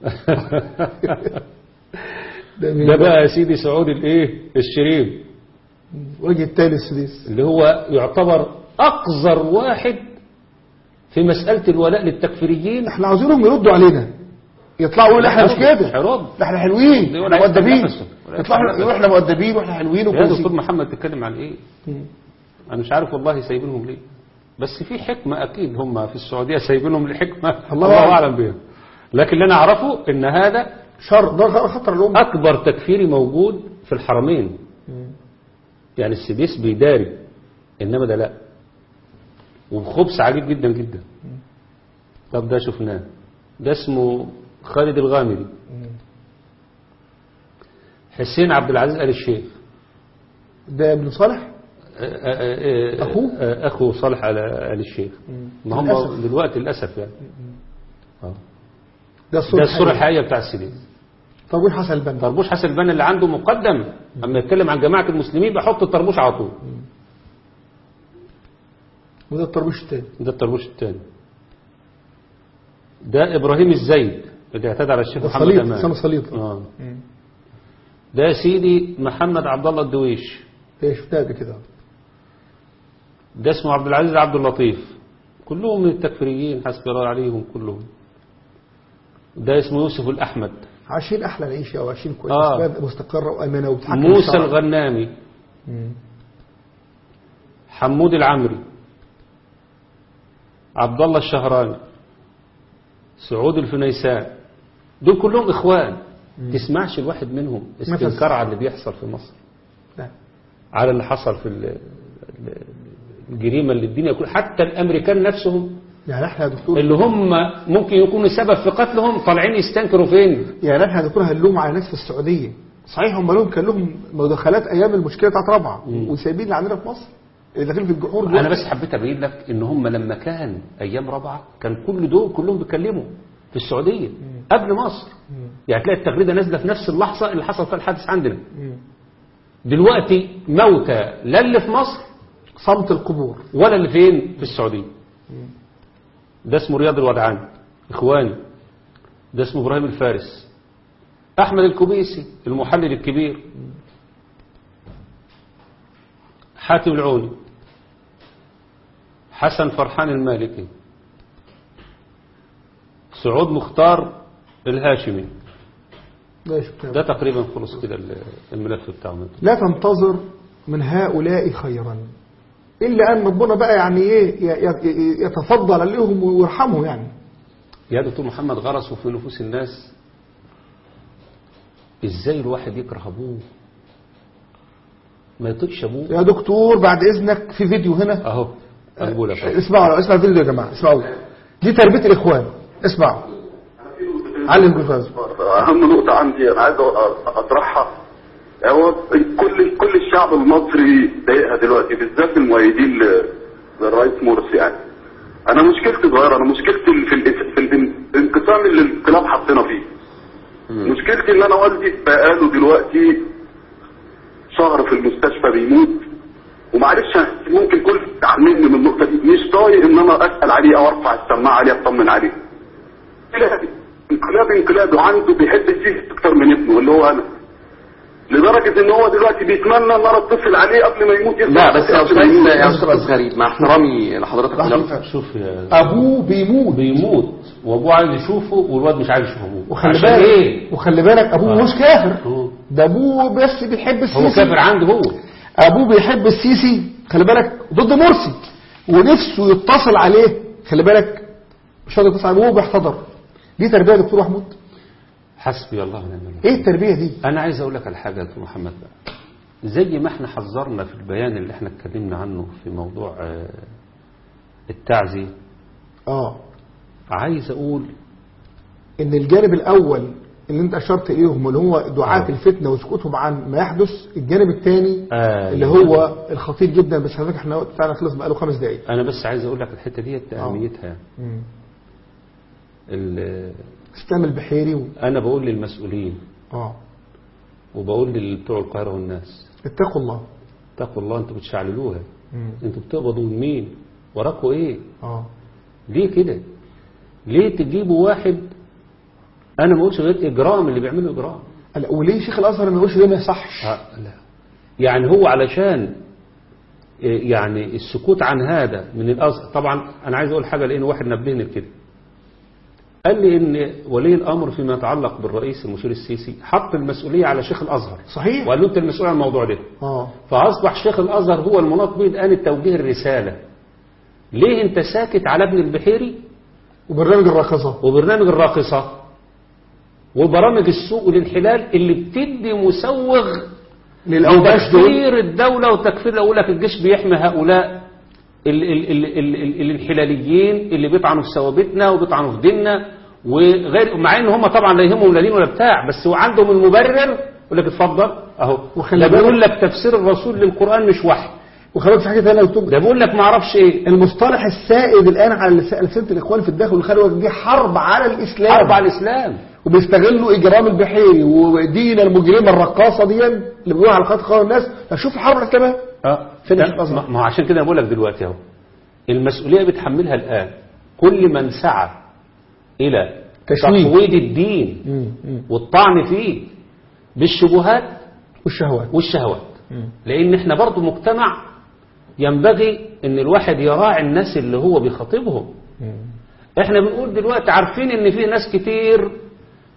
ده, مين ده بقى يا سيدي سعود الايه الشريف وجه التالي السديس اللي هو يعتبر أقذر واحد في مسألة الولاء للتكفيريين احنا عاوزينهم يردوا علينا يطلعوا يقولوا احنا مش كده حرام ده احنا حلوين يقول احنا عايز مؤدبين نفسه. ولا يطلعوا يفتح يقولوا احنا مؤدبين واحنا حلوين يا دكتور وكويسين محمد تتكلم عن ايه انا مش عارف والله سايبينهم ليه بس في حكمة اكيد هم في السعودية سايبينهم لحكمة الله الله أعلم. اعلم بها لكن اللي انا اعرفه ان هذا شر ده خطر الأمة أكبر تكفيري موجود في الحرمين يعني السديس بيداري إنما ده لا وخبث عجيب جدا جدا طب ده شفناه ده اسمه خالد الغامدي حسين عبد العزيز آل الشيخ ده ابن صالح آه، آه، آه، أخوه؟ آه، أخو صالح آل آل الشيخ ما هم للأسف. دلوقتي للأسف يعني آه. ده الصورة ده الصورة الحقيقية. الحقيقية بتاع السديس طربوش حسن البنا طربوش حسن البنا اللي عنده مقدم اما يتكلم عن جماعة المسلمين بحط الطربوش على طول وده الطربوش التاني ده الطربوش الثاني ده ابراهيم الزيد اللي اعتدى على الشيخ ده محمد صليط امان سنة صليط اه ده يا سيدي محمد عبد الله الدويش ده شفتها قبل كده ده اسمه عبد العزيز عبد اللطيف كلهم من التكفيريين حسبي الله عليهم كلهم ده اسمه يوسف الأحمد عايشين احلى عيشه وعايشين كويس آه. بلد مستقره وامنه وبتحكم موسى الشرع. الغنامي مم. حمود العمري عبد الله الشهراني سعود الفنيسان دول كلهم اخوان تسمعش الواحد منهم استنكار على اللي بيحصل في مصر لا. على اللي حصل في ال- ال- الجريمة اللي الدنيا كل حتى الأمريكان نفسهم يعني احنا يا دكتور اللي هم ممكن يكونوا سبب في قتلهم طالعين يستنكروا فين يعني احنا يا دكتور هنلوم على ناس في السعوديه صحيح هم لهم كان لهم مداخلات ايام المشكله بتاعت رابعه وسايبين اللي عندنا في مصر اللي داخلين في الجحور انا دلوقتي. بس حبيت ابين لك ان هم لما كان ايام رابعه كان كل دول كلهم بيتكلموا في السعوديه قبل مصر يعني تلاقي التغريده نازله في نفس اللحظه اللي حصل فيها الحادث عندنا مم. دلوقتي موتى لا اللي في مصر صمت القبور ولا اللي فين في السعوديه ده اسمه رياض الودعان اخواني ده اسمه ابراهيم الفارس احمد الكبيسي المحلل الكبير حاتم العوني حسن فرحان المالكي سعود مختار الهاشمي لا شكرا. ده تقريبا خلص كده الملف بتاعه لا تنتظر من هؤلاء خيرا الا ان ربنا بقى يعني ايه ي- ي- يتفضل عليهم ويرحمهم يعني يا دكتور محمد غرسوا في نفوس الناس ازاي الواحد يكره ابوه ما يطيقش ابوه يا دكتور بعد اذنك في فيديو هنا اهو اقول لك أهو. اسمعوا اسمعوا الفيديو يا جماعه اسمعوا دي تربيه الاخوان اسمعوا علم الجزاز اهم نقطة عندي انا عايز أ- اطرحها هو كل كل الشعب المصري ضايقها دلوقتي بالذات المؤيدين ل- للرئيس مرسي يعني انا مشكلتي صغيرة انا مشكلتي في ال- في الانقسام اللي الانقلاب حطينا فيه مشكلتي ان انا والدي بقاله دلوقتي شهر في المستشفى بيموت ومعلش ممكن كل تعلمني من النقطة دي مش طايق ان انا اسأل عليه او ارفع السماعة عليه اطمن عليه انقلابي انقلاب انقلاب وعنده بيحب السيسي اكتر من ابنه اللي هو انا لدرجة ان هو دلوقتي بيتمنى ان انا اتصل عليه قبل ما يموت يسأل لا بس يا قبل استاذ ما يموت. يا استاذ غريب مع احترامي لحضرتك لحظة. شوف يا ابوه بيموت بيموت وابوه عايز يشوفه والواد مش عايز يشوف ابوه وخلي عشان بالك ايه وخلي بالك ابوه آه. مش كافر هو- ده ابوه بس بيحب السيسي هو كافر عنده هو ابوه بيحب السيسي خلي بالك ضد مرسي ونفسه يتصل عليه خلي بالك مش راضي يتصل عليه وهو بيحتضر دي تربيه يا دكتور محمود حسبي الله ونعم الوكيل ايه التربيه دي انا عايز اقول لك على حاجه يا دكتور محمد بقى زي ما احنا حذرنا في البيان اللي احنا اتكلمنا عنه في موضوع آه، التعزيه اه عايز اقول ان الجانب الاول اللي انت اشرت اليهم اللي هو دعاة آه. الفتنه وسكوتهم عن ما يحدث الجانب الثاني آه، اللي هو الخطير جدا بس حضرتك احنا الوقت بتاعنا خلص بقاله خمس دقائق انا بس عايز اقول لك الحته ديت اهميتها يعني. مم. ال- اسلام البحيري و... انا بقول للمسؤولين اه وبقول لبتوع القاهره والناس اتقوا الله اتقوا الله انتوا بتشعللوها مم. انتوا بتقبضوا من مين وراكوا ايه اه ليه كده ليه تجيبوا واحد انا ما اقولش غير اجرام اللي بيعمله اجرام لا، وليه شيخ الازهر ما يقولش ده ما يصحش ها، لا يعني هو علشان إيه، يعني السكوت عن هذا من الازهر طبعا انا عايز اقول حاجه لان واحد نبهني لكده قال لي ان ولي الامر فيما يتعلق بالرئيس المشير السيسي حط المسؤوليه على شيخ الازهر صحيح وقال له انت المسؤول عن الموضوع ده اه فاصبح شيخ الازهر هو المناط به الان التوجيه الرساله ليه انت ساكت على ابن البحيري وبرنامج الراقصه وبرنامج الراقصة وبرامج السوق والانحلال اللي بتدي مسوغ للاوباش دول لتكفير الدولة وتكفير أقول لك الجيش بيحمي هؤلاء ال ال ال ال ال الانحلاليين اللي بيطعنوا في ثوابتنا وبيطعنوا في ديننا وغير مع ان هم طبعا لا يهمهم لا دين ولا بتاع بس هو عندهم المبرر يقول لك اتفضل اهو وخلي ده بالك- بيقول لك تفسير الرسول للقرآن مش وحي وخلي بالك في حاجه ثانيه يا دكتور ده بيقول لك ما اعرفش ايه المصطلح السائد الان على لس- لسنه الاخوان في الداخل والخارج دي حرب على الاسلام حرب على الاسلام وبيستغلوا اجرام البحيري ودينا المجرمه الرقاصه دي اللي بيقولوا على قناه قناه الناس شوف الحرب الاسلاميه اه فين ده- الشيخ الأزهر؟ ما ما هو عشان كده أنا بقول لك دلوقتي اهو المسؤوليه بتحملها الان كل من سعى الى تشويه. تقويض الدين والطعن فيه بالشبهات والشهوات والشهوات لان احنا برضو مجتمع ينبغي ان الواحد يراعي الناس اللي هو بيخاطبهم احنا بنقول دلوقتي عارفين ان في ناس كتير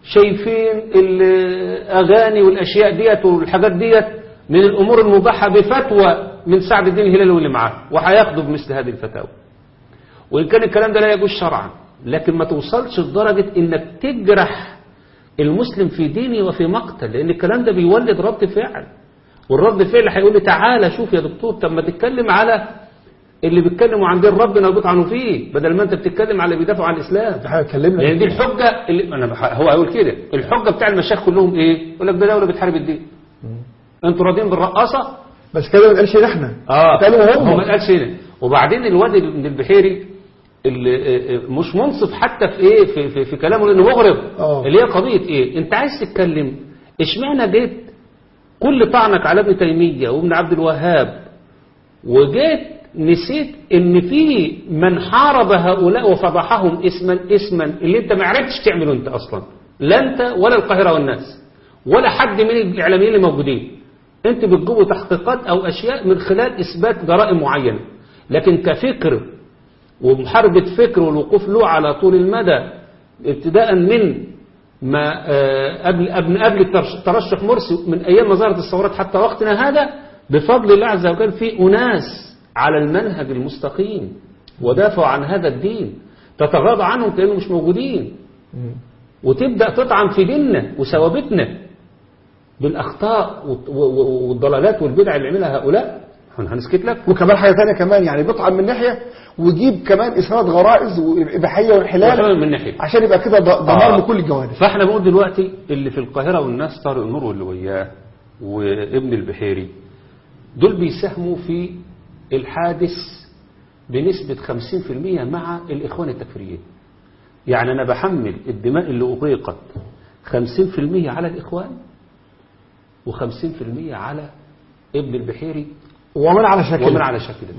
شايفين الأغاني والأشياء ديت والحاجات ديت من الأمور المباحة بفتوى من سعد الدين الهلالي واللي معاه وهياخدوا بمثل هذه الفتاوى وإن كان الكلام ده لا يجوز شرعا لكن ما توصلش لدرجة إنك تجرح المسلم في دينه وفي مقتل لأن الكلام ده بيولد رد فعل والرد فعل هيقول لي تعالى شوف يا دكتور طب ما تتكلم على اللي بيتكلموا عن دين ربنا وبيطعنوا فيه بدل ما انت بتتكلم على اللي بيدافعوا عن الاسلام احنا اتكلمنا لان دي الحجه اللي انا بح... هو هيقول كده الحجه بتاع المشايخ كلهم ايه يقول لك ده دوله بتحارب الدين انتوا راضيين بالرقاصه بس كده ما اتقالش احنا اه اتقالوا هو هم ما قالش هنا وبعدين الواد من البحيري اللي آه، مش منصف حتى في ايه في, في, في كلامه لانه مغرب آه. اللي هي قضيه ايه انت عايز تتكلم اشمعنى جيت كل طعنك على ابن تيميه وابن عبد الوهاب وجيت نسيت ان في من حارب هؤلاء وفضحهم اسما اسما اللي انت ما عرفتش تعمله انت اصلا لا انت ولا القاهره والناس ولا حد من الاعلاميين اللي موجودين انت بتجيبوا تحقيقات او اشياء من خلال اثبات جرائم معينه لكن كفكر ومحاربه فكر والوقوف له على طول المدى ابتداء من ما آه، قبل قبل قبل الترش- ترشح مرسي من ايام ما ظهرت الثورات حتى وقتنا هذا بفضل الله عز وجل في اناس على المنهج المستقيم ودافعوا عن هذا الدين تتغاضى عنهم كانهم مش موجودين وتبدا تطعن في ديننا وثوابتنا بالاخطاء والت- و- و- والضلالات والبدع اللي عملها هؤلاء احنا هنسكت لك وكمان حاجه ثانيه كمان يعني بيطعن من ناحيه ويجيب كمان اثارات غرائز واباحيه وانحلال وحلال من ناحيه عشان يبقى كده ض- دمار آه. لكل الجوانب فاحنا بنقول دلوقتي اللي في القاهرة والناس طارق النور واللي وياه وابن البحيري دول بيساهموا في الحادث بنسبة 50% مع الإخوان التكفيريين يعني أنا بحمل الدماء اللي أغرقت 50% على الإخوان و50% على ابن البحيري ومن على شكل ومن على شكل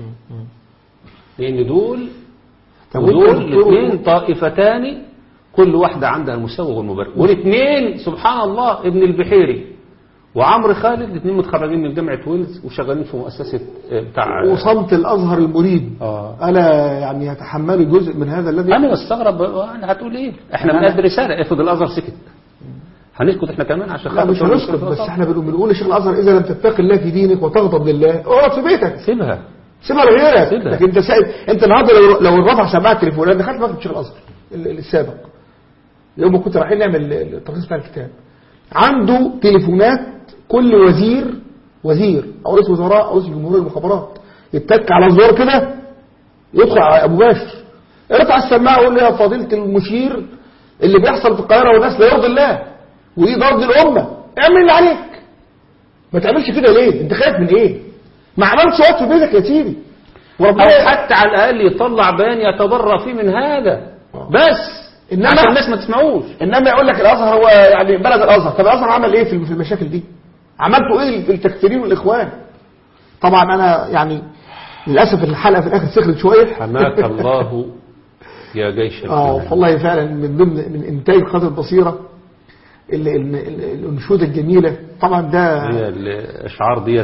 لأن دول طب ودول وانت دكتور- الاثنين طائفتان كل واحدة عندها المسوغ والمبرر والاثنين سبحان الله ابن البحيري وعمرو خالد الاثنين متخرجين من جامعة ويلز وشغالين في مؤسسة آه، بتاع وصمت الازهر المريب آه. الا يعني يتحمل جزء من هذا الذي انا بستغرب أنا هتقول ايه احنا بنقد رسالة افرض الازهر سكت هنسكت احنا كمان عشان لا خاطر مش تقول هنسكت الشيخ بس الأزهر؟ احنا بنقول بنقول لشيخ الازهر اذا لم تتقي الله في دينك وتغضب لله اقعد في بيتك سيبها سيبها لغيرك سيبها. لكن انت سائل انت النهارده لو لو الرفع سماعه التليفونات دخلت مكتب شيخ الازهر ال- ال- السابق يوم ما كنت رايحين نعمل التخصيص بتاع الكتاب عنده تليفونات كل وزير وزير او رئيس وزراء او رئيس الجمهوريه المخابرات يتك على الزرار كده يدخل على ابو باشر ارفع السماعه وقول له يا فضيله المشير اللي بيحصل في القاهره والناس لا يرضي الله ودي ضرب الامه اعمل اللي عليك ما تعملش كده ليه انت خايف من ايه ما عملتش وقت في بيتك يا سيدي او وربنا حتى على الاقل يطلع بيان يتبرى فيه من هذا بس إنما- عشان الناس ما تسمعوش انما يقول لك الازهر هو يعني بلد الازهر طب الازهر عمل ايه في في المشاكل دي عملتوا ايه في التكفيرين والاخوان طبعا انا يعني للاسف الحلقه في الاخر سخنت شويه حماك الله يا جيش اه الحماة. والله فعلا من ضمن من انتاج قناه البصيره ال- ال- ال- الانشوده الجميله طبعا ده هي الاشعار ديت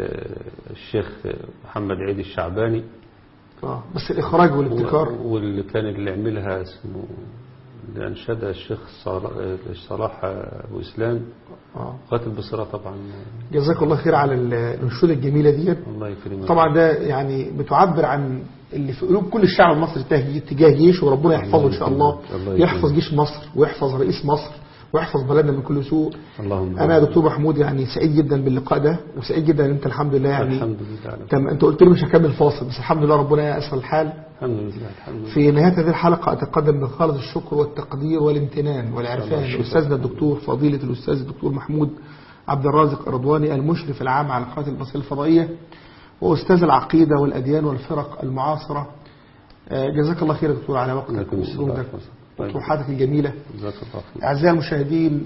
للشيخ محمد عيد الشعباني آه بس الاخراج والابتكار واللي كان اللي عملها اسمه اللي انشدها الشيخ صلاح, صلاح ابو اسلام اه قاتل بصيره طبعا جزاك الله خير على ال- الانشوده الجميله ديت الله يكرمك طبعا ده يعني بتعبر عن اللي في قلوب كل الشعب المصري تجاه تجاه جيش وربنا يحفظه ان شاء الله الله يكرمك. يحفظ جيش مصر ويحفظ رئيس مصر ويحفظ بلدنا من كل سوء اللهم انا يا دكتور محمود يعني سعيد جدا باللقاء ده وسعيد جدا ان انت الحمد لله يعني الحمد لله على تم انت قلت لي مش هكمل فاصل بس الحمد لله ربنا يسر الحال الحمد لله الحمد لله في نهاية هذه الحلقة أتقدم بخالص الشكر والتقدير والامتنان والعرفان الله لأستاذنا الدكتور فضيلة الأستاذ الدكتور محمود عبد الرازق الرضواني المشرف العام على قناة البصيرة الفضائية وأستاذ العقيدة والأديان والفرق المعاصرة آه، جزاك الله خير يا دكتور على وقتك عليكم السلام وجهدك ورحمة الله. وطروحاتك الجميلة جزاك الله خير أعزائي المشاهدين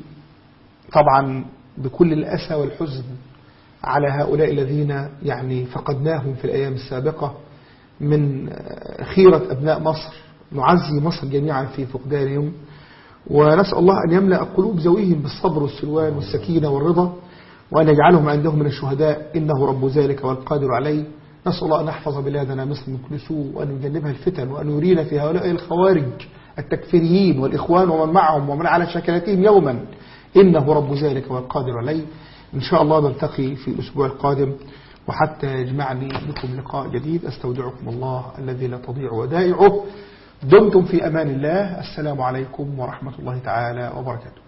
طبعا بكل الأسى والحزن على هؤلاء الذين يعني فقدناهم في الأيام السابقة من خيرة أبناء مصر نعزي مصر جميعا في فقدانهم ونسأل الله أن يملأ قلوب ذويهم بالصبر والسلوان والسكينة والرضا وأن يجعلهم عندهم من الشهداء إنه رب ذلك والقادر عليه نسأل الله أن يحفظ بلادنا مصر من كل سوء وأن يجنبها الفتن وأن يرينا في هؤلاء الخوارج التكفيريين والإخوان ومن معهم ومن على شكلتهم يوما إنه رب ذلك والقادر عليه إن شاء الله نلتقي في الأسبوع القادم وحتى يجمعني بكم لقاء جديد أستودعكم الله الذي لا تضيع ودائعه دمتم في أمان الله السلام عليكم ورحمة الله تعالى وبركاته